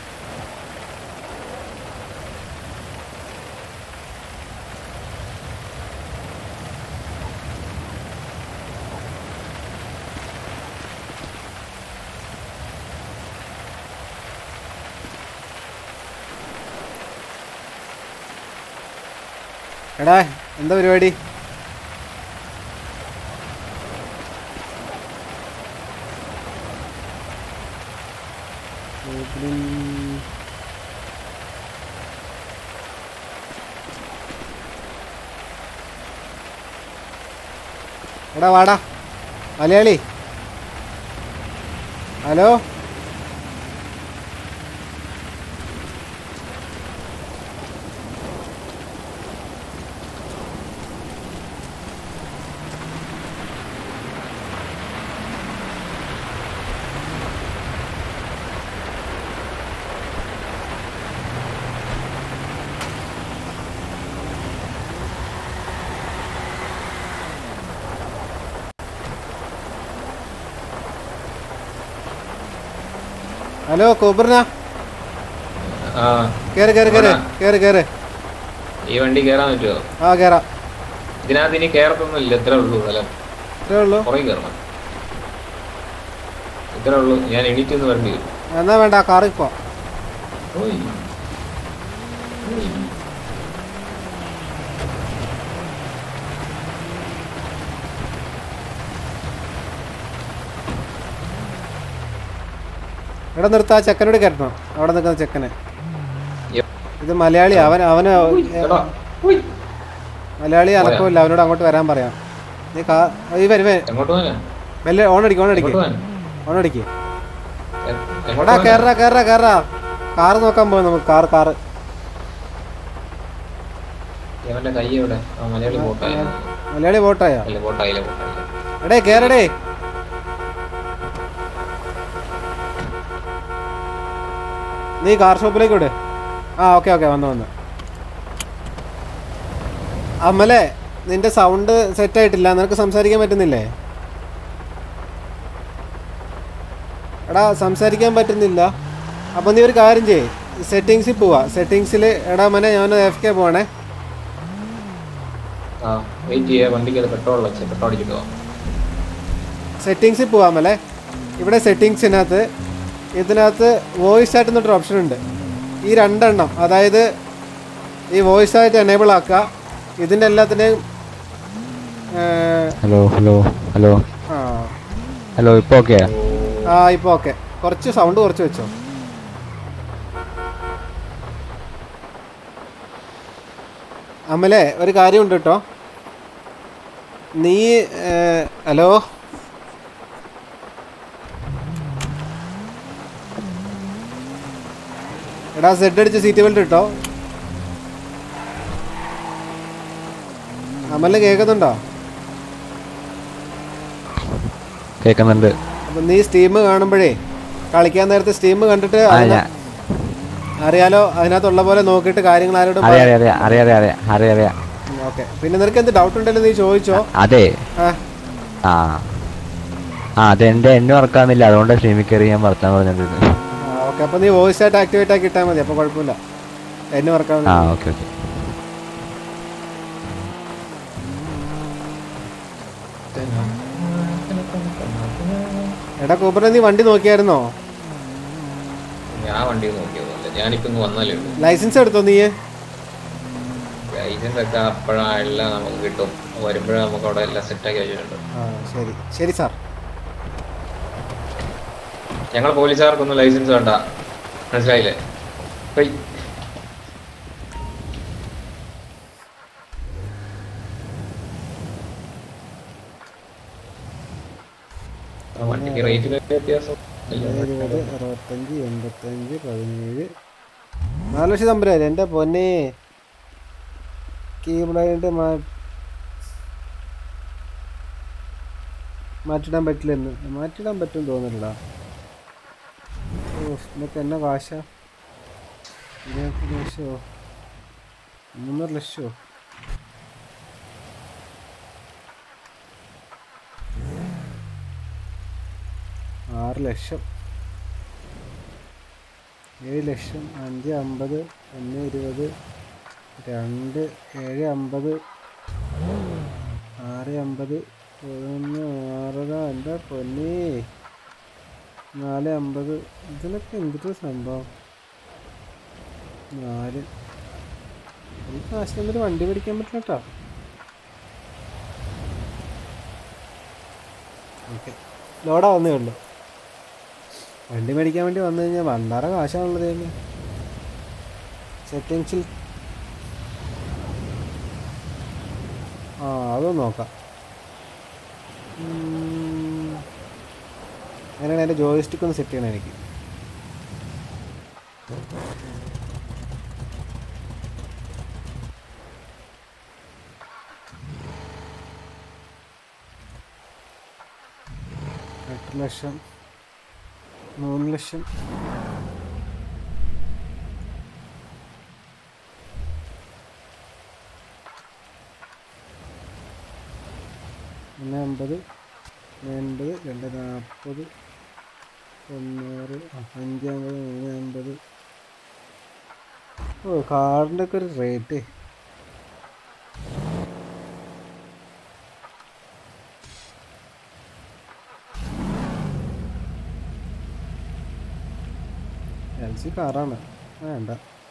എടാ എന്താ പരിപാടി എടാ വാടാ മലയാളി ഹലോ ഹലോ കോബ്രന ആ കേറ് കേറ് കേറ് കേറ് കേറ് ഈ വണ്ടി കയറാൻ പറ്റുമോ ആ കേറാം ഇതിനകത്ത് ഇനി കയറത്തൊന്നുമില്ല ഇത്രേ ഉള്ളൂ സ്ഥലം ഇത്രേ ഉള്ളൂ പുറകെ കയറണം ഇത്രേ ഉള്ളൂ ഞാൻ എണീറ്റ് ഒന്ന് വരേണ്ടി വരും എന്നാ വേണ്ട ആ കാറിൽ പോ ഓയ്. ഓയ്. ഇവിടെ നിർത്താ ആ ചെക്കനോട് കയറ്റണം അവിടെ നിൽക്കുന്ന ചെക്കനെ യ്യോ. ഇത് മലയാളി അവൻ അവന് എടാ, ഉയ്. മലയാളി അനക്കമില്ല അവനോട് അങ്ങോട്ട് വരാൻ പറയാം നീ കാ ഈ വരും വരും എങ്ങോട്ട് പോകാനാ മെല്ലെ ഓൺ അടിക്കും ഓൺ അടിക്കും എങ്ങോട്ട് പോകാൻ ഓൺ അടിക്കും എങ്ങോട്ട് എടാ പോകാനാ? കേറാ കേറാ കേറാ കാറ് നോക്കാൻ പോയി നമുക്ക് കാറ് കാറ് ഇവന്റെ കൈ എവിടെ ആ മലയാളി ബോട്ടായ മലയാളി വോട്ടായ അല്ല ബോട്ടായില്ല ബോട്ടായില്ല എടേ കേറടേ നീ കാർ ഷോപ്പിലേക്ക് വിട് ആ ഓക്കെ ഓക്കെ വന്നു വന്നു അമ്മലെ നിന്റെ സൗണ്ട് സെറ്റ് ആയിട്ടില്ല നിനക്ക് സംസാരിക്കാൻ പറ്റുന്നില്ലേ എടാ സംസാരിക്കാൻ പറ്റുന്നില്ല അപ്പോൾ നീ ഒരു കാര്യം ചെയ്യ് സെറ്റിങ്സിൽ പോവാ സെറ്റിങ്സിൽ എടാ മനെ ഞാൻ എഫ് കെ പോവാണേ ആ വെയിറ്റ് ചെയ്യാ വണ്ടിക്ക് അത് പെട്രോൾ വെച്ച് പെട്രോൾ അടിച്ചിട്ട് പോവാം സെറ്റിങ്സിൽ പോവാമല്ലേ ഇവിടെ സെറ്റിങ്സിനകത്ത് ഇതിനകത്ത് വോയിസ് ആയിട്ട് എന്നൊരു ഓപ്ഷൻ ഉണ്ട് ഈ രണ്ടെണ്ണം അതായത് ഈ വോയിസ് ആയിട്ട് എനേബിൾ ആക്കുക ഇതിൻ്റെ എല്ലാത്തിൻ്റെയും ഹലോ ഹലോ ഹലോ ആ ഹലോ ഇപ്പൊ ഓക്കെ ആ ഇപ്പോൾ ഓക്കെ കുറച്ച് സൗണ്ട് കുറച്ച് വെച്ചോ അമലെ ഒരു കാര്യമുണ്ട് കേട്ടോ നീ ഏ, ഹലോ എടാ സെഡ് അടിച്ച് സീറ്റ് ബെൽറ്റ് ഇട്ടോ അമല് കേൾക്കുന്നുണ്ടോ കേൾക്കുന്നുണ്ട് അപ്പൊ നീ സ്റ്റീം കാണുമ്പോഴേ കളിക്കാൻ നേരത്തെ സ്റ്റീം കണ്ടിട്ട് ആ അതിന- ഞാൻ അറിയാലോ അതിനകത്തുള്ള പോലെ നോക്കിയിട്ട് കാര്യങ്ങൾ ആരോടും അറിയാം അറിയാം അറിയാം അറിയാം അറിയാം അറിയാം അറിയാം ഓക്കെ പിന്നെ നിനക്ക് എന്ത് ഡൗട്ട് ഉണ്ടല്ലോ നീ ചോദിച്ചോ അതെ ആ ആ ആ അതെന്റെ എന്നെ മറക്കാന്നില്ല അതുകൊണ്ട് സ്ട്രീമിൽ കയറി ഞാൻ വർത്താൻ പറഞ്ഞിട്ടുണ്ട് ഓക്കെ അപ്പൊ നീ വോയിസ് ആയിട്ട് ആക്ടിവേറ്റ് ആക്കി ഇട്ടാൽ മതി അപ്പൊ കുഴപ്പമില്ല എന്നെ മറക്കാൻ ആ ഓക്കെ ഓക്കെ എടാ കൂപ്പറെ നീ വണ്ടി നോക്കിയായിരുന്നോ ഞാൻ വണ്ടി നോക്കിയതല്ല ഞാനിപ്പോ ഇങ്ങ് വന്നാലേ ഉള്ളൂ ലൈസൻസ് എടുത്തോ നീ ലൈസൻസ് ഒക്കെ അപ്പോഴെല്ലാം നമുക്ക് കിട്ടും വരുമ്പോഴേ നമുക്ക് അവിടെ എല്ലാം സെറ്റാക്കി വെച്ചിട്ടുണ്ട് ആ ശരി ശരി സാർ ഞങ്ങൾ പോലീസുകാർക്കൊന്നും ലൈസൻസ് വേണ്ട മനസ്സിലായില്ലേ ഹൊയ്. ആ വണ്ടിക്ക് റേറ്റിൽ വ്യത്യാസം ഇല്ല. ഇരുപത് അറുപത്തഞ്ച് എൺപത്തഞ്ച് പതിനേഴ് നാല് ലക്ഷത്തി അമ്പതിനായിരം എൻ്റെ പൊന്നെ കീബിളായിട്ട് മാ മാറ്റിടാൻ പറ്റില്ലെന്ന് മാറ്റിടാൻ പറ്റും തോന്നില്ലടാ ഓ ഇതൊക്കെ എന്നാ കാശ ഇരുപത്തി ലക്ഷമോ മൂന്നര ലക്ഷമോ ആറ് ലക്ഷം ഏഴ് ലക്ഷം അഞ്ച് അമ്പത് ഒന്ന് ഇരുപത് രണ്ട് ഏഴ് അമ്പത് ആറ് അമ്പത് പതിനൊന്ന് ആറര എൻ്റെ പൊന്നേ നാല് അമ്പത് ഇതിനൊക്കെ എന്തൊരു സംഭവം നാല് ഈ കാശ് തന്നിട്ട് വണ്ടി മേടിക്കാൻ പറ്റില്ല കേട്ടോ ഓക്കെ ലോഡാവുന്നേ ഉള്ളൂ വണ്ടി മേടിക്കാൻ വേണ്ടി വന്നു കഴിഞ്ഞാൽ ഭണ്ഡാര കാശാണുള്ളത് ദൈവമേ സെറ്റിങ്സിൽ ആ അതൊന്ന് നോക്കാം ഉം. അങ്ങനെയാണ് എൻ്റെ ജോയിസ്റ്റിക് ഒന്ന് സെറ്റ് ചെയ്യണം എനിക്ക് എട്ട് ലക്ഷം മൂന്ന് ലക്ഷം ഒന്ന് അമ്പത് ഒന്ന് എൺപത് രണ്ട് നാൽപ്പത് തൊണ്ണൂറ് ആ, അഞ്ച് അമ്പത് മൂന്ന് അമ്പത് ഓ കാറിൻ്റെ ഒക്കെ ഒരു റേറ്റ് എൽ സി കാറാണ് വേണ്ട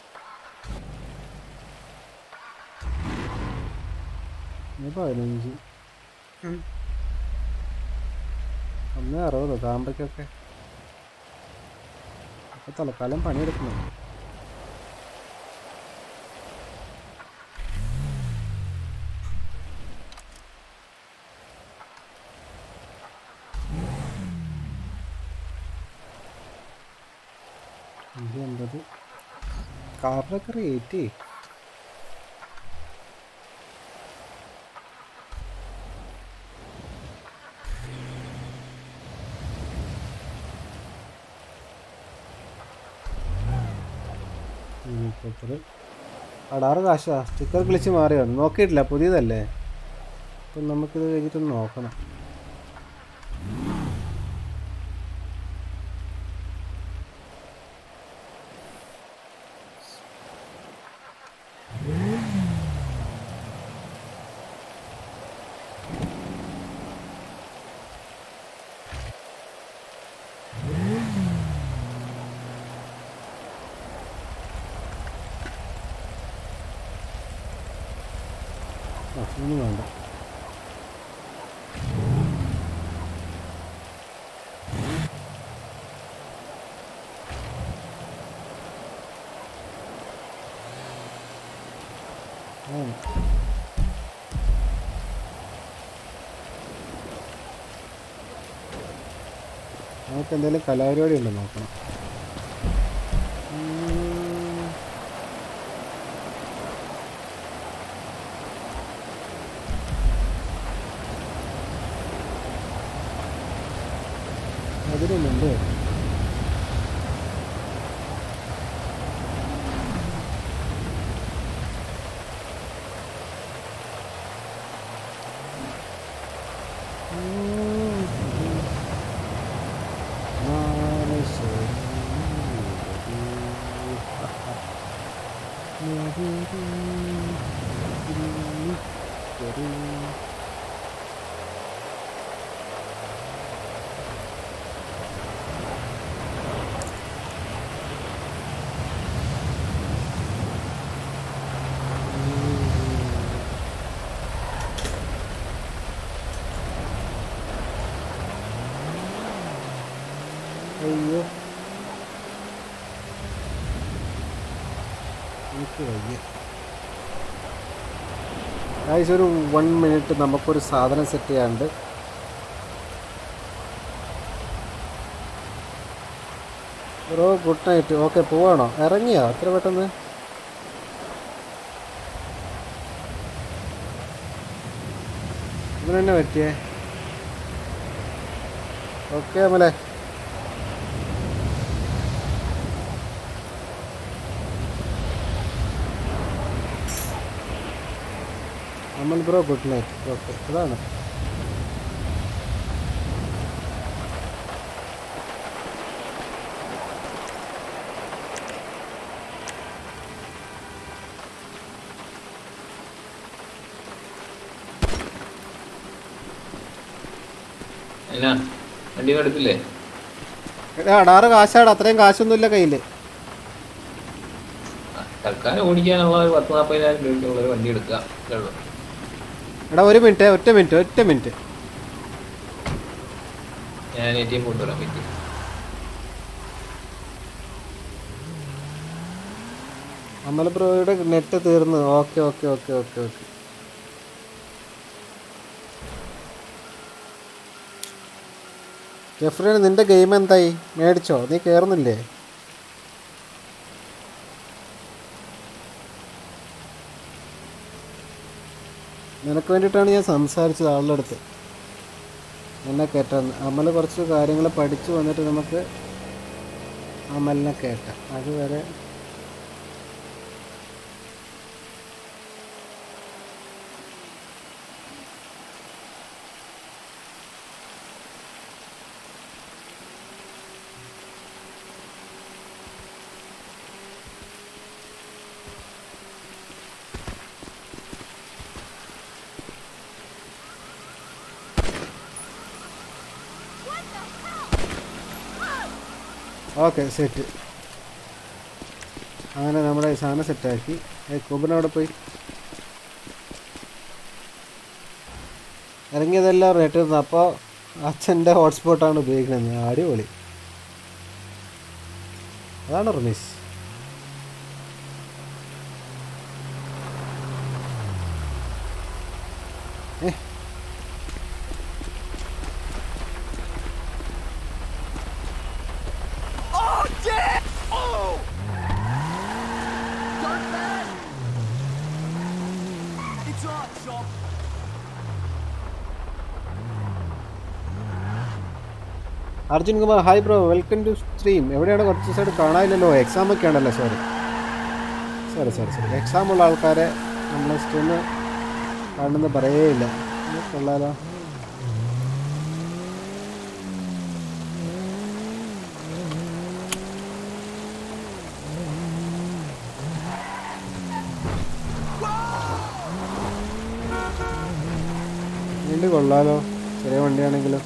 ഇത് പതിനഞ്ച് ഒന്ന് അറുപതോ താമ്പയ്ക്കൊക്കെ അപ്പൊ തൽക്കാലം പണിയെടുക്കണം അഞ്ച് അമ്പത് കാറിനൊക്കെ റേറ്റ് പേപ്പർ അടാറ് കാശാ സ്റ്റിക്കർ കിളിച്ച് മാറിയോ നോക്കിയിട്ടില്ല പുതിയതല്ലേ അപ്പം നമുക്കിത് കഴിഞ്ഞിട്ടൊന്ന് നോക്കണം ആ ഇനി വേണ്ട ആ. നമുക്ക് എന്തെങ്കിലും കലാപരിപാടി ഉണ്ടോ നോക്കണം ഉം. അതിനൊന്നുണ്ട് അയ്യോ എനിക്ക് വയ്യ ഗായ്സ് ഒരു വൺ മിനിറ്റ് നമുക്കൊരു സാധനം സെറ്റ് ചെയ്യാണ്ട് ബ്രോ ഗുഡ് നൈറ്റ് ഓക്കെ പോവാണോ ഇറങ്ങിയോ അത്ര പെട്ടെന്ന് ഇതിന് തന്നെ പറ്റിയേ ഓക്കെ അമലേ Amal bro good night okay അതാണ് എന്നാ വണ്ടി എടുക്കില്ലേ എടാ അടാറ് കാശാടാ അത്രയും കാശൊന്നുമില്ല കയ്യിൽ തൽക്കാലം ഓടിക്കാനുള്ള ഒരു പത്ത് നാൽപ്പതിനായിരം രൂപയ്ക്കുള്ള ഒരു വണ്ടി എടുക്കുക ഇത്രേ ഉള്ളൂ എടാ ഒരു മിനിറ്റ് ഒറ്റ മിനിറ്റ് ഒറ്റ മിനിറ്റ് ഞാൻ എ ടി എം കൊണ്ടുവരാൻ പറ്റി അമൽ ബ്രോയുടെ നെറ്റ് തീർന്നു okay okay okay okay okay ജെഫ്രിന് നിന്റെ ഗെയിം എന്തായി മേടിച്ചോ നീ കയറുന്നില്ലേ നിനക്ക് വേണ്ടിയിട്ടാണ് ഞാൻ സംസാരിച്ചത് ആളുടെ അടുത്ത് എന്നെ കേട്ടെന്ന് അമൽ കുറച്ച് കാര്യങ്ങൾ പഠിച്ചു വന്നിട്ട് നമുക്ക് അമലിനെ കേട്ടാം അതുവരെ ഓക്കെ സെറ്റ് അങ്ങനെ നമ്മുടെ ഈ സാധനം സെറ്റാക്കി കുബിൻ അവിടെ പോയി ഇറങ്ങിയതെല്ലാം റേറ്റ് തീർന്നു അപ്പോൾ അച്ഛൻ്റെ ഹോട്ട്സ്പോട്ടാണ് ഉപയോഗിക്കുന്നത് അടിപൊളി അതാണ് റമീസ് ഏ Oh, damn! Oh! Dirtbag! It's on, chump. Arjun Kumar hi bro welcome to stream എവിടെയാണ് കുറച്ച് ദിവസമായിട്ട് കാണാനില്ലല്ലോ എക്സാം ഒക്കെ ആണല്ലോ sorry sorry sorry sorry exam ഉള്ള ആൾക്കാരെ നമ്മൾ സ്ട്രീം കാണുന്നത് പറയേയില്ല ഇത് കൊള്ളാലോ വണ്ടി കൊള്ളാലോ ചെറിയ വണ്ടിയാണെങ്കിലും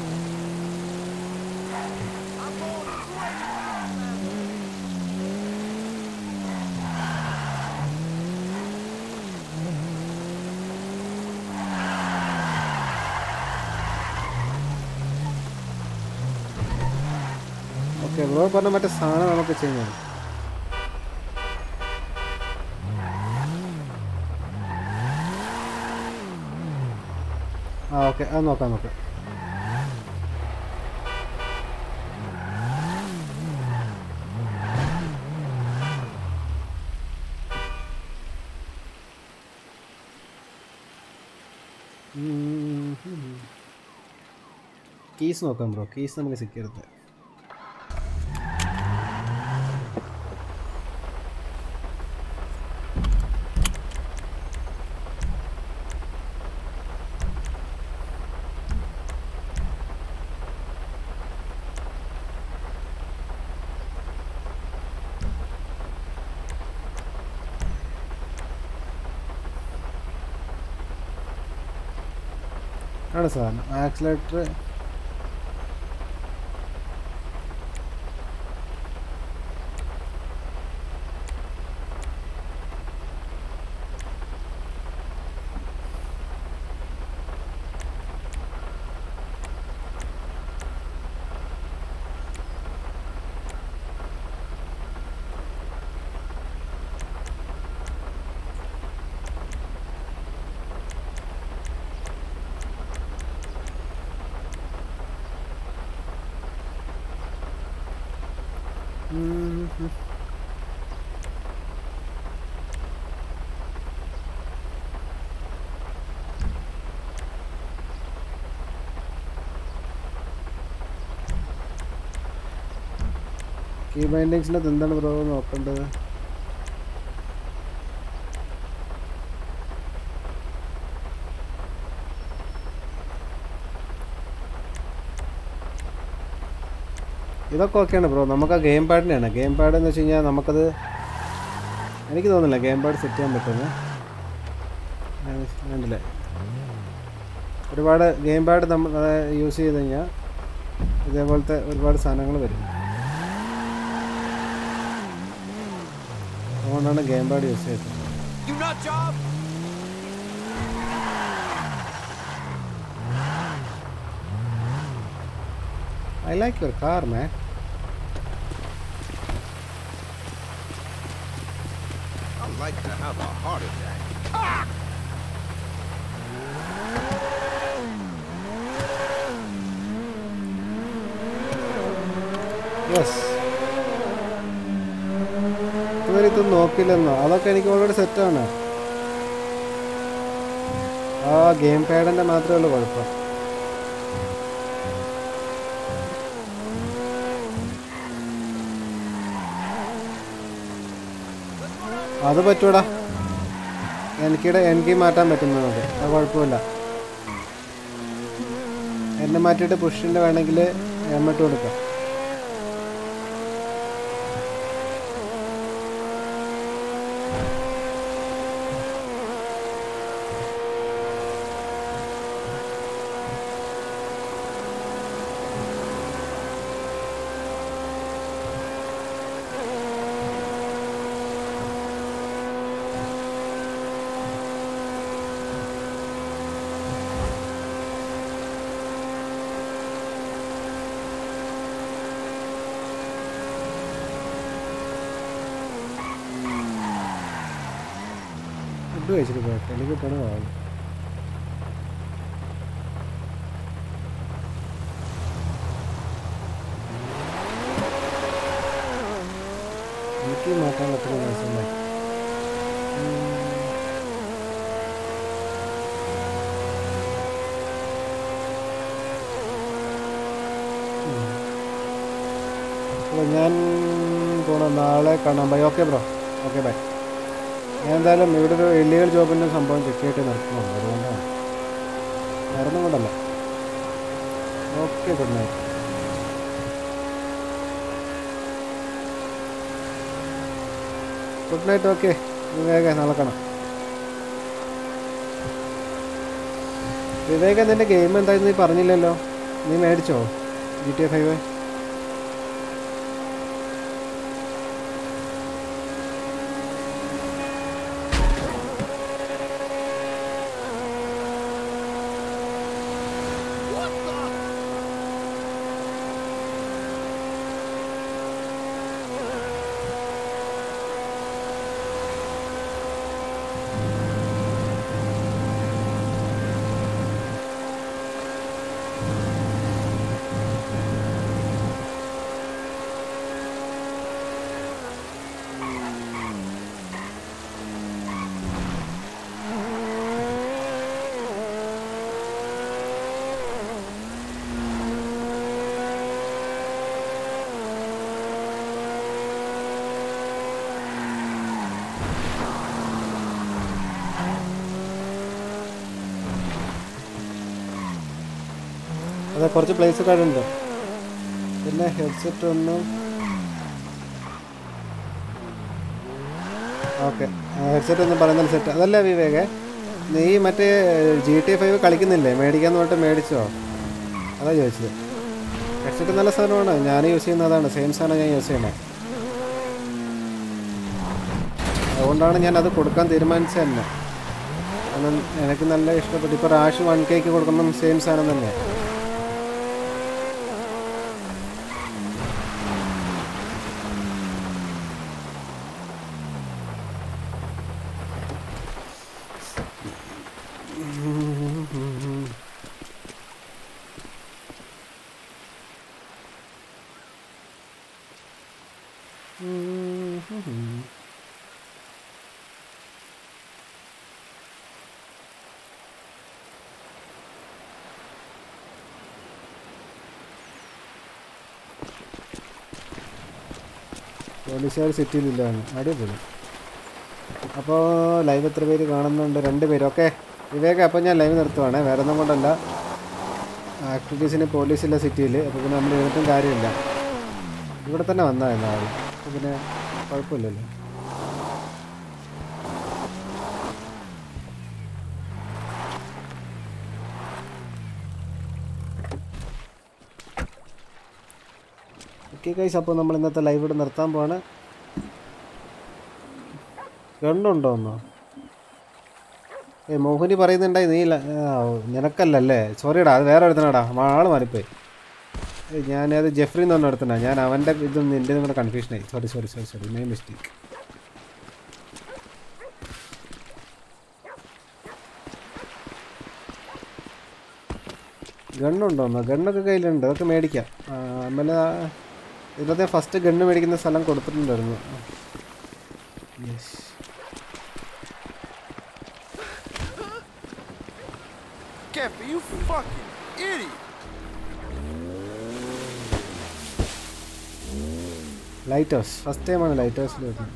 ഓക്കെ ബ്രോ പറഞ്ഞ മറ്റേ സാധനം നമുക്ക് ചെയ്യുന്നത് ആ ഓക്കെ അത് നോക്കാം നോക്കാം കീസ് നോക്കാം ബ്രോ കീസ് നമുക്ക് സെക്യൂരിറ്റി ആണ് സാധനം ആക്സിലേറ്റർ കീ ബൈൻഡിങ്സിൻ്റെ എന്താണ് ബ്രോ നോക്കേണ്ടത് ഇതൊക്കെ ഓക്കെയാണ് ബ്രോ നമുക്ക് ആ ഗെയിം പാഡിനെയാണ് ഗെയിം പാഡ് എന്ന് വെച്ച് കഴിഞ്ഞാൽ നമുക്കത് എനിക്ക് തോന്നുന്നില്ല ഗെയിം പാഡ് സെറ്റ് ചെയ്യാൻ പറ്റുമെന്ന് വേണ്ടില്ലേ ഒരുപാട് ഗെയിം പാഡ് നമ്മൾ യൂസ് ചെയ്ത് കഴിഞ്ഞാൽ ഇതേപോലത്തെ ഒരുപാട് സാധനങ്ങൾ വരും അതുകൊണ്ടാണ് ഗെയിം പാഡ് യൂസ് ചെയ്തത് You nut job! I like your car, man. I like to have a heart attack. Yes ഇതുവരെ ഇത് നോക്കില്ലെന്നോ അതൊക്കെ എനിക്ക് ഓൾറെഡി സെറ്റാണ് ആ ഗെയിം പാഡിൻ്റെ മാത്രമേ ഉള്ളൂ കുഴപ്പം അത് പറ്റൂടാ എനിക്കിടെ എനിക്ക് മാറ്റാൻ പറ്റുന്നത് അത് കുഴപ്പമില്ല എന്നെ മാറ്റിയിട്ട് പുഷിൻ്റെ വേണമെങ്കിൽ എമ്മട്ട് കൊടുക്കാം ഫുഡ് കഴിച്ചിട്ട് പോയിട്ട് എനിക്ക് പണി വാങ്ങും എനിക്ക് മാറ്റാൻ പറ്റുന്ന ദിവസമല്ലേ അപ്പോൾ ഞാൻ പോണം നാളെ കാണാം bye okay bro okay bye ഞാൻ എന്തായാലും ഇവിടെ ഒരു ഇല്ലീഗൽ ജോബിൻ്റെ സംഭവം ചെക്ക് ചെയ്തിട്ട് നടക്കുന്നുണ്ട് അതുകൊണ്ടാണ് വേറെ ഒന്നും കൊണ്ടല്ല okay good night good night okay വിവേക നാളെ കാണാം വിവേക നിന്റെ ഗെയിം എന്തായിരുന്നു നീ പറഞ്ഞില്ലല്ലോ നീ മേടിച്ചോ ജി ടി എ ഫൈവ് അതെ കുറച്ച് പ്ലേസ് കാർഡ് ഉണ്ട് പിന്നെ ഹെഡ്സെറ്റ് ഒന്നും ഓക്കെ ഹെഡ്സെറ്റ് ഒന്നും പറയുന്ന സെറ്റ് അതല്ല വിവേകെ നീ മറ്റേ ജി ടി ഫൈവ് കളിക്കുന്നില്ലേ മേടിക്കാന്ന് പറഞ്ഞിട്ട് മേടിച്ചോ അതാ ചോദിച്ചത് ഹെഡ്സെറ്റ് നല്ല സാധനമാണ് ഞാൻ യൂസ് ചെയ്യുന്നതാണ് സെയിം സാധനം ഞാൻ യൂസ് ചെയ്യണേ അതുകൊണ്ടാണ് ഞാൻ അത് കൊടുക്കാൻ തീരുമാനിച്ചത് തന്നെ കാരണം എനിക്ക് നല്ല ഇഷ്ടപ്പെട്ടു ഇപ്പോൾ റാഷ് വൺ കേക്ക് കൊടുക്കണം സെയിം സാധനം തന്നെ പോലീസുകാർ സിറ്റിയിലില്ലാണ് അടിപൊളി അപ്പോൾ ലൈവ് എത്ര പേര് കാണുന്നുണ്ട് രണ്ട് പേര് ഓക്കെ വിവേക അപ്പോൾ ഞാൻ ലൈവ് നിർത്തുവാണ് വേറെ ഒന്നും കൊണ്ടല്ല ആക്ടിവിറ്റീസിന് പോലീസില്ല സിറ്റിയിൽ അപ്പോൾ പിന്നെ നമ്മൾ ഇരുന്നിട്ടും കാര്യമില്ല ഇവിടെ തന്നെ വന്നതായിരുന്നു ആൾ അപ്പോൾ പിന്നെ കുഴപ്പമില്ലല്ലോ ഓക്കെ കൈസ് അപ്പോൾ നമ്മൾ ഇന്നത്തെ ലൈവ് ഇവിടെ നിർത്താൻ പോവാണ് ഗണ്ണുണ്ടോ ഒന്നോ ഏ മോഹിനി പറയുന്നുണ്ടായി നീ ല- ആ, ഓ, നിനക്കല്ലല്ലേ സോറിടാ അത് വേറെ ഒരുത്തനാടാ ആള് മാറിപ്പോയി ഏയ് ഞാനത് ജെഫ്രി എന്ന് പറഞ്ഞ ഒരുത്തനാ ഞാൻ അവൻ്റെ ഇതും നിൻ്റെ കൂടെ കൺഫ്യൂഷനായി sorry sorry sorry sorry my mistake ഗണ്ണുണ്ടോ എന്നോ ഗണ്ണൊക്കെ കയ്യിലുണ്ട് അതൊക്കെ മേടിക്കാം ആ, അമ്മല ഇതിലത്തെ ഫസ്റ്റ് ഗണ്ണ് മേടിക്കുന്ന സ്ഥലം കൊടുത്തിട്ടുണ്ടായിരുന്നു yes Cappy, you fucking idiot! Lighthouse first ടൈമാണ് ലൈറ്റ് ഹൗസിൽ വരുന്നത്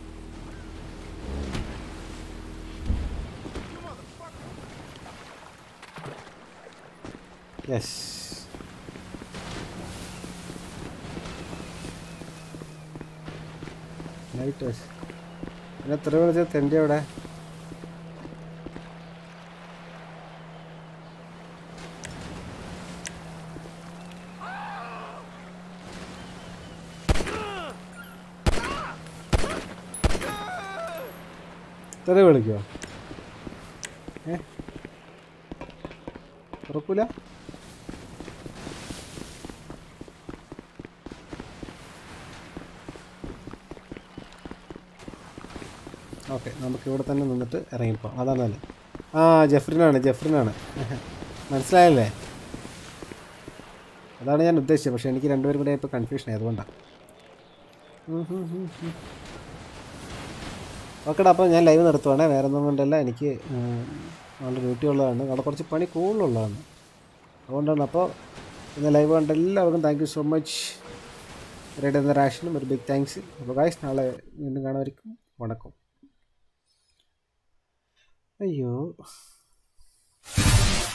യെസ് ലൈറ്റ് ഹൗസ് പിന്നെ എത്ര വിളിച്ചത് തെൻ്റെ അവിടെ തെറി വിളിക്കോ ഏ ഉറപ്പില്ല ഓക്കെ നമുക്ക് ഇവിടെ തന്നെ നിന്നിട്ട് ഇറങ്ങിപ്പോം അതാണ് നല്ലത് ആ ജെഫ്രിനാണ് ജെഫ്രിനാണ് മനസ്സിലായല്ലേ അതാണ് ഞാൻ ഉദ്ദേശിച്ചത് പക്ഷേ എനിക്ക് രണ്ടുപേരും കൂടെ ഇപ്പോൾ കൺഫ്യൂഷൻ ആയതുകൊണ്ടാണ് ഓക്കെടാ അപ്പോൾ ഞാൻ ലൈവ് നിർത്തുവാണേ വേറെ ഒന്നും കൊണ്ടല്ല എനിക്ക് വളരെ ഡ്യൂട്ടി ഉള്ളതാണ് അവിടെ കുറച്ച് പണി കൂടുതലുള്ളതാണ് അതുകൊണ്ടാണ് അപ്പോൾ ഇന്ന് ലൈവ് കണ്ട എല്ലാവർക്കും thank you so much red എന്ന റാഷനും ഒരു ബിഗ് താങ്ക്സ് അപ്പോൾ ഗായ്സ് നാളെ വീണ്ടും കാണുമായിരിക്കും വണക്കം അയ്യോ